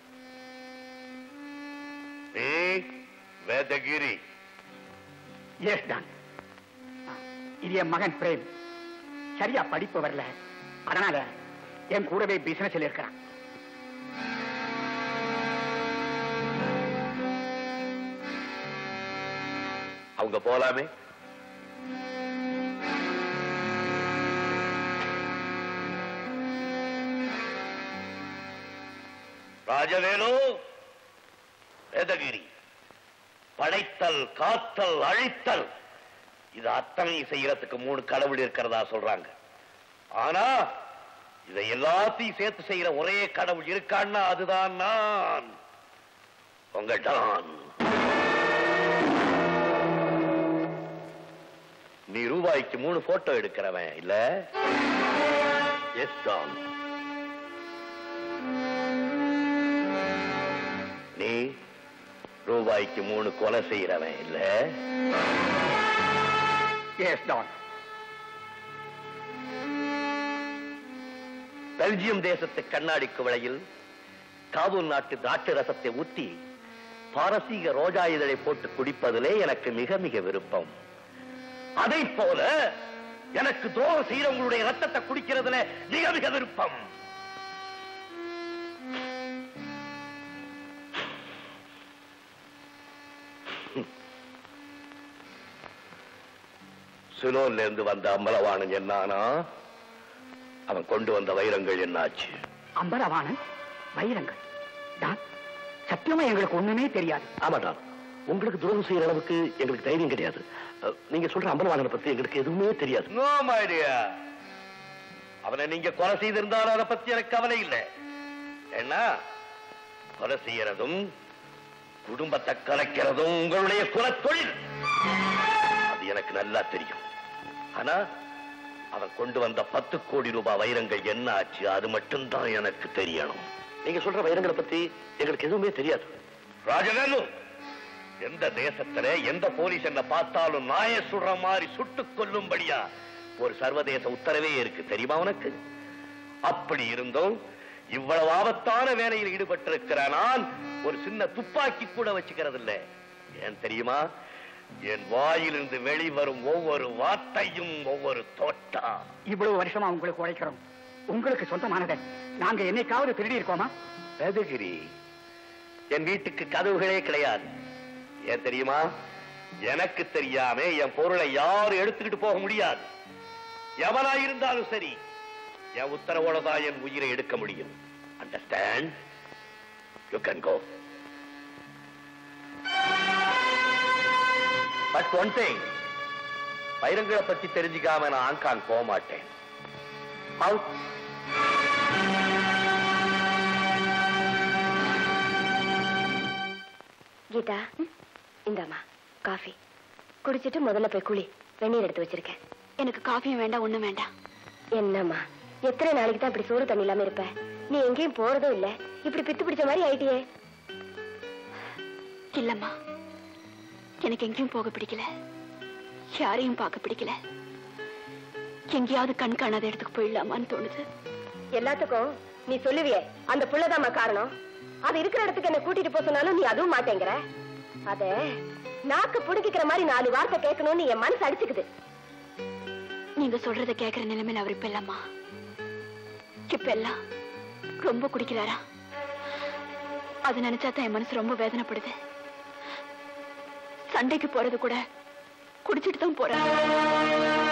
S2: நீ வேதகிரி
S12: எஸ் டான் இது என் மகன் பிரேம் சரியா படிப்பு வரல அதனால என் கூடவே பிசினஸ்ல இருக்கிறான்
S2: அவங்க போலாமே ராஜவேலு வேதகிரி படைத்தல் காத்தல் அழித்தல் இது அத்தனை செய்யறதுக்கு மூணு கடவுள் இருக்கிறதா சொல்றாங்க ஆனா
S4: இதை எல்லாத்தையும் சேர்த்து செய்யற ஒரே கடவுள் இருக்கான்னா அதுதான் நான் உங்க டான் நீ ரூபாய்க்கு மூணு போட்டோ எடுக்கிறவன் இல்ல எஸ் டான் நீ ரூபாய்க்கு மூணு கொலை செய்யறவன் இல்ல
S12: எஸ் டான்
S4: பெல்ஜியம் தேசத்து கண்ணாடி குவளையில் காபூல் நாட்டு திராட்சை ரசத்தை ஊத்தி பாரசீக ரோஜா இதழை போட்டு குடிப்பதிலே எனக்கு மிக மிக விருப்பம் அதை போல எனக்கு துரோகம் செய்யறவங்களுடைய ரத்தத்தை குடிக்கிறதுல மிக மிக விருப்பம் சுலோன்ல இருந்து வந்த அம்பலவாணன் என்னானா அவன் கொண்டு வந்த வைரங்கள் என்னாச்சு
S12: அம்பரவாணன் வைரங்கள் டான் சத்தியமா எங்களுக்கு ஒண்ணுமே தெரியாது
S4: ஆமாடா உங்களுக்கு துரோகம் செய்யற அளவுக்கு எங்களுக்கு தைரியம் கிடையாது அஹ், நீங்க சொல்ற அம்பலவாணனை பத்தி எங்களுக்கு எதுவுமே தெரியாது நோ ஐடியா அவனை நீங்க கொலை செய்திருந்தாலும் அதை பத்தி எனக்கு கவலை இல்லை ஏன்னா கொலை செய்யறதும் குடும்பத்தை கலைக்கிறதும் உங்களுடைய குலத்தொழில் அது எனக்கு நல்லா தெரியும் ஆனா அவன் கொண்டு வந்த பத்து கோடி ரூபாய் வைரங்கள் என்ன ஆச்சு அது மட்டும்தான் எனக்கு தெரியணும் நீங்க சொல்ற வைரங்களை பத்தி எங்களுக்கு எதுவுமே தெரியாது ராஜவேலு எந்த தேசத்துல எந்த போலீஸ் என்ன பார்த்தாலும் நாய சுடுற மாதிரி சுட்டுக் கொல்லும்படியா ஒரு சர்வதேச உத்தரவே இருக்கு தெரியுமா உனக்கு அப்படி இருந்தும் இவ்வளவு ஆபத்தான வேலையில் ஈடுபட்டிருக்கிற நான் ஒரு சின்ன துப்பாக்கி கூட வச்சுக்கிறது இல்ல ஏன் தெரியுமா என் வாயிலிருந்து வெளிவரும் ஒவ்வொரு வார்த்தையும் ஒவ்வொரு தோட்டா
S12: இவ்வளவு வருஷமா உங்களுக்கு உழைக்கிறோம் உங்களுக்கு சொந்தமானதை நாங்க என்னைக்காவது திருடி இருக்கோமா
S4: பெதகிரி என் வீட்டுக்கு கதவுகளே கிடையாது ஏன் தெரியுமா எனக்கு தெரியாம என் பொருளை யாரும் எடுத்துக்கிட்டு போக முடியாது எவனா இருந்தாலும் சரி என் உத்தரவோட தான் என் உயிரை எடுக்க முடியும் understand you can go but one thing வைரங்களை பத்தி தெரிஞ்சுக்காம நான் ஆங்காங் போக மாட்டேன் அவுட்
S6: கீதா இந்தாம்மா காஃபி குடிச்சிட்டு முதல்ல போய் குளி வெந்நீர் எடுத்து வச்சிருக்கேன்
S5: எனக்கு காஃபியும் வேண்டாம் ஒண்ணும் வேண்டாம்
S6: என்னம்மா எத்தனை நாளைக்கு தான் இப்படி சோறு தண்ணி இல்லாம இருப்ப நீ எங்கேயும் போறதும் இல்ல இப்படி பித்து பிடிச்ச மாதிரி ஆயிட்டியே
S5: இல்லம்மா எனக்கு எங்கேயும் போக பிடிக்கல யாரையும் பார்க்க பிடிக்கல எங்கேயாவது கண் காணாத இடத்துக்கு போயிடலாமான்னு தோணுது
S6: எல்லாத்துக்கும் நீ சொல்லுவியே அந்த புள்ளதாம்மா காரணம் அது இருக்கிற இடத்துக்கு என்ன கூட்டிட்டு போக சொன்னாலும் நீ அதுவும் மாட்டேங்கிற அத நாக்கு புடுங்கிக்கிற மாதிரி நாலு வார்த்தை கேட்கணும்னு என் மனசு அடிச்சுக்குது
S5: நீங்க சொல்றத கேக்குற நிலைமையில அவர் இப்ப இல்லம்மா இப்ப எல்லாம் ரொம்ப குடிக்கிறாரா அது நினைச்சா தான் என் மனசு ரொம்ப வேதனைப்படுது சண்டைக்கு போறது கூட குடிச்சிட்டு தான் போறேன்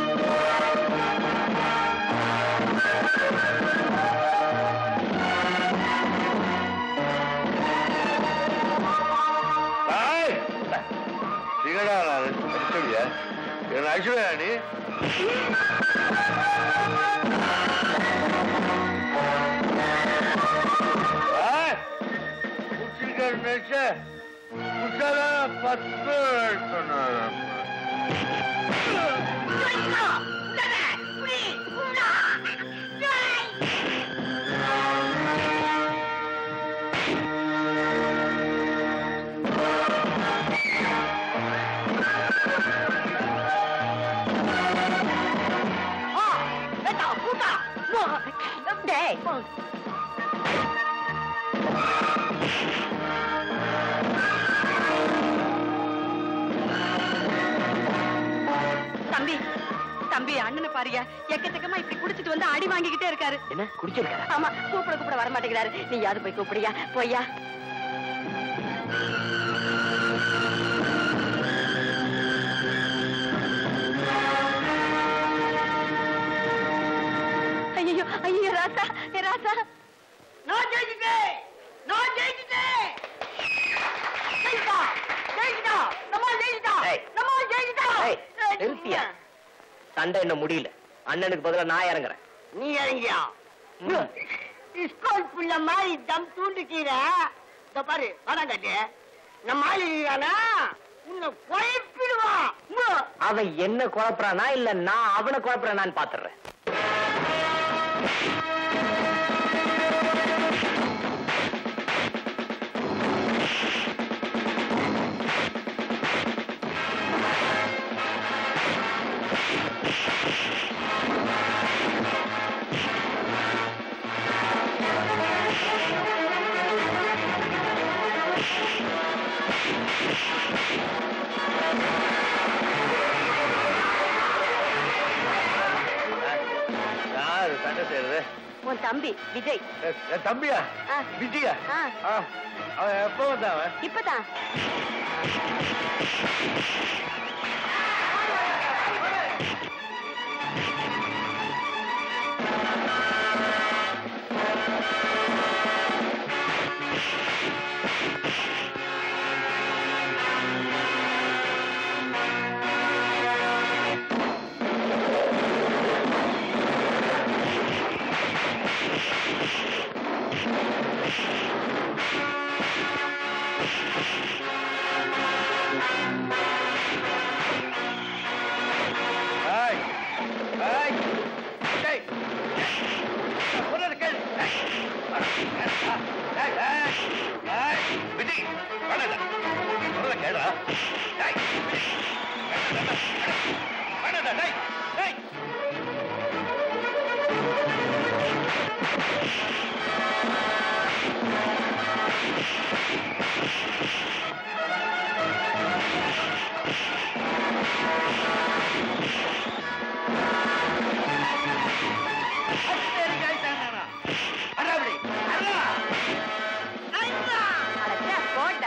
S4: சிகடா நான் அடிச்சுடியா என்ன அடிச்சுடியா நீ குடிச்சிருக்காரு நினைச்ச குடிச்சாதான் பத்து எடுக்கணும்
S6: டேய்
S3: தம்பி தம்பி அண்ணனை பாருங்க எக்கச்சக்கமா இப்படி குடிச்சிட்டு வந்து அடி வாங்கிக்கிட்டே இருக்காரு
S7: என்ன குடிச்சிருக்காரா
S3: ஆமா கூப்பிட கூப்பிட வர மாட்டேங்கிறாரு நீ யாரு போய் கூப்பிடியா போய்யா ஐயோ ஐயோ ராசா ஏ ராசா நான் ஜெயிச்சிட்டேன் நான் ஜெயிச்சிட்டேன் ஜெயிச்சிட்டா ஜெயிச்சிட்டா நம்ம ஜெயிச்சிட்டா
S1: ஏய்.
S3: நம்ம ஜெயிச்சிட்டா
S1: நிறுத்தியா சண்டை என்ன முடியல அண்ணனுக்கு பதிலா நான் இறங்குறேன்
S11: நீ இறங்கியா ஸ்கூல் புள்ள மாதிரி தம் தூண்டுக்கீர இந்த பாரு வரம் கட்டி நம்ம மாளிகையானா உன்னை குழப்பிடுவான்
S1: அவன் என்ன குழப்பறானா இல்ல நான் அவனை குழப்பறானான்னு பாத்துறேன்
S2: யாரு சண்டை செய்யறது
S3: உன் தம்பி விஜய்
S2: என் தம்பியா
S3: ஆ.
S2: விஜயா
S3: ஆ.
S2: ஆ. அவன் எப்போ வந்தான் அவன்
S3: இப்பதான்
S2: ஏய் ஏய் ஏய் சொல்றது கேளு ஏய் ஏய் ஏய் ஏய் விஜய் வேணாடா சொல்றத கேளுடா ஏய் வேணாடா டேய் டேய்
S3: போட்டா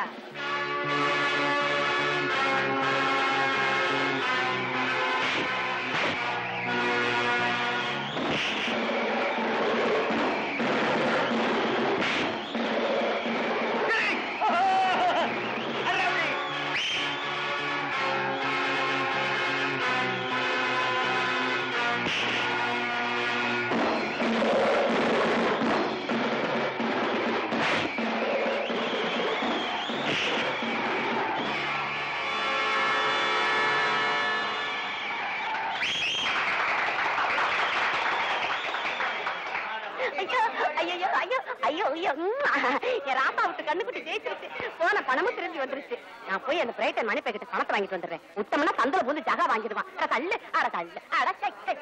S3: ஐயோ ஐயோ ஐயோ ஐயோ ஐயோ ம், என் ராப்பா விட்டு கண்ணுக்குட்டி ஜெயிச்சிருச்சு போன பணமும் திரும்பி வந்துருச்சு நான் போய் அந்த பிரைட்டன் மணி பேக்கிட்ட பணத்தை வாங்கிட்டு வந்துடுறேன் உத்தமனா சந்தில பூந்து ஜகா வாங்கிடுவான் அட தள்ளு அட தள்ளு அட சை, சை.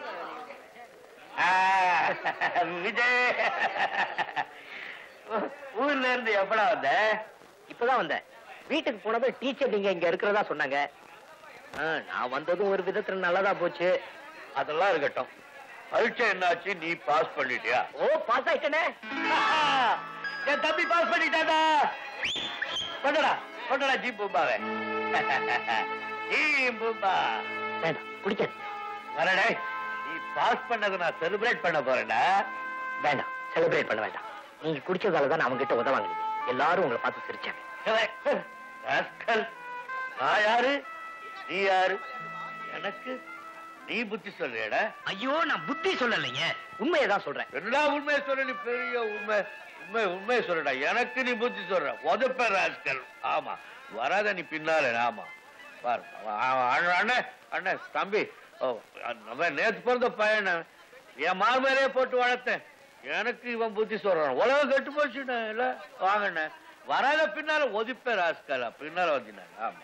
S1: விஜய் ஊர்ல இருந்து எப்படா வந்த இப்பதான் வந்தேன் வீட்டுக்கு போனதும் டீச்சர் நீங்க இங்க இருக்கிறதா சொன்னாங்க ஆ, நான் வந்ததும் ஒரு விதத்துல நல்லதா போச்சு
S2: அதெல்லாம் இருக்கட்டும் பரீட்சை என்னாச்சு நீ பாஸ் பண்ணிட்டியா
S1: ஓ பாஸ் ஆயிட்டனே
S2: என் தம்பி பாஸ் பண்ணிட்டாடா கொண்டடா கொண்டடா ஜீப் பூம்பாவே ஜீப் பூம்பா
S1: வேண்டாம் குடிக்காது
S2: வரடே நீ பாஸ் பண்ணதை நான் செலிப்ரேட் பண்ண போறேன்டா
S1: வேண்டாம் செலிப்ரேட் பண்ண வேண்டாம் நீங்க குடிச்சதால தான் அவங்க கிட்ட உதவாங்க எல்லாரும் உங்களை பார்த்து சிரிச்சாங்க
S2: ராஸ்கல். நான் யாரு நீ யாரு எனக்கு நீ புத்தி சொல்றியடா
S1: ஐயோ நான் புத்தி சொல்லலைங்க உண்மையை தான் சொல்றேன்
S2: எல்லா உண்மையை சொல்ற நீ பெரிய உண்மை உண்மை உண்மையை சொல்றடா எனக்கு நீ புத்தி சொல்ற உதப்ப ராஸ்கல் ஆமா வராத நீ பின்னால ஆமா பாரு அவன் அவன் அண்ணன் அண்ணன் அண்ணன் தம்பி ஓ, நம்ம நேத்து பிறந்த பையன் என் மார்மேலே போட்டு வளர்த்தேன் எனக்கு இவன் புத்தி சொல்றான் உலகம் கெட்டு போச்சுண்ணே இல்ல வாங்கண்ணே வராத பின்னால ஒதிப்ப ராஸ்கலா பின்னால வந்தினாங்க ஆமா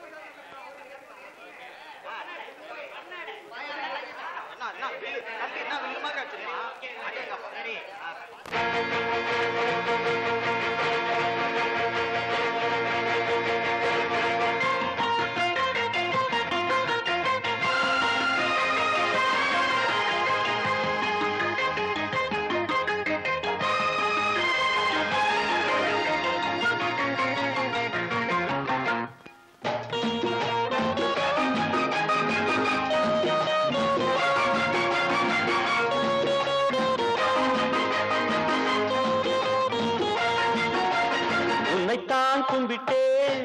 S8: உன்னைத்தான் கும்பிட்டேன்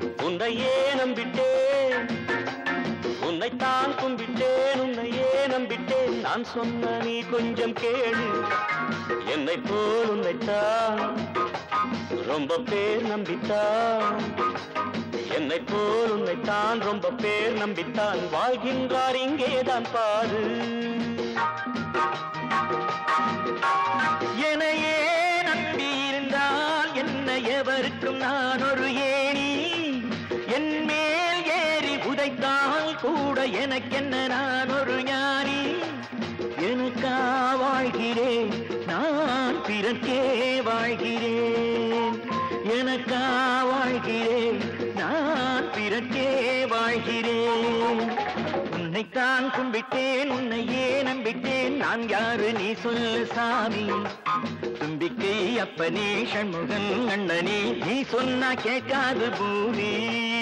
S8: உன்னையே நம்பிட்டேன் உன்னைத்தான் கும்பிட்டேன் உன்னையே நம்பிட்டேன் நம்பிட்டேன் நான் சொன்ன நீ கொஞ்சம் கேளு என்னை போல் உன்னைத்தான் ரொம்ப பேர் நம்பித்தான் என்னை போல் உன்னைத்தான் ரொம்ப பேர் நம்பித்தான் வாழ்கின்றார் இங்கேதான் பாரு என்னையே நம்பி இருந்தால் என்ன எவருக்கும் நான் ஒரு ஏணி என் மேல் ஏறி உதைத்தால் கூட எனக்கென்ன நான் ஒரு ஞானி எனக்கா வாழ்கிறேன் நான் பிறர்க்கே வாழ்கிறேன் எனக்கா வாழ்கிறேன் நான் பிறர்க்கே வாழ்கிறேன் உன்னைத்தான் கும்பிட்டேன் உன்னையே நம்பிட்டேன் நான் யாரு நீ சொல்லு சாமி தும்பிக்கை அப்பனே சண்முகன் அண்ணனே நீ சொன்னா கேட்காது பூமி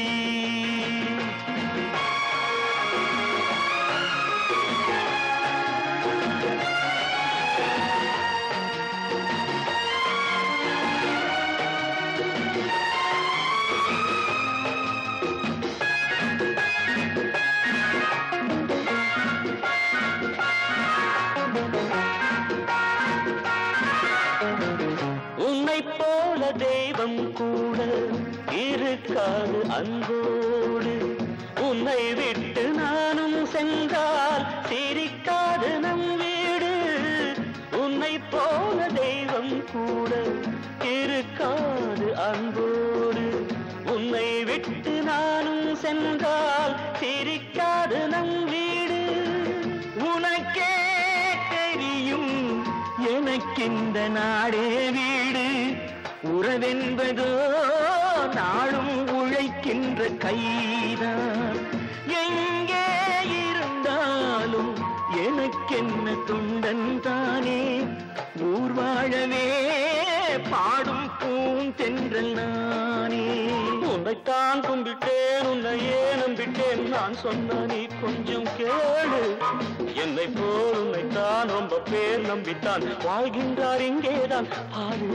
S8: உன்னை போல தெய்வம் கூட இருக்காது அன்போடு உன்னை விட்டு நானும் சென்றால் சிரிக்காது நம் வீடு உன்னை போல தெய்வம் கூட இருக்காது அன்போடு உன்னை விட்டு நானும் சென்றால் சிரிக்காது நம் வீடு உனக்கே தெரியும் எனக்கிந்த நாடே வீடு உறவென்பதோ நாளும் உழைக்கின்ற கைதான் எங்கே இருந்தாலும் எனக்கென்ன தொண்டன் தானே ஊர் வாழவே பாடும் பூந்தென்றல் நானே உன்னைத்தான் கும்பிட்டேன் உன்னையே நம்பிட்டேன் நான் சொன்ன நீ கொஞ்சம் கேளு என்னை போல் உன்னைத்தான் ரொம்ப பேர் நம்பித்தான் வாழ்கின்றார் இங்கேதான் பாரு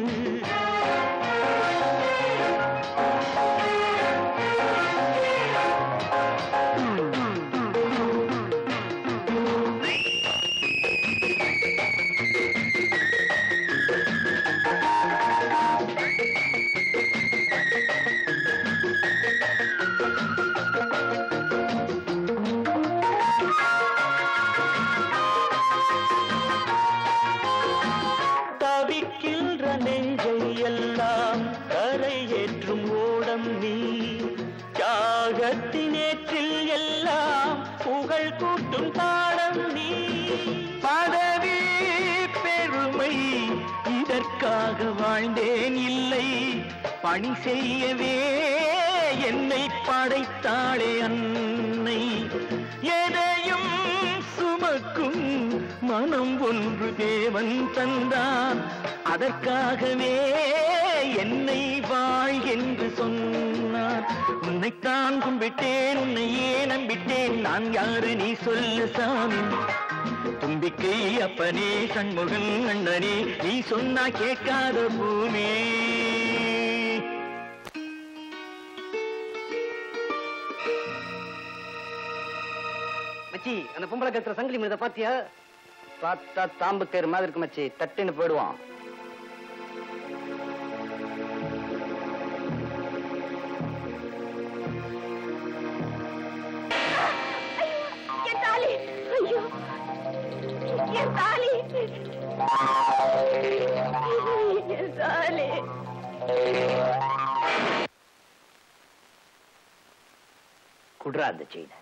S8: தவிக்கின்ற நெஞ்சை எல்லாம் கரையேற்றும் ஓடம் நீ தியாகத்தினேற்றில் எல்லாம் புகழ் கூட்டும் தாளம் நீ பதவி பெருமை இதற்காக வாழ்ந்தேன் இல்லை பணி செய்யவே என்னை படைத்தாளே அன்னை எதையும் சுமக்கும் மனம் ஒன்று தேவன் தந்தான் அதற்காகவே என்னை வாழ் என்று சொன்னார் உன்னைத்தான் கும்பிட்டேன் உன்னையே நம்பிட்டேன் நான் யாரு நீ சொல்லு சாமி தும்பிக்கை அப்பனே சண்முகன் அண்ணனே நீ சொன்னா கேட்காத பூமி
S7: மச்சி அந்த பொம்பளை கத்துற சங்கிலி மீத பாத்தியா பார்த்தா தாம்பு தேர் மாதிரி இருக்கு மச்சி தட்டுன்னு போயிடுவான்
S3: என் தாலி ஐயோ என் தாலி என் தாலி
S1: குடுறா அந்த செயினை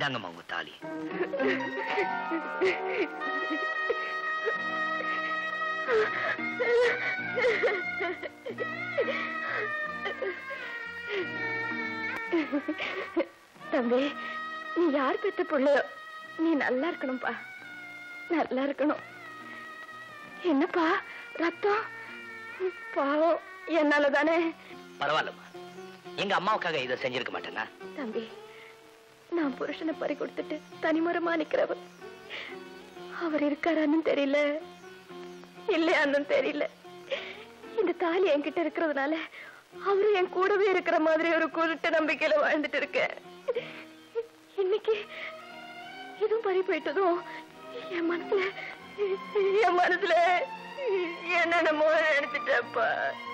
S14: இந்தாங்கம்மா உங்க தாலி
S6: தம்பி நீ யார் பெத்த பிள்ளையோ நீ நல்லா இருக்கணும்பா நல்லா இருக்கணும் என்னப்பா ரத்தம் பாவம் என்னால தானே
S14: பரவாயில்லம்மா எங்க அம்மாவுக்காக இதை செஞ்சிருக்க மாட்டேனா
S6: தம்பி நான் புருஷனை பறி கொடுத்துட்டு தனிமரமா நிக்கிறவ அவர் இருக்காரான்னு தெரியல இல்லையான்னு தெரியல இந்த தாலி என்கிட்ட இருக்கிறதுனால அவரு என் கூடவே இருக்கிற மாதிரி ஒரு குருட்டு நம்பிக்கையில வாழ்ந்துட்டு இருக்கேன் இன்னைக்கு இதுவும் பறி போயிட்டதும் என் மனசுல என் மனசுல என்னென்னமோ எடுத்துட்டப்பா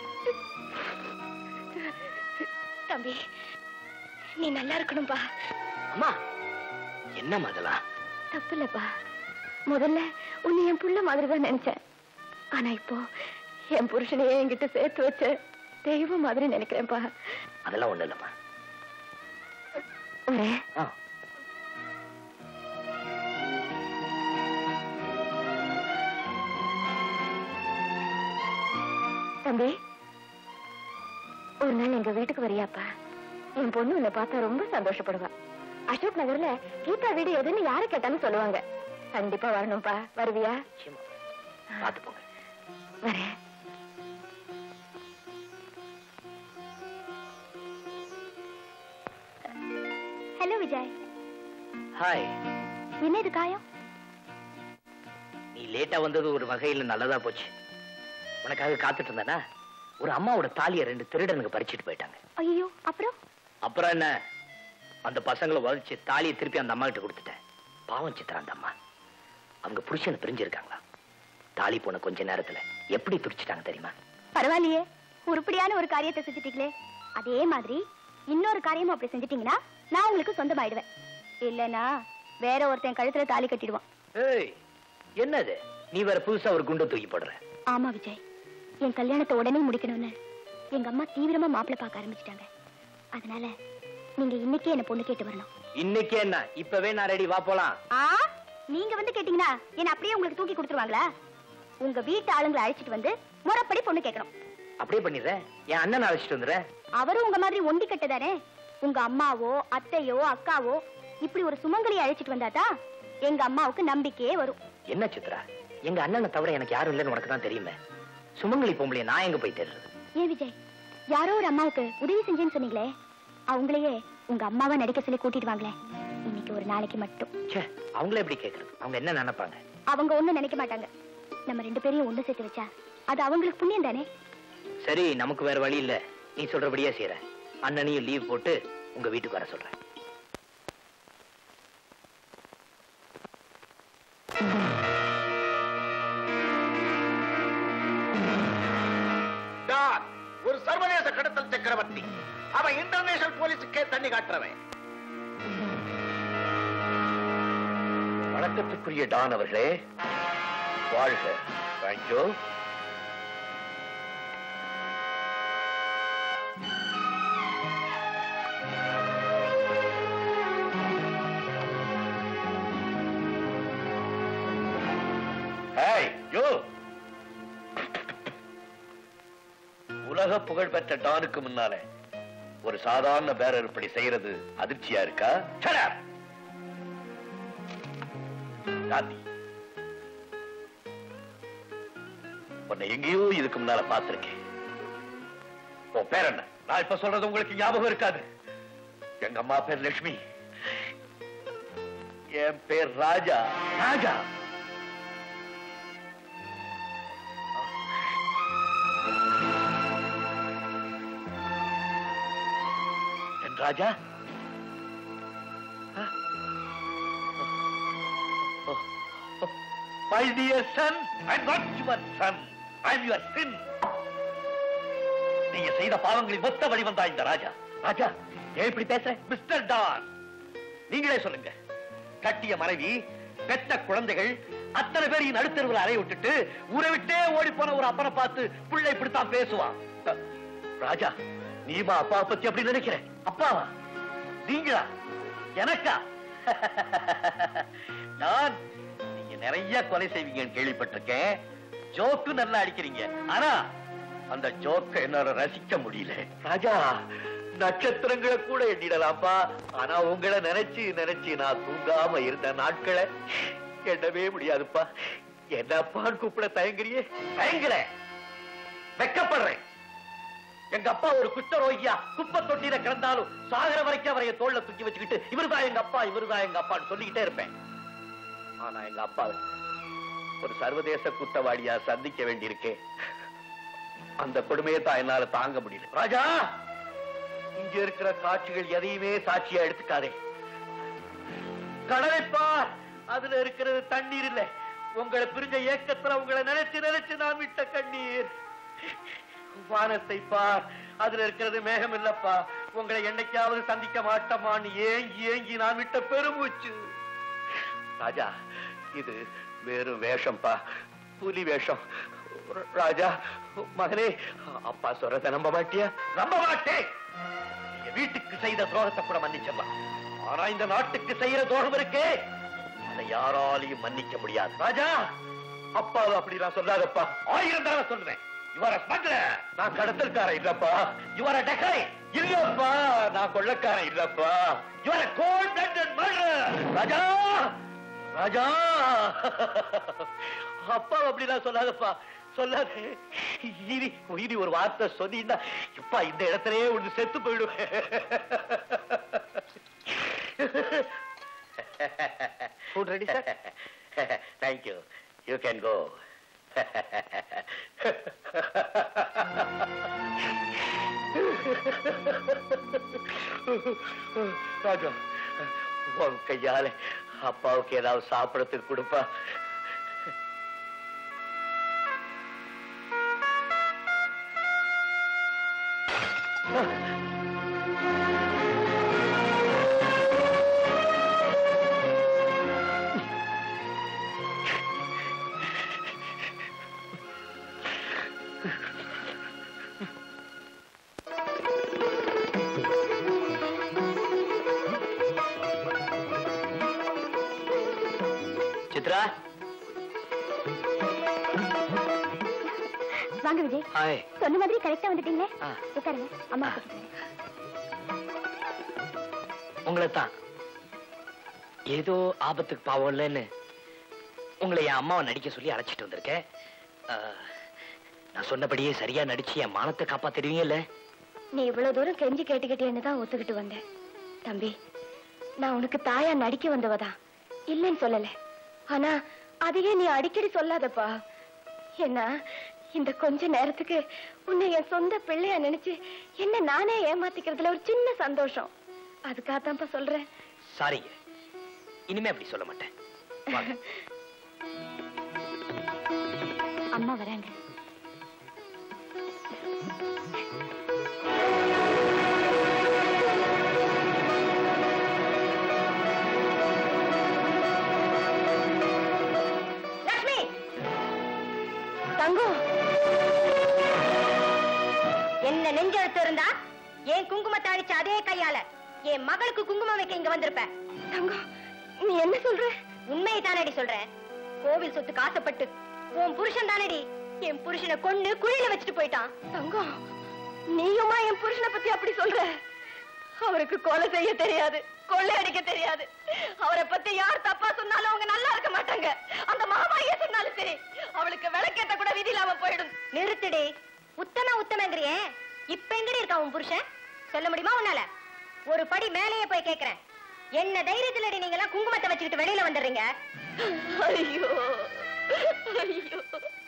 S6: தம்பி நீ நல்லா இருக்கணும்பா
S14: அம்மா என்ன அதெல்லாம்
S6: தப்பு இல்லப்பா முதல்ல உன்னை என் புள்ள மாதிரி தான் நினைச்சேன் ஆனா இப்போ என் புருஷனையே என்கிட்ட சேர்த்து வச்ச தெய்வம் மாதிரி நினைக்கிறேன்ப்பா
S14: அதெல்லாம் ஒண்ணு இல்லம்மா
S6: வரேன்
S14: ஆ.
S6: தம்பி ஒரு நாள் எங்க வீட்டுக்கு வரியாப்பா என் பொண்ணு உன்னை பார்த்தா ரொம்ப சந்தோஷப்படுவா அசோக் நகர்ல கீதா வீடு எதுன்னு யாரை கேட்டாலும் சொல்லுவாங்க கண்டிப்பா வரணும்ப்பா வருவியா
S14: பார்த்து போங்க
S6: வரேன்
S5: ஹலோ விஜய்
S14: ஹாய்
S5: என்ன இது காயம்
S14: நீ லேட்டா வந்தது ஒரு வகையில நல்லதா போச்சு உனக்காக காத்துட்டு இருந்தேனா ஒரு அம்மாவோட தாலியை ரெண்டு திருடனுங்க பறிச்சுட்டு போயிட்டாங்க
S5: ஐயோ அப்புறம்
S14: அப்புறம் என்ன அந்த பசங்களை வதச்சு தாலியை திருப்பி அந்த அம்மா கிட்ட கொடுத்துட்டேன் பாவம் சித்ரா அந்த அம்மா அவங்க புருஷனை பிரிஞ்சிருக்காங்களா தாலி போன கொஞ்ச நேரத்துல எப்படி துடிச்சிட்டாங்க தெரியுமா
S5: பரவாயில்லையே உருப்படியான ஒரு காரியத்தை செஞ்சுட்டீங்களே அதே மாதிரி இன்னொரு காரியமும் அப்படி செஞ்சுட்டீங்கன்னா நான் உங்களுக்கு சொந்தமாயிடுவேன் இல்லனா வேற ஒருத்தன் கழுத்துல தாலி கட்டிடுவான்
S14: ஏய் என்னது நீ வேற புதுசா ஒரு குண்டை தூக்கி போடுற
S5: ஆமா விஜய் என் கல்யாணத்தை உடனே முடிக்கணும்னு எங்க அம்மா தீவிரமா மாப்பிள்ளை பார்க்க ஆரம்பிச்சிட்டாங்க அதனால நீங்க இன்னைக்கே என்ன பொண்ணு கேட்டு வரணும்
S14: இன்னைக்கு என்ன இப்பவே நான் ரெடி வா போலாம்
S5: ஆ நீங்க வந்து கேட்டீங்கன்னா என்ன அப்படியே உங்களுக்கு தூக்கி கொடுத்துருவாங்களா உங்க வீட்டு ஆளுங்களை அழைச்சிட்டு வந்து முறைப்படி பொண்ணு கேட்கணும்
S14: அப்படியே பண்ணிடுறேன் என் அண்ணன் அழைச்சிட்டு வந்துடுறேன்
S5: அவரும் உங்க மாதிரி ஒண்டி கட்டதானே உங்க அம்மாவோ அத்தையோ அக்காவோ இப்படி ஒரு சுமங்கலியை அழைச்சிட்டு வந்தாதான் எங்க அம்மாவுக்கு நம்பிக்கையே வரும்
S14: என்ன சித்ரா எங்க அண்ணனை தவிர எனக்கு யாரும் இல்லைன்னு உனக்கு தான் தெரியுமே சுமங்கலி பொம்பளைய நான் எங்க போய் தேடுறது
S5: ஏன் விஜய் யாரோ ஒரு அம்மாவுக்கு உதவி செஞ்சேன்னு சொன்னீங்களே அவங்களையே உங்க அம்மாவை நடிக்க சொல்லி கூட்டிட்டு வாங்களேன் இன்னைக்கு ஒரு நாளைக்கு மட்டும்
S14: ச்சே அவங்கள எப்படி கேக்குறது அவங்க என்ன நினைப்பாங்க
S5: அவங்க ஒண்ணும் நினைக்க மாட்டாங்க நம்ம ரெண்டு பேரையும் ஒண்ணு சேர்த்து வச்சா அது அவங்களுக்கு புண்ணியம் தானே
S14: சரி நமக்கு வேற வழி இல்ல நீ சொல்றபடியே செய்யறேன் அண்ணனையும் லீவ் போட்டு உங்க வீட்டுக்கு வர சொல்றேன்
S11: டான் ஒரு சர்வதேச கடத்தல் சக்கரவர்த்தி அவன் இன்டர்நேஷனல் போலீஸுக்கே தண்ணி காட்டுறவன்
S4: வணக்கத்துக்குரிய டான் அவர்களே வாழ்க தேங்க்யூ ஏய், யோ. உலக புகழ்பெற்ற டானுக்கு முன்னால ஒரு சாதாரண பேரர் இப்படி செய்யறது அதிர்ச்சியா இருக்கா Shut up! காந்தி உன்னை எங்கேயோ இதுக்கு முன்னால பார்த்திருக்கேன் உன் பேர் என்ன நான் இப்ப சொல்றது உங்களுக்கு ஞாபகம் இருக்காது எங்க அம்மா பேர் லட்சுமி என் பேர் ராஜா ராஜா என் ராஜா My dear son, I'm not your son. I'm your sin. நீங்க செய்த பாவங்களின் மொத்த வழிவந்தா இந்த ராஜா ராஜா ஏன் இப்படி பேசுற மிஸ்டர் டான் நீங்களே சொல்லுங்க கட்டிய மனைவி பெத்த குழந்தைகள் அத்தனை பேரையும் நடுத்தருவில் அறைய விட்டுட்டு ஊரை விட்டே ஓடி போன ஒரு அப்பனை பார்த்து பிள்ளை இப்படித்தான் பேசுவான் அஹ், ராஜா நீமா அப்பா பத்தி அப்படி நினைக்கிற அப்பாவா நீங்களா எனக்கா நான் நீங்க நிறைய கொலை செய்வீங்கன்னு கேள்விப்பட்டிருக்கேன் ஜோக்கு நல்லா அடிக்கிறீங்க ஆனா அந்த ஜோக்க என்னால ரசிக்க முடியல ராஜா நட்சத்திரங்களை கூட எண்ணிடலாம்ப்பா ஆனா உங்களை நினைச்சு நினைச்சு நான் தூங்காம இருந்த நாட்களை எண்ணவே முடியாதுப்பா என்னப்பான்னு கூப்பிட தயங்குறியே தயங்குற வெக்கப்படுறேன் எங்க அப்பா ஒரு குஷ்டரோகியா குப்பை தொட்டியில கிடந்தாலும் சாகர வரைக்கும் அவரைய தோல்ல தூக்கி வச்சுக்கிட்டு இவருதான் எங்க அப்பா இவருதான் எங்க அப்பான்னு சொல்லிக்கிட்டே இருப்பேன் ஆனா எங்க அப்பா ஒரு சர்வதேச குற்றவாளியா சந்திக்க வேண்டியிருக்கே அந்த கொடுமையை தான் என்னால தாங்க முடியல ராஜா இங்க இருக்கிற காட்சிகள் எதையுமே சாட்சியா எடுத்துக்காதே கடலை பார் அதுல இருக்கிறது தண்ணீர் இல்லை உங்களை பிரிஞ்ச ஏக்கத்துல உங்களை நினைச்சு நினைச்சு நான் விட்ட கண்ணீர் வானத்தை பார் அதுல இருக்கிறது மேகம் இல்லப்பா உங்களை என்னைக்காவது சந்திக்க மாட்டோமான்னு ஏங்கி ஏங்கி நான் விட்ட பெருமூச்சு ராஜா இது வெறும் வேஷம்பா புலி வேஷம் ராஜா மகனே அப்பா சொல்றத நம்ப மாட்டியா நம்ப மாட்டேன் நீங்க வீட்டுக்கு செய்த துரோகத்தை கூட மன்னிச்சிடலாம் ஆனா இந்த நாட்டுக்கு செய்யற துரோகம் இருக்கே அதை யாராலையும் மன்னிக்க முடியாது ராஜா அப்பா அப்படி நான் சொல்லாதப்பா ஆயிரம் தானே சொல்றேன் இவர ஸ்மக்லர் நான் கடத்தல்காரன் இல்லப்பா இவர டெக்கரை இல்லப்பா நான் கொள்ளக்காரன் இல்லப்பா இவர cold blooded murder Raja Raja அப்பா அப்படிலாம் சொல்லாதப்பா சொல்லாதே இனி இனி ஒரு வார்த்தை சொன்னீங்கன்னா இப்பா இந்த இடத்துலயே ஒன்று செத்து போயிடுவேன் food ready sir thank you you can go Raja உன் கையால அப்பாவுக்கு ஏதாவது சாப்பிடறதுக்கு கொடுப்பா சித்ரா
S6: வாங்க விஜய்
S4: ஹாய்
S6: சொன்ன மாதிரி கரெக்டா வந்துட்டீங்களே
S4: ஆ.
S6: உட்காருங்க அம்மா கூட்டிட்டு வரேன்.
S14: உங்களை தான் ஏதோ ஆபத்துக்கு பாவம் இல்லைன்னு உங்களை என் அம்மாவை நடிக்க சொல்லி அழைச்சிட்டு வந்திருக்கேன் ஆ, நான் சொன்னபடியே சரியா நடிச்சு என் மானத்தை காப்பாத்திடுவீங்கல்ல
S6: நீ இவ்வளவு தூரம் கெஞ்சி கேட்டுக்கிட்டேன்னு தான் ஒத்துக்கிட்டு வந்தேன் தம்பி நான் உனக்கு தாயா நடிக்க வந்தவதான் இல்லைன்னு சொல்லல ஆனா அதையே நீ அடிக்கடி சொல்லாதப்பா என்ன இந்த கொஞ்ச நேரத்துக்கு உன்னை என் சொந்த பிள்ளையா நினைச்சு என்ன நானே ஏமாத்திக்கிறதுல ஒரு சின்ன சந்தோஷம் அதுக்காகத்தான்ப்பா சொல்றேன்
S14: சாரிங்க இனிமே அப்படி சொல்ல மாட்டேன் வாங்க.
S6: அம்மா வராங்க
S3: லட்சுமி
S6: தங்கம்
S3: என்ன நெஞ்செழுத்து இருந்தா என் குங்குமத்தை அழிச்ச அதே கையால என் மகளுக்கு குங்குமம் வைக்க இங்க வந்திருப்ப
S6: தங்கம் நீ என்ன சொல்ற
S3: உண்மையை தானடி சொல்றேன் கோவில் சொத்துக்கு ஆசைப்பட்டு உன் புருஷன் தானடி என் புருஷனை கொன்னு குழியில வச்சுட்டு போயிட்டான்
S6: தங்கம் நீயுமா என் புருஷனை பத்தி அப்படி சொல்ற அவருக்கு கொலை செய்ய தெரியாது கொள்ளை அடிக்க தெரியாது அவரை பத்தி யார் தப்பா சொன்னாலும் அவங்க நல்லா இருக்க மாட்டாங்க அந்த மாமாயே சொன்னாலும் சரி அவளுக்கு விளக்கேத்த கூட விதி இல்லாம போயிடும்
S3: நிறுத்துடி உத்தம உத்தமங்கிறியே இப்ப எங்கடி இருக்கா உன் புருஷன் சொல்ல முடியுமா உன்னால ஒரு படி மேலேயே போய் கேக்குறேன் என்ன தைரியத்துல நீங்க எல்லாம் குங்குமத்தை வச்சுக்கிட்டு வெளியில வந்துடுறீங்க
S6: ஐயோ ஐயோ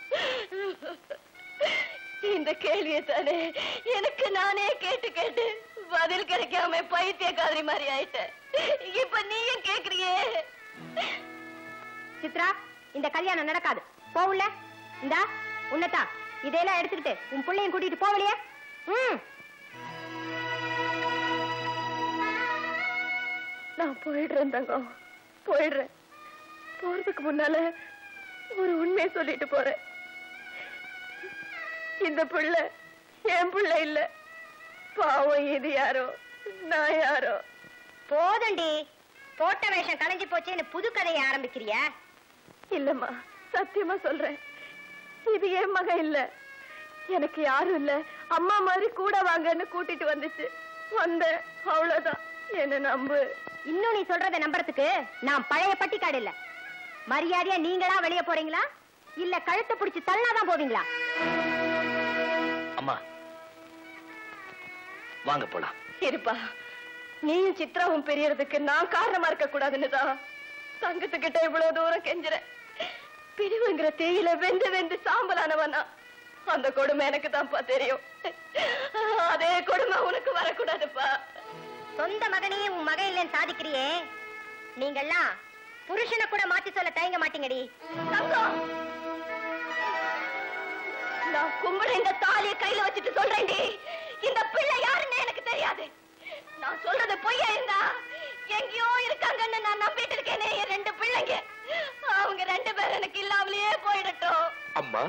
S6: இந்த கேள்வியை தானே எனக்கு நானே கேட்டு கேட்டு பதில் கிடைக்காம பைத்தியக்காரி மாதிரி ஆயிட்டேன் இப்ப நீயும் கேக்குறியே
S3: சித்ரா இந்த கல்யாணம் நடக்காது போவுல இந்தா உன்னதான் இதையெல்லாம் எடுத்துக்கிட்டு உன் பிள்ளையும் கூட்டிட்டு போவலையே ம்
S6: நான் போயிடுறேன் தங்கம் போயிடுறேன் போறதுக்கு முன்னால ஒரு உண்மையை சொல்லிட்டு போறேன் இந்த பிள்ளை என் பிள்ளை இல்ல பாவம் இது யாரோ நான் யாரோ
S3: போதண்டி போட்ட வேஷம் கலைஞ்சு போச்சேன்னு புது கதையை ஆரம்பிக்கிறியா
S6: இல்லம்மா சத்தியமா சொல்றேன் இது என் மகன் இல்ல எனக்கு யாரும் இல்ல அம்மா மாதிரி கூட வாங்கன்னு கூட்டிட்டு வந்துச்சு வந்தேன் அவ்வளவுதான் என்ன நம்பு
S3: இன்னும் நீ சொல்றத நம்புறதுக்கு நான் பழைய பட்டிக்காடு இல்ல மரியாதையா நீங்களா வெளிய போறீங்களா இல்ல கழுத்தை பிடிச்சு தள்ளாதான் போவீங்களா
S14: அம்மா வாங்க போலாம்
S6: இருப்பா நீயும் சித்ராவும் பெரியறதுக்கு நான் காரணமா இருக்க கூடாதுன்னுதான் தங்கத்துக்கிட்ட இவ்வளவு தூரம் கெஞ்சுறேன் பிரிவுங்கிற தேயில வெந்து வெந்து சாம்பலானவனா அந்த கொடுமை எனக்கு தான்ப்பா தெரியும் அதே கொடுமை உனக்கு வரக்கூடாதுப்பா
S3: சொந்த மகனையே உன் மகன் இல்லைன்னு சாதிக்கிறியே நீங்கெல்லாம் புருஷனை கூட மாத்தி சொல்ல தயங்க மாட்டீங்கடி
S6: தங்கம் நான் கும்பிட இந்த தாலியை கையில வச்சுட்டு சொல்றேன்டி இந்த பிள்ளை யாருன்னு எனக்கு தெரியாது நான் சொல்றது பொய்யா இருந்தா எங்கேயோ இருக்காங்கன்னு நான் நம்பிட்டு இருக்கேனே என் ரெண்டு பிள்ளைங்க அவங்க ரெண்டு பேரும் எனக்கு இல்லாமலேயே போயிடட்டும்
S2: அம்மா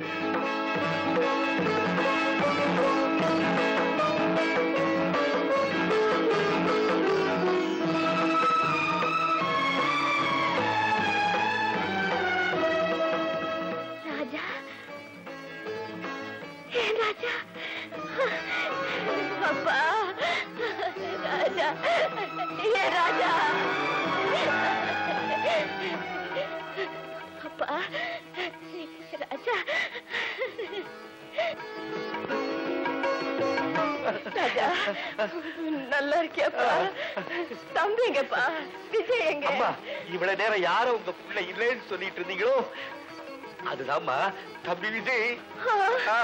S6: ராஜா ஏன் ராஜா அப்பா ராஜா ஏ ராஜா அப்பா ராஜா ராஜா நல்லா இருக்கியாப்பா தம்பிங்கப்பா விஜய் எங்க
S4: அம்மா இவ்வளவு நேரம் யாரோ உங்க புள்ள இல்லைன்னு சொல்லிட்டு இருந்தீங்களோ அதுதான்மா தம்பி விஜய் ஆ.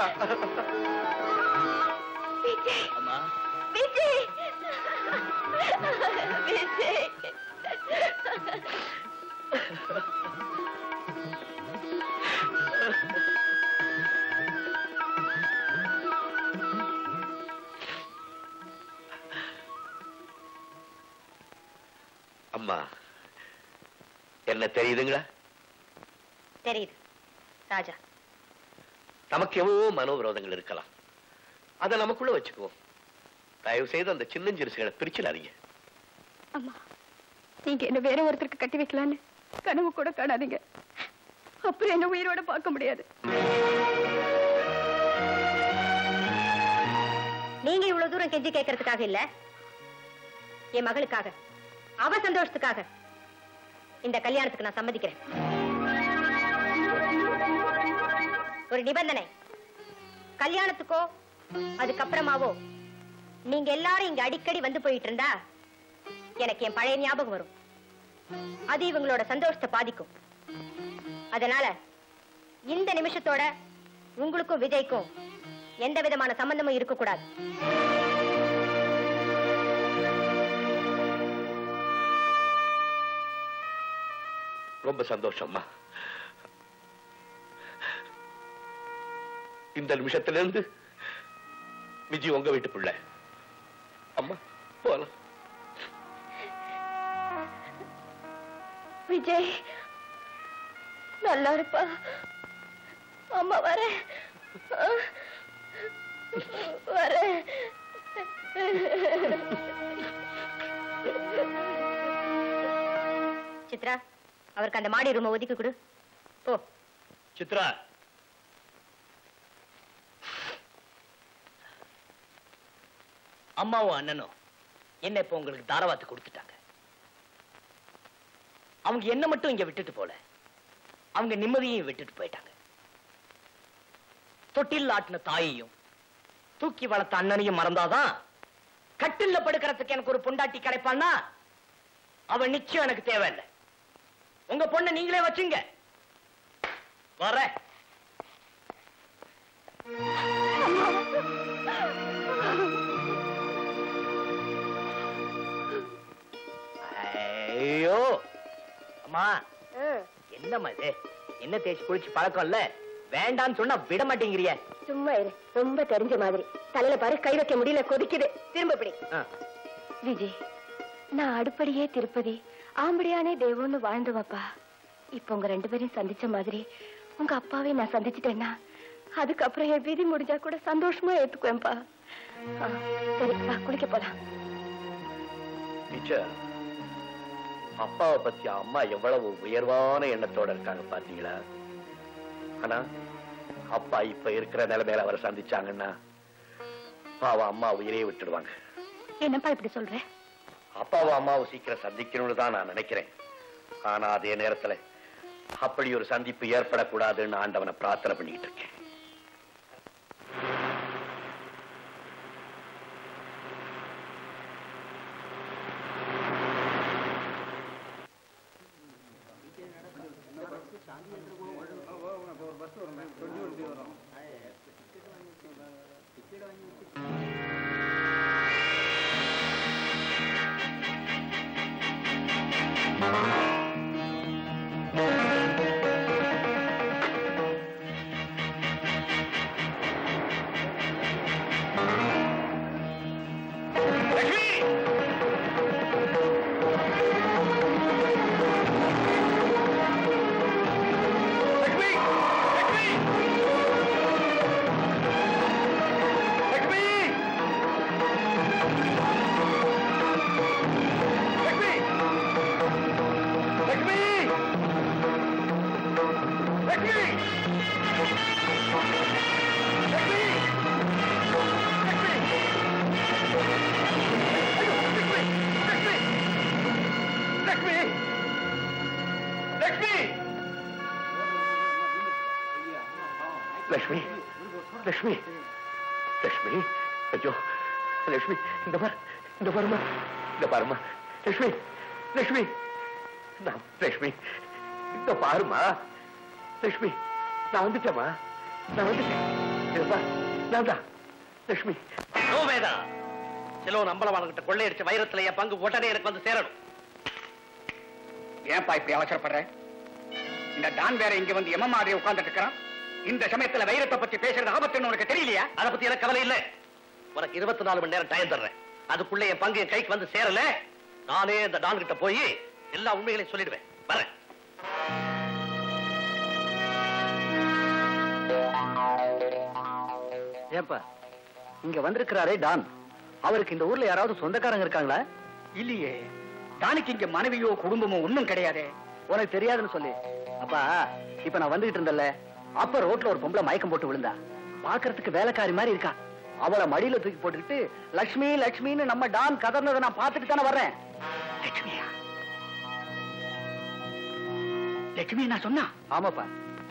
S6: விஜய்
S14: அம்மா
S6: விஜய் விஜய்
S4: அம்மா என்ன தெரியுதுங்களா
S3: தெரியுது ராஜா
S4: நமக்கு எவ்வளவோ மனோவிரோதங்கள் இருக்கலாம் அதை நமக்குள்ள வச்சுக்குவோம் தயவு செய்து அந்த சின்னஞ்சிறுசுகளை பிரிச்சிடாதீங்க
S6: அம்மா நீங்க என்ன வேற ஒருத்தருக்கு கட்டி வைக்கலான்னு கனவு கூட காணாதீங்க அப்புறம் என்ன உயிரோட பார்க்க முடியாது
S3: நீங்க இவ்வளவு தூரம் கெஞ்சி கேட்கறதுக்காக இல்ல என் மகளுக்காக அவ சந்தோஷத்துக்காக இந்த கல்யாணத்துக்கு நான் சம்மதிக்கிறேன் ஒரு நிபந்தனை கல்யாணத்துக்கோ அதுக்கப்புறமாவோ நீங்க எல்லாரும் இங்க அடிக்கடி வந்து போயிட்டு இருந்தா எனக்கு என் பழைய ஞாபகம் வரும் அது இவங்களோட சந்தோஷத்தை பாதிக்கும் அதனால இந்த நிமிஷத்தோட உங்களுக்கும் விஜய்க்கும் எந்த விதமான சம்பந்தமும் இருக்கக்கூடாது
S4: ரொம்ப சந்தோஷம்மா இந்த நிமிஷத்துல இருந்து விஜய் உங்க வீட்டு பிள்ளை அம்மா போலாம்
S6: விஜய் நல்லா இருப்பா அம்மா வரேன் ஆ, வரேன்
S3: சித்ரா அவருக்கு அந்த மாடி ரூமை ஒதுக்கி கொடு போ
S14: சித்ரா அம்மாவும் அண்ணனும் என்ன இப்ப உங்களுக்கு தாரவாத்து கொடுத்துட்டாங்க அவங்க என்ன மட்டும் இங்க விட்டுட்டு போல அவங்க நிம்மதியையும் விட்டுட்டு போயிட்டாங்க தொட்டில் ஆட்டின தாயையும் தூக்கி வளர்த்த அண்ணனையும் மறந்தாதான் கட்டில்ல படுக்கிறதுக்கு எனக்கு ஒரு பொண்டாட்டி கிடைப்பான்னா அவன் நிச்சயம் எனக்கு தேவையில்லை உங்க பொண்ணை நீங்களே வச்சுங்க வரேன் ஐயோ அம்மா என்னம்மா இது என்ன தேய்ச்சி குளிச்சு பழக்கம் இல்ல வேண்டான்னு சொன்னா விட மாட்டேங்கிறிய
S6: சும்மா இரு ரொம்ப தெரிஞ்ச மாதிரி தலையில பாரு கை வைக்க முடியல கொதிக்குது திரும்ப இப்படி விஜய் நான் அடுப்படியே திருப்பதி ஆம்படியானே தெய்வம்னு வாழ்ந்தவப்பா இப்ப உங்க ரெண்டு பேரையும் சந்திச்ச மாதிரி உங்க அப்பாவை நான் சந்திச்சிட்டேன்னா அதுக்கப்புறம் என் விதி முடிஞ்சா கூட சந்தோஷமா ஏத்துக்குவேன்ப்பா ஆ, சரி வா குளிக்க போலாம்
S4: டீச்சர் அப்பாவை பத்தி அம்மா எவ்வளவு உயர்வான எண்ணத்தோட இருக்காங்க பாத்தீங்களா ஆனா அப்பா இப்ப இருக்கிற நிலைமையில அவரை சந்திச்சாங்கன்னா பாவம் அம்மா உயிரே விட்டுடுவாங்க
S6: என்னப்பா இப்படி சொல்ற
S4: அப்பாவும் அம்மாவும் சீக்கிரம் சந்திக்கணும்னு தான் நான் நினைக்கிறேன் ஆனா அதே நேரத்துல அப்படி ஒரு சந்திப்பு ஏற்படக்கூடாதுன்னு ஆண்டவனை பிரார்த்தனை பண்ணிக்கிட்டு இருக்கேன் லட்சுமி லட்சுமி லட்சுமி ஐயோ லட்சுமி இந்த பார் இந்த பாருமா இந்த பாருமா லட்சுமி லட்சுமி நான் லட்சுமி இந்த பாருமா லட்சுமி நான் வந்துட்டேமா நான் வந்துட்டேன் இதை பார், நான் தான் லட்சுமி
S14: நோவேதா சிலோ நம்பளவானுகிட்ட கொள்ளையடிச்ச வைரத்துல என் பங்கு உடனே எனக்கு வந்து சேரணும்
S12: ஏன்பா இப்படி அவசரப்படுற இந்த டான் வேற இங்க வந்து எம மாதிரி உட்கார்ந்துட்டு இருக்கிறான் இந்த சமயத்துல வைரத்தை பத்தி பேசுறது ஆபத்துன்னு உனக்கு தெரியலையா
S14: அதை பத்தி எனக்கு கவலை இல்ல உனக்கு இருபத்தி நாலு மணி நேரம் டைம் தர்றேன் அதுக்குள்ள என் பங்கு என் கைக்கு வந்து சேரல நானே இந்த டான் கிட்ட போய் எல்லா உண்மைகளையும் சொல்லிடுவேன் வரேன்
S7: ஏப்பா இங்க வந்திருக்கிறாரே டான் அவருக்கு இந்த ஊர்ல யாராவது சொந்தக்காரங்க இருக்காங்களா
S12: இல்லையே டானுக்கு இங்க மனைவியோ குடும்பமோ ஒண்ணும் கிடையாதே
S7: உனக்கு தெரியாதுன்னு சொல்லு அப்பா இப்ப நான் வந்துகிட்டு இருந்தேன்ல அப்ப ரோட்ல ஒரு பொம்பளை மயக்கம் போட்டு விழுந்தா பாக்குறதுக்கு வேலைக்காரி மாதிரி இருக்கா அவளை மடியில தூக்கி போட்டுக்கிட்டு லக்ஷ்மி லக்ஷ்மின்னு நம்ம டான் கதர்னதை நான் பார்த்துட்டு தானே வர்றேன்
S12: லட்சுமியா லட்சுமி நான் சொன்னா
S7: ஆமாப்பா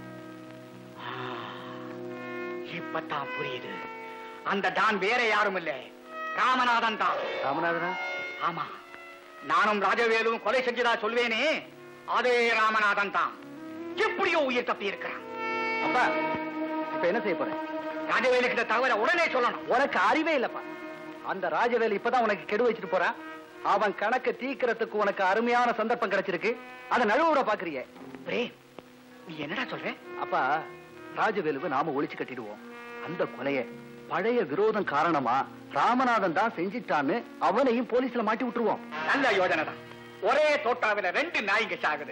S12: இப்பதான் புரியுது அந்த டான் வேற யாரும் இல்ல ராமநாதன் தான்
S7: ராமநாதனா
S12: ஆமா நானும் ராஜவேலுவும் கொலை செஞ்சதா சொல்வேனே அதே ராமநாதன் தான் எப்படியோ உயிர் தப்பி இருக்கிறான்
S7: அப்பா இப்ப என்ன செய்ய போறேன்
S12: ராஜவேலு கிட்ட தவிர உடனே சொல்லணும்
S7: உனக்கு அறிவே இல்லப்பா அந்த ராஜவேலு இப்பதான் உனக்கு கெடு வச்சுட்டு போறான் அவன் கணக்க தீக்கிறதுக்கு உனக்கு அருமையான சந்தர்ப்பம் கிடைச்சிருக்கு அதை நழுவுற பாக்குறிய
S12: நீ என்னடா சொல்ற
S7: அப்பா ராஜவேலுவை நாம ஒளிச்சு கட்டிடுவோம் அந்த கொலைய பழைய விரோதம் காரணமா ராமநாதன் தான் செஞ்சிட்டான்னு அவனையும் போலீஸ்ல மாட்டி விட்டுருவோம்
S12: நல்ல யோஜனை தான் ஒரே தோட்டாவில ரெண்டு நாய்ங்க சாகுது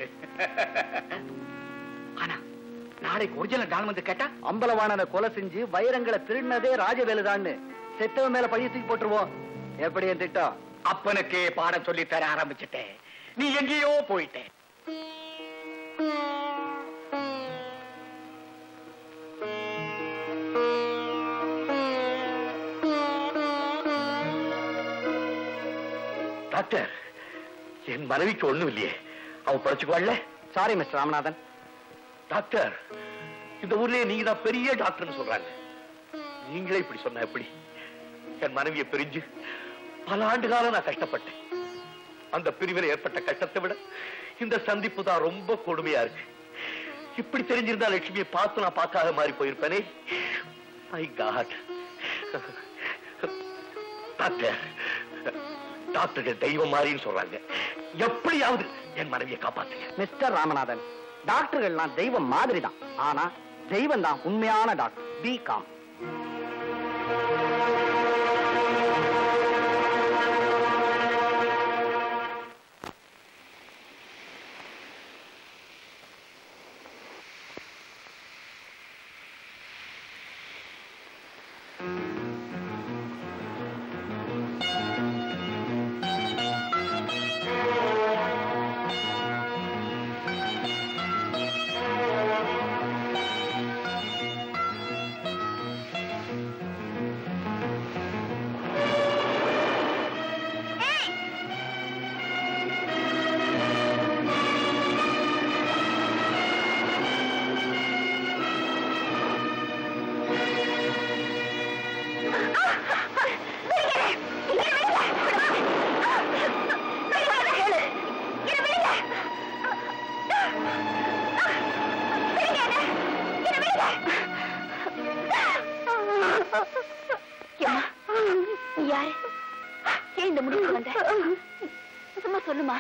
S12: ஆனா நாளைக்கு ஒரிஜினல் டான் வந்து கேட்டா
S7: அம்பலவாணனை கொலை செஞ்சு வைரங்களை திருடினதே ராஜவேலுதான்னு செத்தவன் மேல பழிய தூக்கி போட்டுருவோம் எப்படி என் திட்டம்
S12: அப்பனுக்கே பாடம் சொல்லி தர ஆரம்பிச்சுட்டேன் நீ எங்கேயோ போயிட்ட
S4: டாக்டர் என் மனைவிக்கு ஒண்ணும் இல்லையே அவ பழச்சுக்குவாள்ல
S7: சாரி மிஸ்டர் ராமநாதன்
S4: டாக்டர் இந்த ஊர்லயே நீங்க தான் பெரிய டாக்டர்னு சொல்றாங்க நீங்களே இப்படி சொன்ன எப்படி என் மனைவியை பிரிஞ்சு பல ஆண்டு காலம் நான் கஷ்டப்பட்டேன் அந்த பிரிவில் ஏற்பட்ட கஷ்டத்தை விட இந்த சந்திப்பு தான் ரொம்ப கொடுமையா இருக்கு இப்படி தெரிஞ்சிருந்தா லட்சுமியை பார்த்து நான் பார்க்காத மாதிரி போயிருப்பேனே மை காட் டாக்டர் டாக்டர்கள் தெய்வம் மாதிரின்னு சொல்றாங்க எப்படியாவது என் மனைவியை காப்பாத்துங்க
S7: மிஸ்டர் ராமநாதன் டாக்டர்கள்லாம் தெய்வம் மாதிரி தான் ஆனா தெய்வம் தான் உண்மையான டாக்டர் பி காம்
S6: ஏம்மா, நீ யாரு ஏன் இந்த முடிவுக்கு வந்த சும்மா சொல்லுமா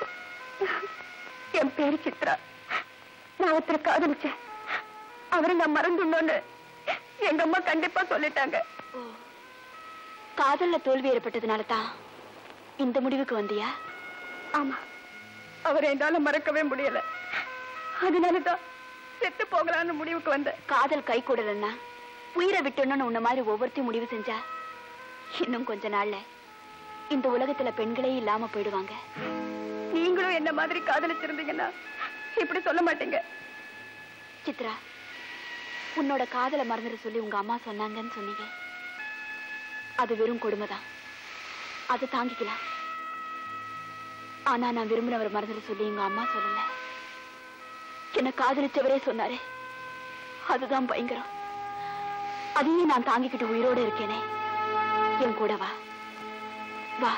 S3: என் பேரு சித்ரா நான் ஒருத்தரை காதலிச்சேன் அவரை நான் மறந்துடணும்னு எங்க அம்மா கண்டிப்பா சொல்லிட்டாங்க
S6: காதல்ல தோல்வி ஏற்பட்டதுனால தான் இந்த முடிவுக்கு வந்தியா
S3: ஆமா அவரை என்னால மறக்கவே முடியல அதனாலதான் செத்து போகலான்னு முடிவுக்கு வந்தேன்
S6: காதல் கை கூடலன்னா உயிரை விட்டணும்னு உன்ன மாதிரி ஒவ்வொருத்தையும் முடிவு செஞ்சா இன்னும் கொஞ்ச நாள்ல இந்த உலகத்துல பெண்களே இல்லாம போயிடுவாங்க
S3: நீங்களும் என்ன மாதிரி காதலிச்சிருந்தீங்கன்னா இப்படி சொல்ல மாட்டீங்க
S6: சித்ரா உன்னோட காதலை மறந்துட சொல்லி உங்க அம்மா சொன்னாங்கன்னு சொன்னீங்க அது வெறும் கொடுமைதான் அதை தாங்கிக்கலாம் ஆனா நான் விரும்பினவரை மறந்துட சொல்லி எங்க அம்மா சொல்லல என்ன காதலிச்சவரே சொன்னாரே அதுதான் பயங்கரம் அதையும் நான் தாங்கிக்கிட்டு உயிரோட இருக்கேனே என் கூட வா வா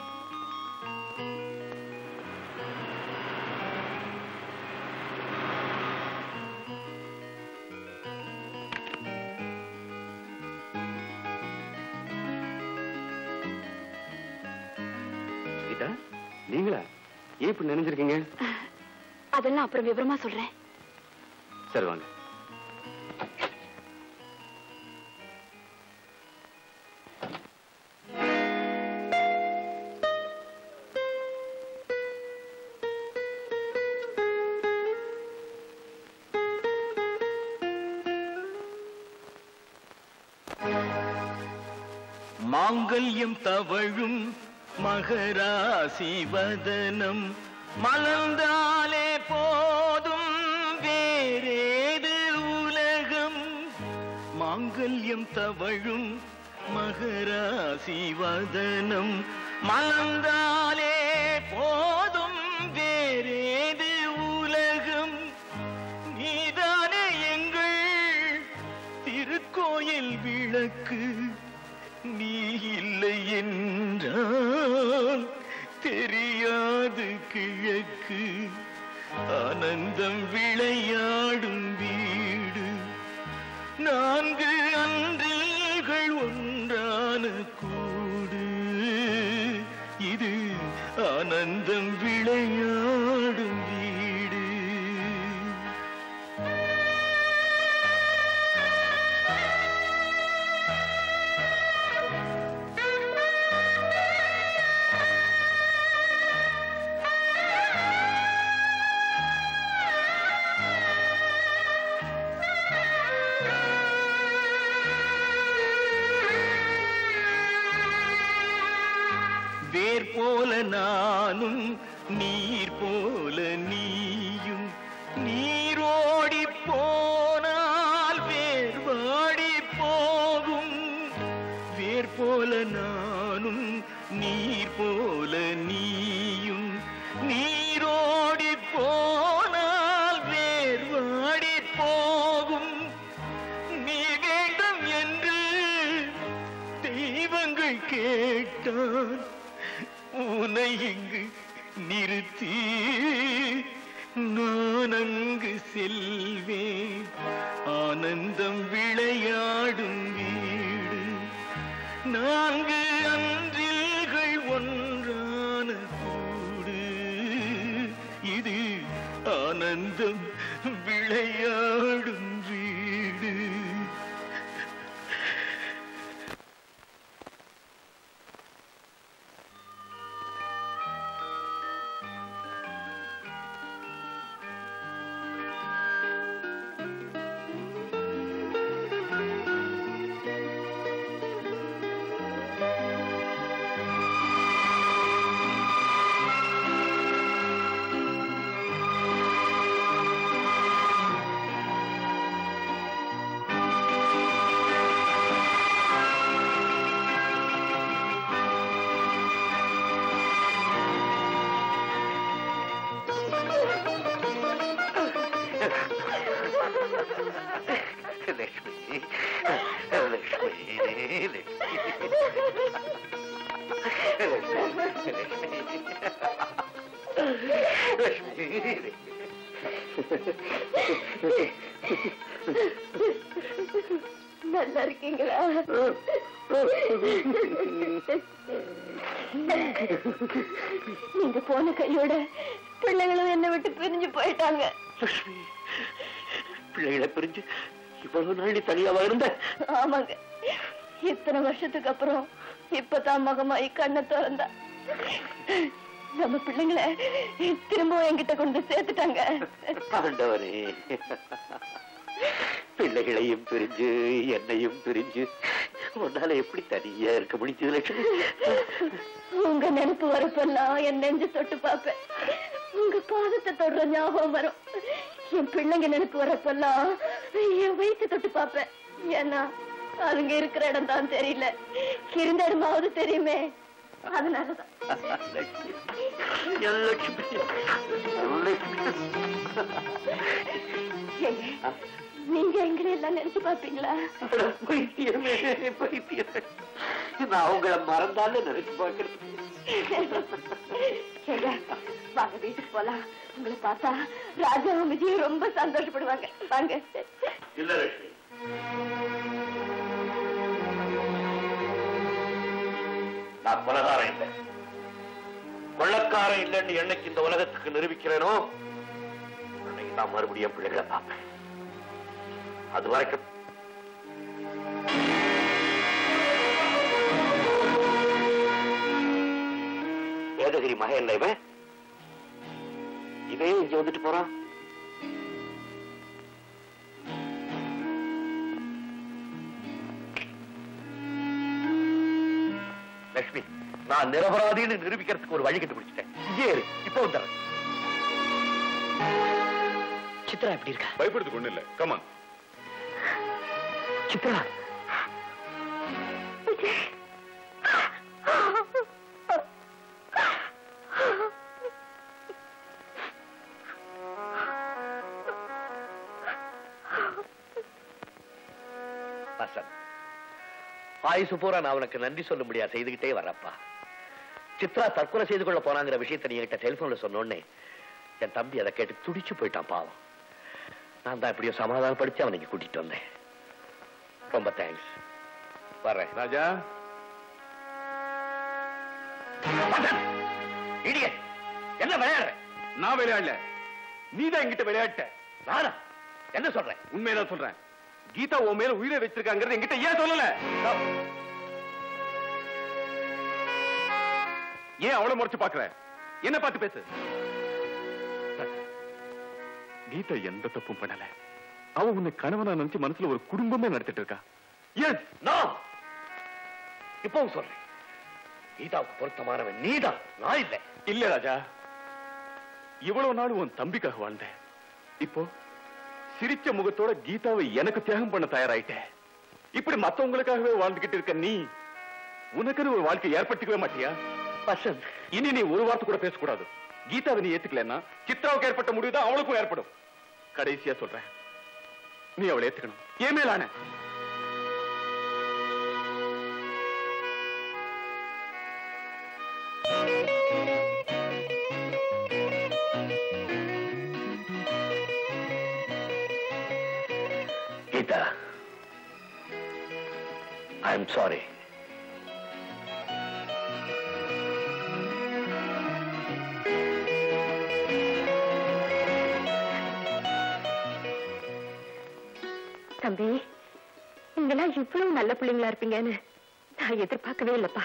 S15: கீதா நீங்களா ஏன் இப்படி நினைஞ்சிருக்கீங்க
S6: அதெல்லாம் அப்புறம் விவரமா சொல்றேன்
S15: சரி வாங்க
S8: மாங்கல்யம் தவழும் மகராசி வதனம் மலர்ந்தாலே போதும் வேறேது உலகம் மாங்கல்யம் தவழும் மகராசி வதனம் மலர்ந்தாலே போதும் வேறேது உலகம் நீதானே எங்கள் திருக்கோயில் விளக்கு நீ இல்லை என்றால் தெரியாது கிழக்கு ஆனந்தம் விளையாடும் வீடு நான்கு அன்றில்கள் ஒன்றான கூடு இது ஆனந்தம் விளையாடும் வீடு வேர் போல நானும் நீர் போல நீயும் நீரோடி போனால் வேர் வாடி போகும் வேர் போல நானும் நீர் போல நீயும் நீரோடி போனால் வேர் வாடி போகும் நீ வேண்டும் என்று தெய்வங்கள் கேட்டால் உனை இங்கு நிறுத்தி நான் அங்கு செல்வேன் ஆனந்தம் விளையாடும் வீடு நான்கு அன்றில்கள் ஒன்றான கூடு இது ஆனந்தம் விளையாடும் வீடு
S6: நல்லா இருக்கீங்களா நீங்க போன கையோட பிள்ளைங்களும் என்னை விட்டு பிரிஞ்சு போயிட்டாங்க
S4: பிள்ளைகளை பிரிஞ்சு இவ்வளவு நாள் நீ தனியாவா இருந்த
S6: ஆமாங்க இத்தனை வருஷத்துக்கு அப்புறம் இப்பதான் மகமாயி கண்ணை திறந்தா நம்ம பிள்ளைங்களை திரும்பவும் என்கிட்ட கொண்டு சேர்த்துட்டாங்க
S4: ஆண்டவரே பிள்ளைகளையும் பிரிஞ்சு என்னையும் பிரிஞ்சு உன்னால எப்படி தனியா இருக்க முடிஞ்சது லட்சுமி
S6: உங்க நினைப்பு வரப்பெல்லாம் என் நெஞ்சு தொட்டு பார்ப்பேன் உங்க பாதத்தை தொடுற ஞாபகம் வரும் என் பிள்ளைங்க நினைப்பு வரப்பெல்லாம் என் வயிற்று தொட்டு பார்ப்பேன் ஏன்னா அதுங்க இருக்கிற இடம் தான் தெரியல இருந்த இடமாவது தெரியுமே அதனாலதான்
S4: லட்சுமி என் லட்சுமி என் லட்சுமி
S6: ஏங்க, நீங்க எங்களை எல்லாம் நினைச்சு பாப்பீங்களா
S4: பைத்தியமே பைத்தியமே நான் உங்களை மறந்தாலே நினைச்சு பார்க்கறது
S6: ஏங்க, வாங்க வீட்டுக்கு போலாம் உங்களை பார்த்தா ராஜாவும் விஜயும் ரொம்ப சந்தோஷப்படுவாங்க வாங்க
S4: இல்ல லட்சுமி நான் கொலகாரன் இல்லை கொள்ளக்காரன் இல்லைன்னு என்னைக்கு இந்த உலகத்துக்கு நிரூபிக்கிறேனோ அன்னைக்கு நான் மறுபடியும் பிள்ளைகளை பார்ப்பேன் அது வரைக்கும் ஏதகிரி மகன் இல்லை இவன் இவன் இங்க வந்துட்டு போறான் லட்சுமி நான் நிரபராதின்னு நிரூபிக்கிறதுக்கு ஒரு வழி கண்டுபிடிச்சிட்டேன் இங்கே இரு இப்போ வந்துடுறேன்
S14: சித்ரா எப்படி இருக்கா
S13: பயப்படுறதுக்கு ஒண்ணு இல்ல கமான்
S14: சித்ரா
S4: வசந்த் ஆயுசு பூரா நான் உனக்கு நன்றி சொல்ல முடியாது செய்துகிட்டே வரப்பா சித்ரா தற்கொலை செய்து கொள்ள போனாங்கிற விஷயத்தை நீ என்கிட்ட டெலிபோன்ல சொன்னோடனே என் தம்பி அதை கேட்டு துடிச்சு போயிட்டான் பாவம் நான் தான் எப்படியோ சமாதானப்படுத்தி அவனை இங்க கூட்டிட்டு வந்தேன் ரொம்ப தேங்க்ஸ் வர்றேன்
S13: ராஜா
S4: இடியட் என்ன விளையாடுற
S13: நான் விளையாடல நீதான் என்கிட்ட விளையாட்ட
S4: நானா என்ன சொல்றேன்
S13: உண்மையதான் சொல்றேன் கீதா உன் மேல உயிரை வச்சிருக்காங்கிறது என்கிட்ட ஏன் சொல்லல ஏன் அவளை முறைச்சு பாக்குற என்ன பார்த்து பேசு கீதா எந்த தப்பும் பண்ணல அவ உன்னை கணவனா நினைச்சு மனசுல ஒரு குடும்பமே நடத்திட்டு இருக்கா எஸ்
S4: நான் இப்பவும் சொல்றேன் கீதாவுக்கு பொருத்தமானவன் நீதான் நான் இல்லை
S13: இல்ல ராஜா இவ்வளவு நாள் உன் தம்பிக்காக வாழ்ந்தேன் இப்போ சிரிச்ச முகத்தோட கீதாவை எனக்கு தியாகம் பண்ண தயாராயிட்ட இப்படி மத்தவங்களுக்காகவே வாழ்ந்துகிட்டு இருக்க நீ உனக்குன்னு ஒரு வாழ்க்கை ஏற்படுத்திக்கவே மாட்டியா
S4: வசந்த்
S13: இனி நீ ஒரு வார்த்தை கூட பேசக்கூடாது கீதாவை நீ ஏத்துக்கலன்னா சித்ராவுக்கு ஏற்பட்ட முடிவு தான் அவளுக்கும் ஏற்படும் கடைசியா சொல்றேன் நீ அவளை ஏத்துக்கணும் ஏன் மேலான
S4: கீதா ஐ எம் சாரி
S6: தம்பி நீங்களாம் இவ்வளவு நல்ல பிள்ளைங்களா இருப்பீங்கன்னு நான் எதிர்பார்க்கவே இல்லப்பா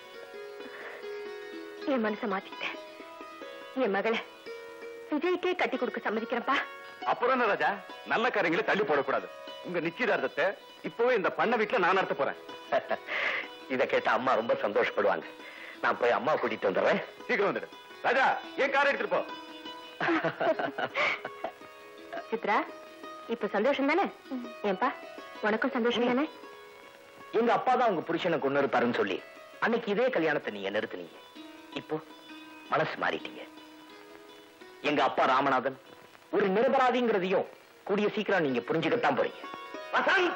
S6: என் மனசை மாத்திட்டேன் என் மகளை விஜய்க்கே கட்டி கொடுக்க சம்மதிக்கிறேன்ப்பா
S13: அப்புறம் என்ன ராஜா நல்ல காரியங்களை தள்ளி போடக்கூடாது உங்க நிச்சயதார்த்தத்தை இப்பவே இந்த பண்ண வீட்டுல நான் நடத்த போறேன்
S4: இத கேட்ட அம்மா ரொம்ப சந்தோஷப்படுவாங்க நான் போய் அம்மா கூட்டிட்டு வந்துடுறேன்
S13: சீக்கிரம் வந்துடு ராஜா ஏன் காரை எடுத்துட்டு போ
S6: சித்ரா இப்ப சந்தோஷம் தானே ஏன்பா உனக்கும் சந்தோஷம் தானே
S14: எங்க அப்பா தான் உங்க புருஷனை கொண்டு இருப்பாருன்னு சொல்லி அன்னைக்கு இதே கல்யாணத்தை நீங்க நிறுத்துனீங்க இப்போ மனசு மாறிட்டீங்க எங்க அப்பா ராமநாதன் ஒரு நிரபராதிங்கிறதையும் கூடிய சீக்கிரம் நீங்க புரிஞ்சுக்கத்தான் போறீங்க
S4: வசந்த்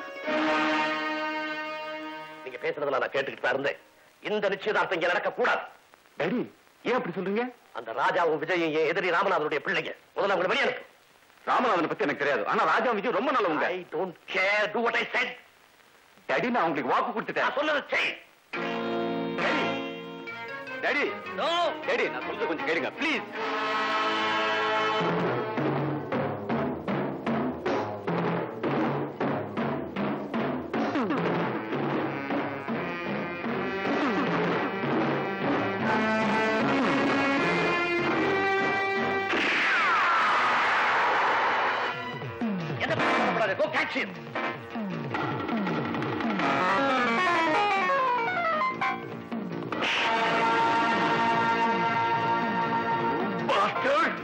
S4: நீங்க பேசுறதுல நான் கேட்டுக்கிட்டு தான் இருந்தேன் இந்த நிச்சயதார்த்தம் இங்க நடக்க கூடாது
S13: டாடி ஏன் அப்படி சொல்றீங்க
S4: அந்த ராஜாவும் விஜயும் என் எதிரி ராமநாதனுடைய பிள்ளைங்க முதல்ல உங்களை வெளியே அனுப்பு
S15: ராமநாதனை பத்தி எனக்கு தெரியாது ஆனா ராஜா விஜய் ரொம்ப நல்லவங்க
S4: I don't care to what I said
S15: daddy நான் உங்களுக்கு வாக்கு கொடுத்துட்டேன்
S4: சொல்லுங்க செய்
S15: டாடி டாடி நான் சொல்றது கொஞ்சம் கேளுங்க ப்ளீஸ்
S4: என்ன பண்ணக்கூடாது go catch him Bastard!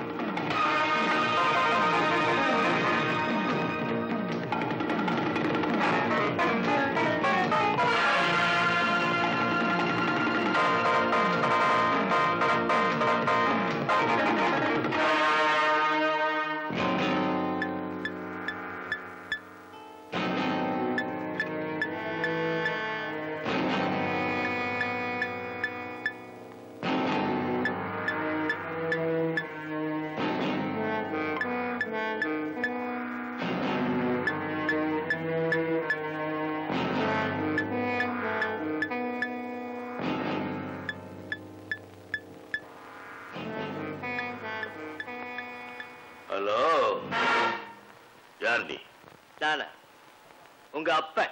S2: Hello யார் நீ
S4: நானா உங்க அப்பன்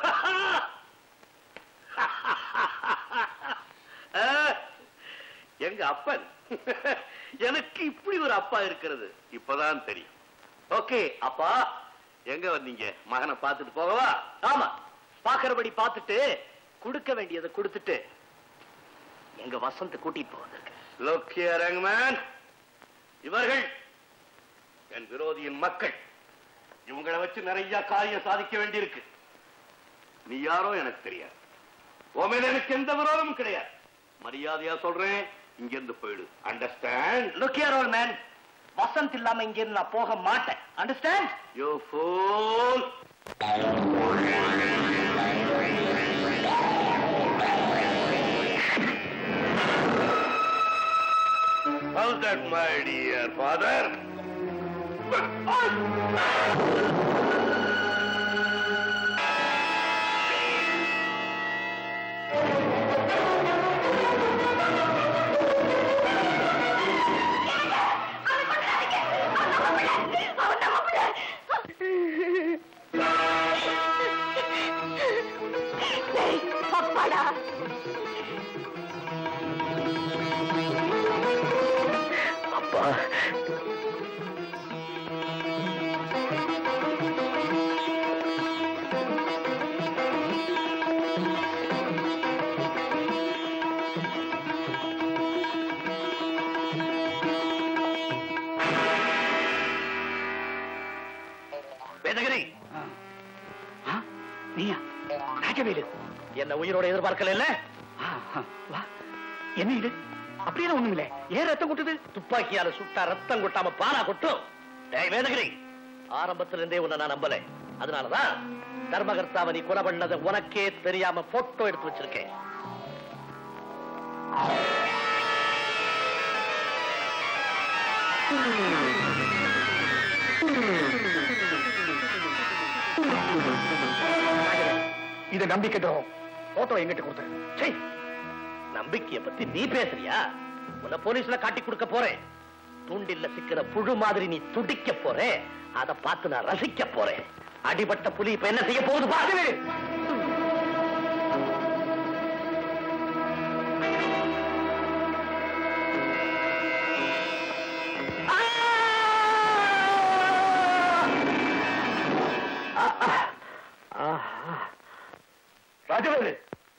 S4: ஆ, எங்க அப்பன் எனக்கு இப்படி ஒரு அப்பா இருக்கிறது இப்பதான் தெரியும் ஓகே அப்பா எங்க வந்தீங்க மகனை பார்த்துட்டு போகவா ஆமா பாக்குறபடி பார்த்துட்டு கொடுக்க வேண்டியதை கொடுத்துட்டு எங்க வசந்த் கூட்டிட்டு போக வந்திருக்கேன் லுக் ஹியர் யங் மேன் இவர்கள் என் விரோதியின் மக்கள் இவங்களை வச்சு நிறைய காரியம் சாதிக்க வேண்டியிருக்கு நீ யாரோ எனக்கு தெரியாது உன் மேல எனக்கு எந்த விரோதமும் கிடையாது மரியாதையா சொல்றேன் இங்க இருந்து போயிடு understand look here old man Vasanth இல்லாம இங்க இருந்து நான் போக மாட்டேன் understand you fool How's that, my dear father?
S5: அப்பாடா
S4: அப்பா வேதகிரி
S12: நீயா ராஜவேலு
S4: என்ன உயிரோட எதிர்பார்க்கல இல்ல
S12: வா என்ன இது அப்படியே ஒண்ணும் இல்ல ஏன் ரத்தம் கொட்டுது
S4: துப்பாக்கியால சுட்டா ரத்தம் கொட்டாம பாலா கொட்டும் டேய் வேதகிரி ஆரம்பத்துல இருந்தே உன்னை நான் நம்பல அதனாலதான் தர்மகர்த்தாவை நீ கொலை பண்ணதை உனக்கே தெரியாம போட்டோ எடுத்து வச்சிருக்கேன்
S12: இது நம்பிக்கை துரோகம் போட்டோ எங்கிட்ட கொடுத்துரு
S4: சீ, நம்பிக்கைய பத்தி நீ பேசுறியா உன்னை போலீஸ்ல காட்டி கொடுக்க போறேன் தூண்டில்ல சிக்கிற புழு மாதிரி நீ துடிக்க போறே அத பார்த்து நான் ரசிக்க போறேன் அடிபட்ட புலி இப்ப என்ன செய்ய போகுது பாரு ராஜவேலு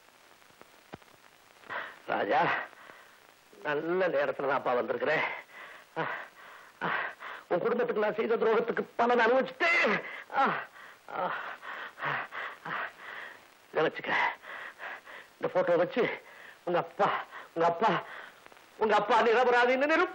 S4: ராஜா நல்ல நேரத்துல தான் அப்பா வந்திருக்கிறேன் அஹ், அஹ், உன் குடும்பத்துக்கு நான் செய்த துரோகத்துக்கு பலன் அனுபவிச்சுட்டேன் அஹ், அஹ், அஹ். இதை வச்சுக்க இந்த போட்டோ வச்சு உங்க அப்பா உங்க அப்பா உங்க அப்பா நிரபராதின்னு நிரும்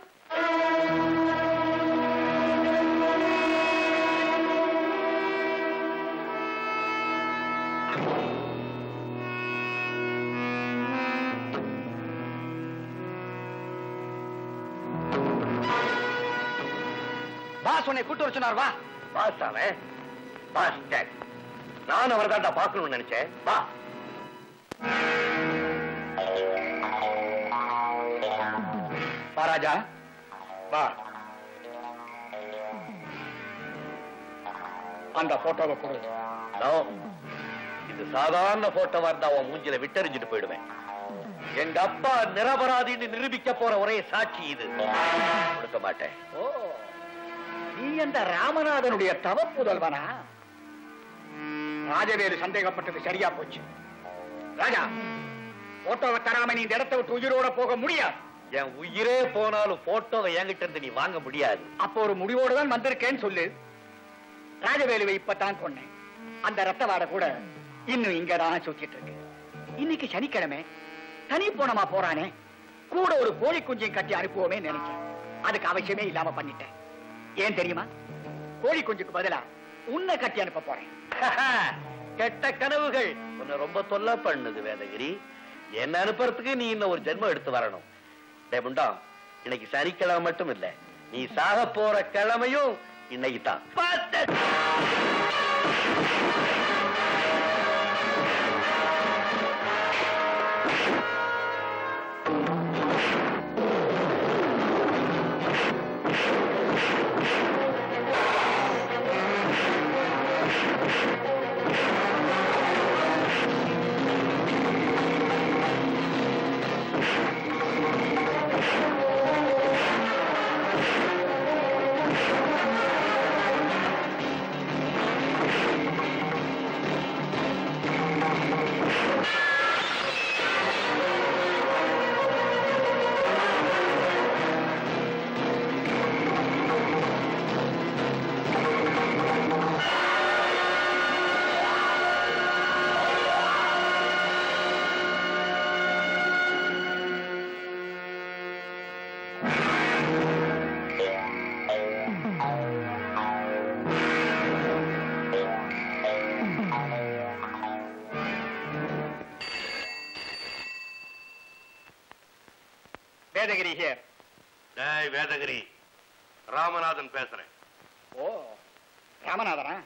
S4: பாஸ்
S12: பாஸ் உன்னை கூட்டு வர சொன்னார் வா
S4: பாஸ் அவன் பாஸ் நான் அவரை தாண்டா பார்க்கணும்னு நினைச்சேன் வா
S12: வா ராஜா வா அந்த போட்டோவை கொடு
S4: நோ இது சாதாரண போட்டோவா இருந்தா உன் மூஞ்சில விட்டறிஞ்சிட்டு போயிடுவேன் எங்க அப்பா நிரபராதின்னு நிரூபிக்க போற ஒரே சாட்சி இது கொடுக்க மாட்டேன்
S12: ஓ நீ அந்த ராமநாதனுடைய தவப்புதல்வனா ராஜவேலு சந்தேகப்பட்டது சரியா போச்சு ராஜா போட்டோவை தராம நீ இந்த இடத்தை விட்டு உயிரோட போக முடியாது
S4: என் உயிரே போனாலும் போட்டோவை என்கிட்ட இருந்து நீ வாங்க முடியாது
S12: அப்போ ஒரு முடிவோடு தான் வந்திருக்கேன்னு சொல்லு ராஜவேலுவை இப்பதான் கொன்னேன் அந்த ரத்த வாடை கூட இன்னும் இங்கதான் சுத்திட்டு இருக்கு இன்னைக்கு சனிக்கிழமை தனி போனமா போறானே கூட ஒரு கோழி குஞ்சையும் கட்டி அனுப்புவோமே நினைச்சேன் அதுக்கு அவசியமே இல்லாம பண்ணிட்டேன் ஏன் தெரியுமா கோழி குஞ்சுக்கு பதிலா உன்னை கட்டி அனுப்ப போறேன்
S4: கெட்ட கனவுகள் உன்னை ரொம்ப தொல்லை பண்ணுது வேதகிரி என்ன அனுப்புறதுக்கு நீ இன்னும் ஒரு ஜென்மம் எடுத்து வரணும் டே முண்டா இன்னைக்கு சனிக்கிழமை மட்டும் இல்ல நீ சாக போற கிழமையும் இன்னைக்கு தான்
S12: வேதகிரி ஹியர்
S4: டேய் வேதகிரி ராமநாதன் பேசுறேன்
S12: ஓ ராமநாதனா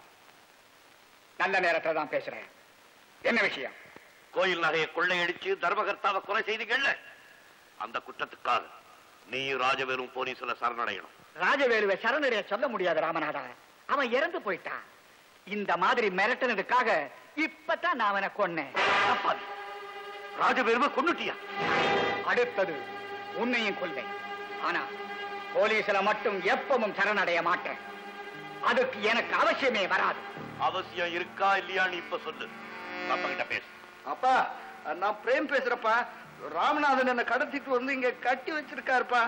S12: நல்ல நேரத்துல தான் பேசுறேன் என்ன விஷயம்
S4: கோயில் நகையை கொள்ளையடிச்சு தர்மகர்த்தாவை கொலை செய்தீங்கல்ல அந்த குற்றத்துக்காக நீயும் ராஜவேலும் போலீஸ்ல சரணடையணும்
S12: ராஜவேலுவை சரணடைய சொல்ல முடியாது ராமநாதா அவன் இறந்து போயிட்டான் இந்த மாதிரி மிரட்டினதுக்காக இப்பதான் நான் அவனை கொன்னேன்
S4: அப்பாவி, ராஜவேலுவை கொன்னுட்டியா
S12: அடுத்தது உன்னையும் கொல்வேன் ஆனா போலீஸ்ல மட்டும் எப்பவும் சரணடைய மாட்டேன் அதுக்கு எனக்கு அவசியமே வராது
S4: அவசியம் இருக்கா இல்லையான்னு இப்ப சொல்லு அப்பா கிட்ட பேசு
S16: அப்பா நான் பிரேம் பேசுறப்பா ராமநாதன் என்ன கடத்திட்டு வந்து இங்க கட்டி வச்சிருக்காருப்பா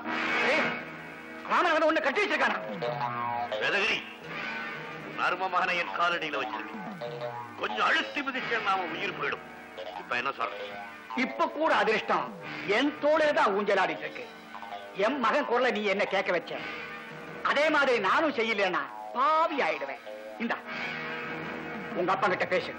S12: ராமநாதன் ஒண்ணு கட்டி வச்சிருக்கானா
S4: வேதகிரி மர்ம மகனை என் காலடியில வச்சிருக்கேன் கொஞ்சம் அழுத்தி மிதிச்சேன் நாம உயிர் போயிடும் இப்ப என்ன சொல்ற
S12: இப்ப கூட அதிர்ஷ்டம் என் தோளே தான் ஊஞ்சலாடிட்டு இருக்கு என் மகன் குரலை நீ என்ன கேட்க வச்ச அதே மாதிரி நானும் செய்யலன்னா பாவி ஆயிடுவேன் இந்தா உங்க அப்பா கிட்ட பேசு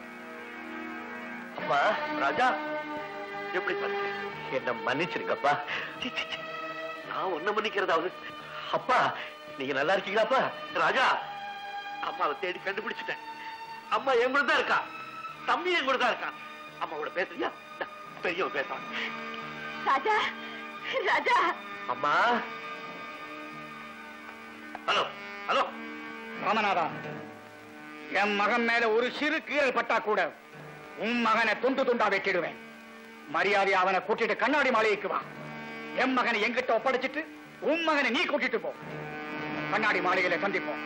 S4: அப்பா ராஜா எப்படி சொல்ற என்ன மன்னிச்சிருக்கப்பா சீ, சீ, சீ. நான் ஒண்ணு மன்னிக்கிறதாவது அப்பா நீங்க நல்லா இருக்கீங்களாப்பா ராஜா அம்மாவை தேடி கண்டுபிடிச்சிட்டேன் அம்மா என் கூட தான் இருக்கா தம்பி என் கூட தான் இருக்கான் அம்மாவோட பேசுறியா இந்தா, பெரியவன் பேசுறான்
S6: ராஜா ராஜா
S4: அம்மா ஹலோ ஹலோ
S12: ராமநாதா என் மகன் மேல ஒரு சிறு கீறல் பட்டா கூட உன் மகனை துண்டு துண்டா வெட்டிடுவேன் மரியாதை அவனை கூட்டிட்டு கண்ணாடி மாளிகைக்கு வா என் மகனை எங்கிட்ட ஒப்படைச்சிட்டு உன் மகனை நீ கூட்டிட்டு போ கண்ணாடி மாளிகையில சந்திப்போம்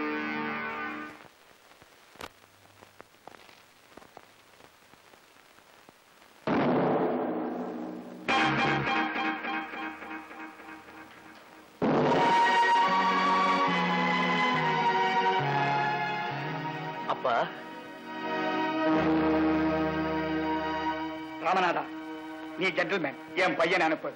S4: அப்பா
S12: ராமநாதா நீ ஜென்டில்மேன் என் பையனை அனுப்பு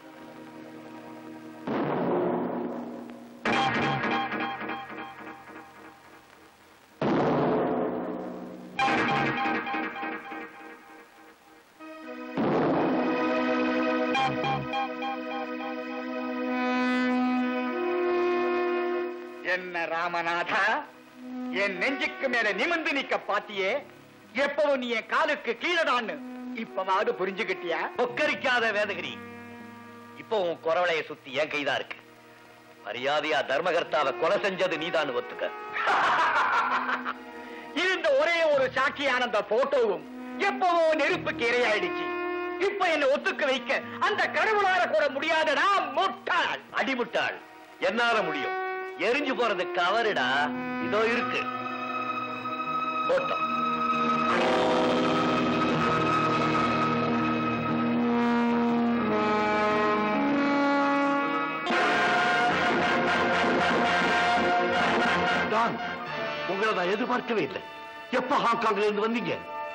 S12: என்ன ராமநாதா என் நெஞ்சுக்கு மேல நிமிர்ந்து நிக்க பாத்தியே எப்பவும் நீ என் காலுக்கு கீழடான்னு இப்பவாவது புரிஞ்சுகிட்டியா
S4: கொக்கரிக்காத வேதகிரி இப்போ உன் குறவளைய சுத்தி என் கைதான் இருக்கு மரியாதையா தர்மகர்த்தாவை கொலை செஞ்சது நீதான் ஒத்துக்க
S12: இருந்த ஒரே ஒரு சாட்சியான அந்த போட்டோவும் எப்பவோ நெருப்புக்கு இரையாயிடுச்சு இப்ப என்ன ஒத்துக்க வைக்க அந்த கடவுளால கூட முடியாதடா முட்டாள்
S4: அடிமுட்டாள் என்னால முடியும் எரிஞ்சு போறது கவருடா இதோ இருக்கு போட்டோ டான் உங்களை நான் எதிர்பார்க்கவே இல்லை எப்ப ஹாங்காங்ல இருந்து வந்தீங்க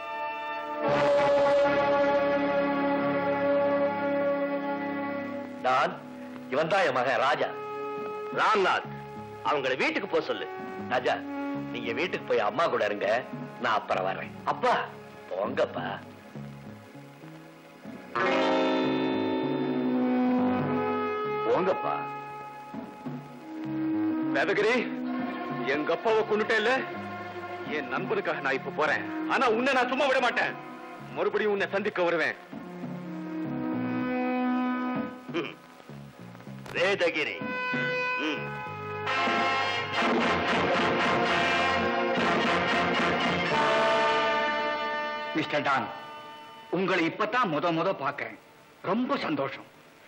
S4: டான் இவன் தான் என் மகன் ராஜா ராம்நாத் அவங்களை வீட்டுக்கு போக சொல்லு ராஜா நீங்க வீட்டுக்கு போய் அம்மா கூட இருங்க நான் அப்புறம் வர்றேன் அப்பா போங்கப்பா
S15: போங்கப்பா வேதகிரி எங்க அப்பாவை கொண்டுட்டேல்ல என் நண்பனுக்காக நான் இப்ப போறேன் ஆனா உன்னை நான் சும்மா விட மாட்டேன் மறுபடியும் உன்னை சந்திக்க வருவேன்
S4: வேதகிரி ம்.
S12: மிஸ்டர் டான் உங்களை இப்பதான் முத முத பார்க்கிறேன் ரொம்ப சந்தோஷம்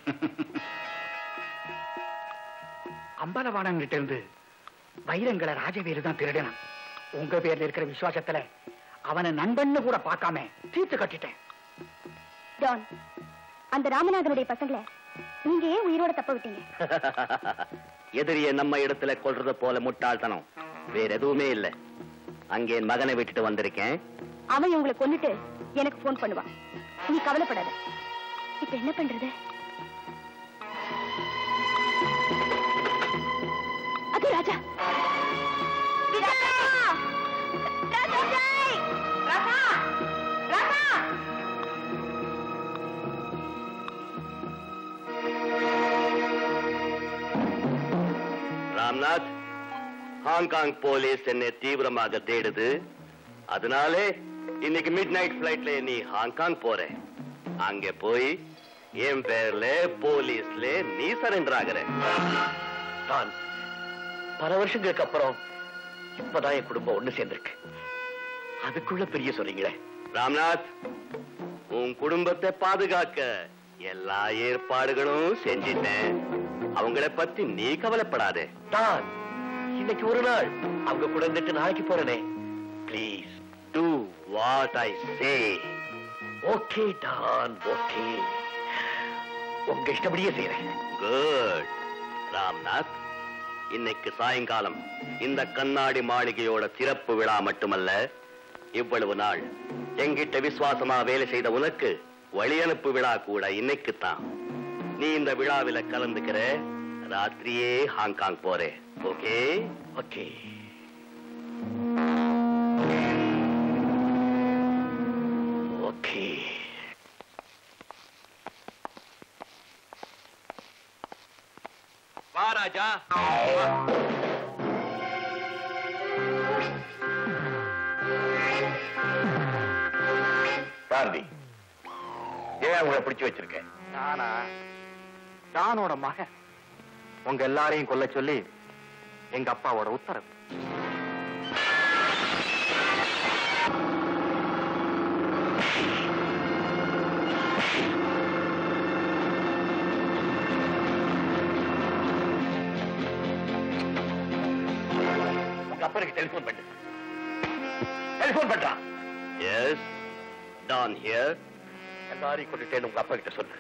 S12: அம்பலவாணன் கிட்ட இருந்து வைரங்களை ராஜவீர் தான் திருடினான் உங்க பேர்ல இருக்கிற விசுவாசத்துல அவனை நண்பன்னு கூட பார்க்காம தீர்த்து கட்டிட்டேன்
S5: டான் அந்த ராமநாதனுடைய பசங்களை நீங்க ஏன் உயிரோட தப்ப விட்டீங்க
S9: எதிரிய நம்ம இடத்துல கொல்றத போல முட்டாள்தனம் வேற எதுவுமே இல்ல அங்கே என் மகனை விட்டுட்டு வந்திருக்கேன்
S5: அவன் உங்களை கொன்னுட்டு எனக்கு போன் பண்ணுவான் நீ கவலைப்படாத இப்ப என்ன பண்றது அது ராஜா
S9: ராம்நாத் ஹாங்காங் போலீஸ் என்னை தீவிரமாக தேடுது அதனாலே இன்னைக்கு மிட் நைட் பிளைட்ல நீ ஹாங்காங் போற அங்க போய் என் பேர்ல போலீஸ்ல நீ சரண்டர் ஆகுற
S4: நான் பல வருஷங்களுக்கு அப்புறம் இப்பதான் என் குடும்பம் ஒண்ணு சேர்ந்திருக்கு அதுக்குள்ள பெரிய சொன்னீங்களே
S9: ராம்நாத் உன் குடும்பத்தை பாதுகாக்க எல்லா ஏற்பாடுகளும் செஞ்சிட்டேன் அவங்கள பத்தி நீ கவலைப்படாதே
S4: தான் இன்னைக்கு ஒரு நாள் அவங்க கூட இருந்துட்டு நாளைக்கு போறேனே please
S9: do what I say
S4: okay don okay உங்க இஷ்டப்படியே செய்யறேன்
S9: குட் ராம்நாத் இன்னைக்கு சாயங்காலம் இந்த கண்ணாடி மாளிகையோட திறப்பு விழா மட்டுமல்ல இவ்வளவு நாள் எங்கிட்ட விசுவாசமா வேலை செய்த உனக்கு வழி அனுப்பு விழா கூட இன்னைக்குத்தான் நீ இந்த விழாவில கலந்துக்கிற ராத்திரியே ஹாங்காங் போறே ஓகே
S4: ஓகே ஓகே
S15: வா ராஜா
S4: காந்தி ஏன் உங்களை பிடிச்சு வச்சிருக்கேன்
S7: நானா டானோட மகன் உங்க எல்லாரையும் கொல்ல சொல்லி எங்க அப்பாவோட உத்தரவு
S4: உங்க அப்பனுக்கு டெலிபோன் பண்ணு டெலிபோன் பண்றான்
S9: எஸ் டான் ஹியர்
S4: எல்லாரையும் கொண்டுட்டேன்னு உங்க அப்பா கிட்ட சொல்லு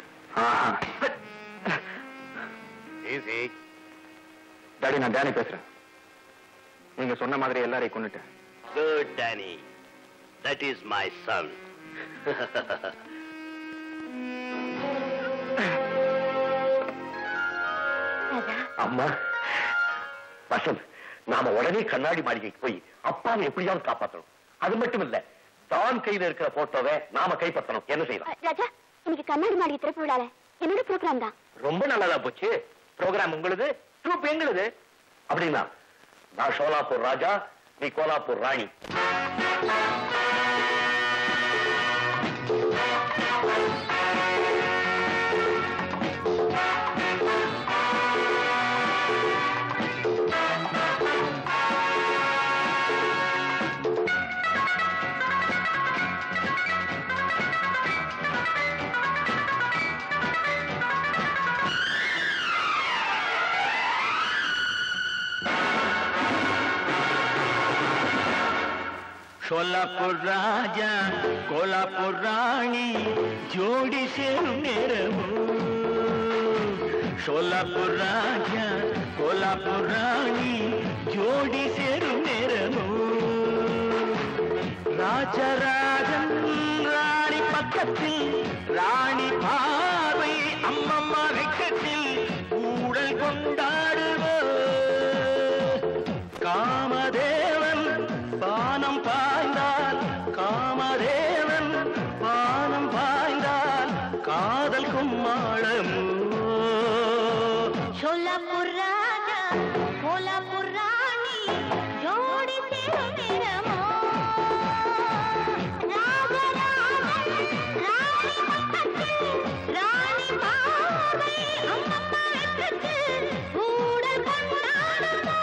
S9: ஈஸி
S7: டாடி நான் டேனி பேசுறேன் நீங்க சொன்ன மாதிரி எல்லாரையும் கொண்டுட்டேன்
S9: good Danny that is my son
S4: அம்மா வசந்த் நாம உடனே கண்ணாடி மாளிகைக்கு போய் அப்பாவை எப்படியாவது காப்பாற்றணும் அது மட்டும் இல்ல தான் கையில இருக்கிற போட்டோவை நாம கைப்பற்றணும் என்ன செய்யலாம்
S5: ராஜா இன்னைக்கு கண்ணாடி மாளிகை திறப்பு விழால என்னோட ப்ரோக்ராம் தான்
S4: ரொம்ப நல்லதா போச்சு ப்ரோக்ராம் உங்களுது ட்ரூப் எங்களுது அப்படின்னா நான் ஷோலாப்பூர் ராஜா நீ கோலாப்பூர் ராணி
S8: சோலாப்பூர் ராஜா கோலாப்பூர் ராணி ஜோடி சேரும் நேரமோ சோலாப்பூர் ராஜா கோலாப்பூர் ராணி ஜோடி சேரும் நேரமோ ராஜராஜன் ராணி பக்கத்தில் ராணி பார்வை அம்மம்மா வெக்கத்தில் ஊடல் கொண்டாடுவோ காமதேவன் பானம் பாய்ந்தால் காமதேவன் பானம் பாய்ந்தால் காதல் கும்மாளமோ
S5: சோலாப்பூர் ராஜா கோலாப்பூர் ராணி ஜோடி சேரும் நேரமோ ராஜராஜன் ராணி பக்கத்தில் ராணி பாவை அம்மம்மா வெக்கத்தில் ஊடல் கொண்டாடுமோ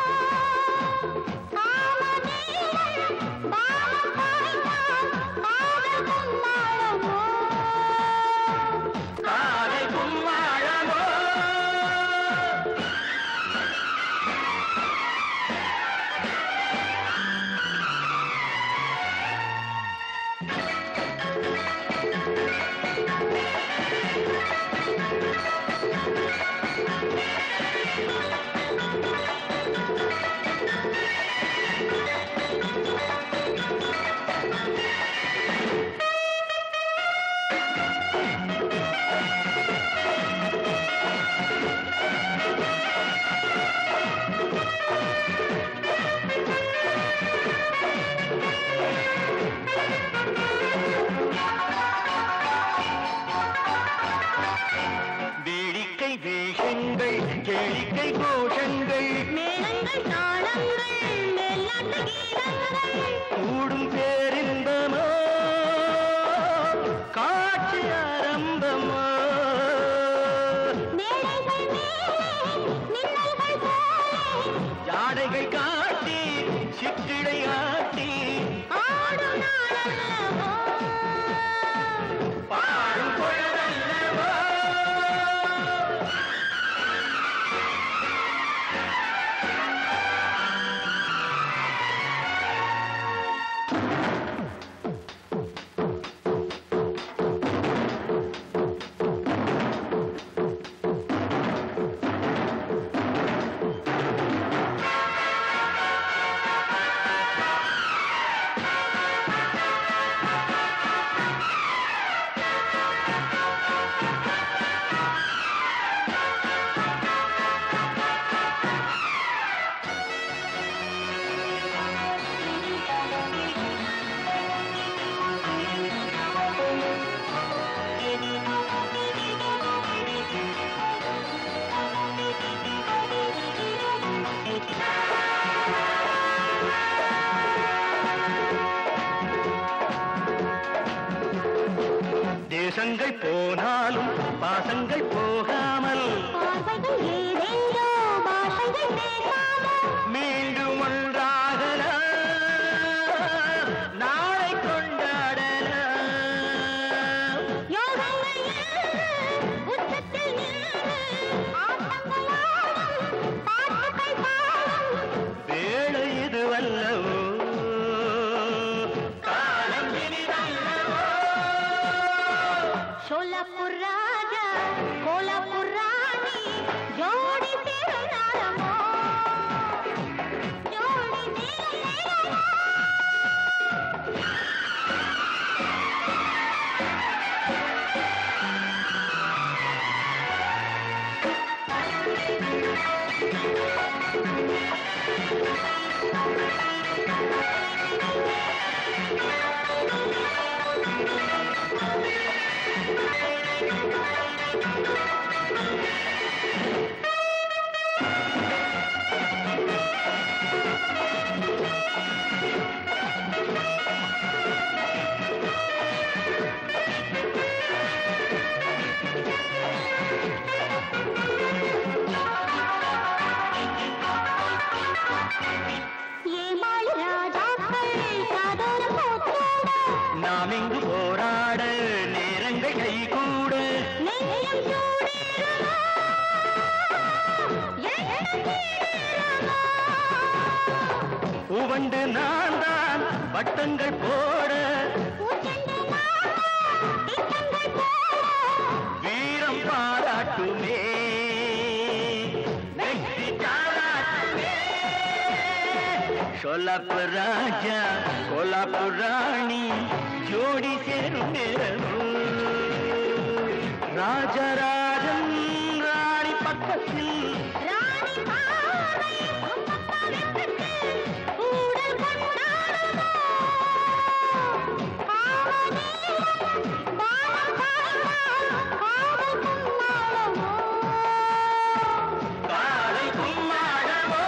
S5: காமதேவன் பானம் பாய்ந்தால் காதல் கொண்டாடுமோ
S8: காதல் கும்மாளமோ வேடிக்கை வேஷங்கள் கேளிக்கை கோஷங்கள்
S5: மேளங்கள் தாளங்கள் மேல்நாட்டு கீதங்கள்
S8: கூடும் பேரின்பமோ காட்சி ஆரம்பமோ
S5: மேடைகள் மேலே மின்னல்கள் போலே
S8: ஜாடைகள் காட்டி சிற்றிடை ஆட்டி
S5: ஆடும் நாளல்லவோ
S8: பாடும் பொழுதல்லவோ தேசங்கள் போனாலும் பாசங்கள் போகாமல்
S5: பார்வைகள் ஏதேதோ பாஷைகள் பேசாமல்
S8: மீண்டும் ஒன்றாகலாம் நாளை கொண்டாடலாம்
S5: யோகங்கள் ஏழு, உச்சத்தில் நின்று ஆட்டங்கள் ஆடும் பாட்டுகள் பாடும்
S8: வேளை இது வல்லவோ காலம் இனிதல்லவோ
S5: சோலாப்பூர் ராஜா கோலாப்பூர் ராணி ஜோடி சேரும் நாளமோ ஜோடி சேரும் நேரமோ
S8: ஆ ஏமாளி ராஜாக்கள் காதோரம் கூத்தாட நாம் இங்கு போராட நேரங்கள் கை கூட நெஞ்சம் சூடேறுமா எண்ணம் தீரேறுமா உவண்டு நான் தான் வட்டங்கள் போட பூச்செண்டு நான் திட்டங்கள் போட வீரம் பாராட்டுமே வெற்றி பாராட்டுமே சோலாப்பூர் ராஜா கோலாப்பூர் ராணி ஜோடி சேரும் நேரமோ ராஜராஜன் ராணி பக்கத்தில் ராணி பாவை அம்மப்பா வெக்கத்தில் ஊடல் கொண்டாடுமோ காவலீரம் வானம் பாய்ந்தால் காதல் கொண்டாடுமோ காலை கும்மாளமோ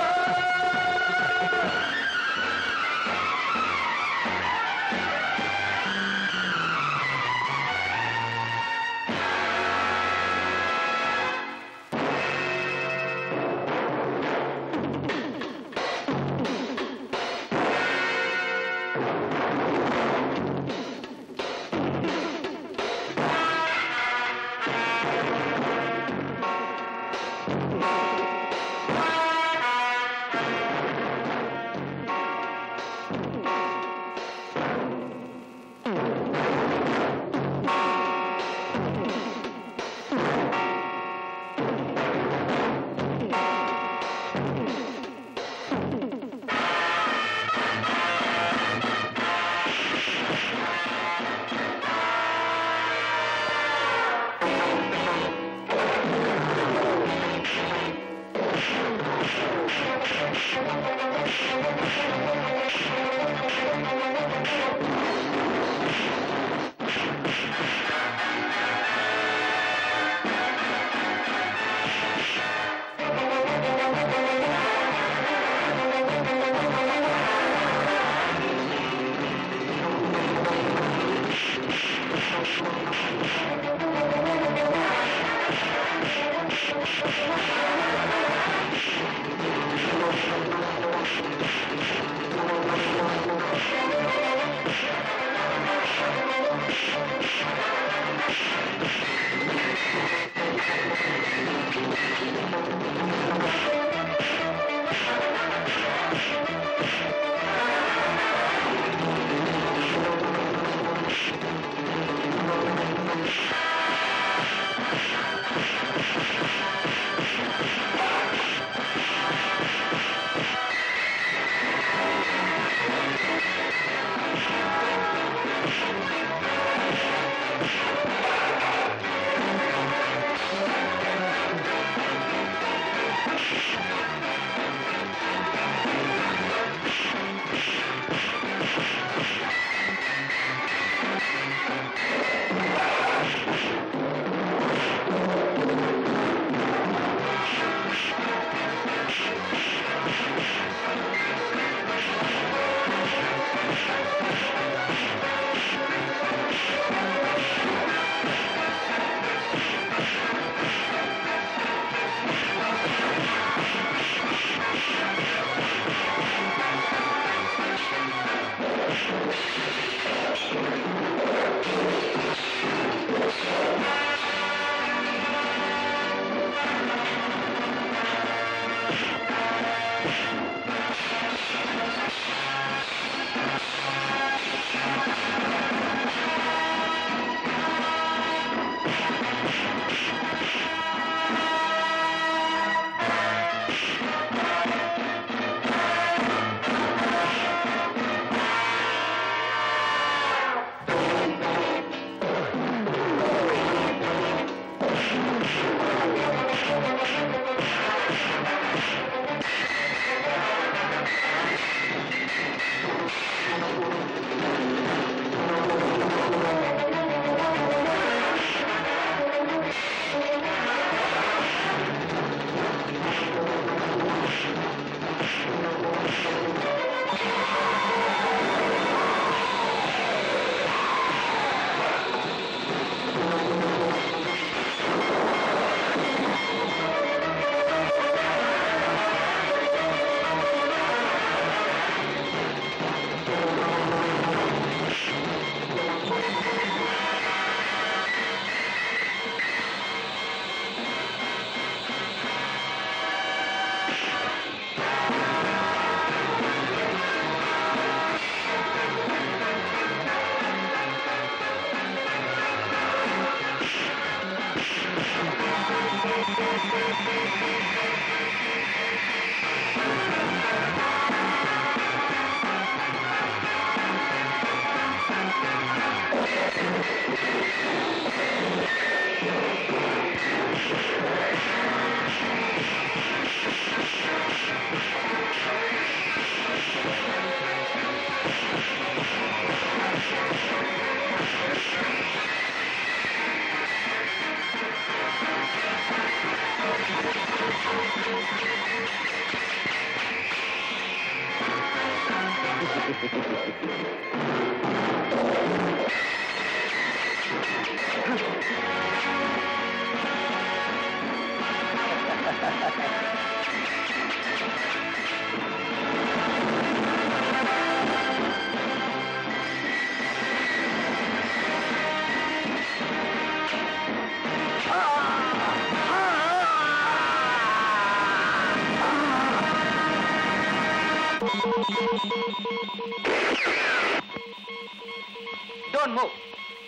S14: டோன்ட் மூவ்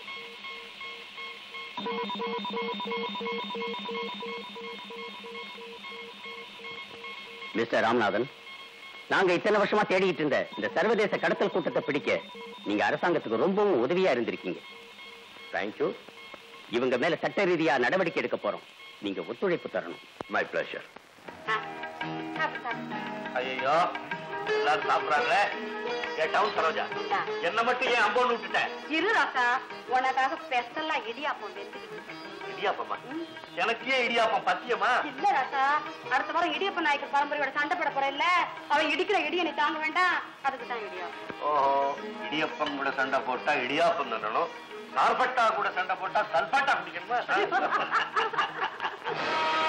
S1: மிஸ்டர் ராமநாதன் நாங்க இத்தனை வருஷமா தேடிட்டு இருந்த இந்த சர்வதேச கடத்தல் கூட்டத்தை பிடிக்க நீங்க அரசாங்கத்துக்கு ரொம்பவும் உதவியா இருந்திருக்கீங்க தேங்க்யூ இவங்க மேல சட்ட ரீதியா நடவடிக்கை எடுக்க போறோம் நீங்க ஒத்துழைப்பு தரணும்
S2: மை பிளஷர்
S4: ஐயோ எல்லாரும் சாப்பிடுறாங்களே ஏன் டவுன் சரோஜா என்ன மட்டும் ஏன் அம்போன்னு விட்டுட்டேன்
S3: இரு ராசா உனக்காக ஸ்பெஷலா இடியாப்பம் வெந்து
S4: இடியாப்பமா எனக்கு ஏன் இடியாப்பம் பத்தியமா
S3: இல்ல ராசா அடுத்த வாரம் இடியப்ப நாயக்கர் பரம்பரையோட சண்டை போட போற இல்ல அவன் இடிக்கிற இடிய நீ தாங்க வேண்டாம் அதுக்கு தான் இடியாப்பம்
S4: ஓஹோ இடியப்பம் கூட சண்டை போட்டா இடியாப்பம் தண்ணணும் கார்பட்டா கூட சண்டை போட்டா சல்பட்டா குடிக்கணுமா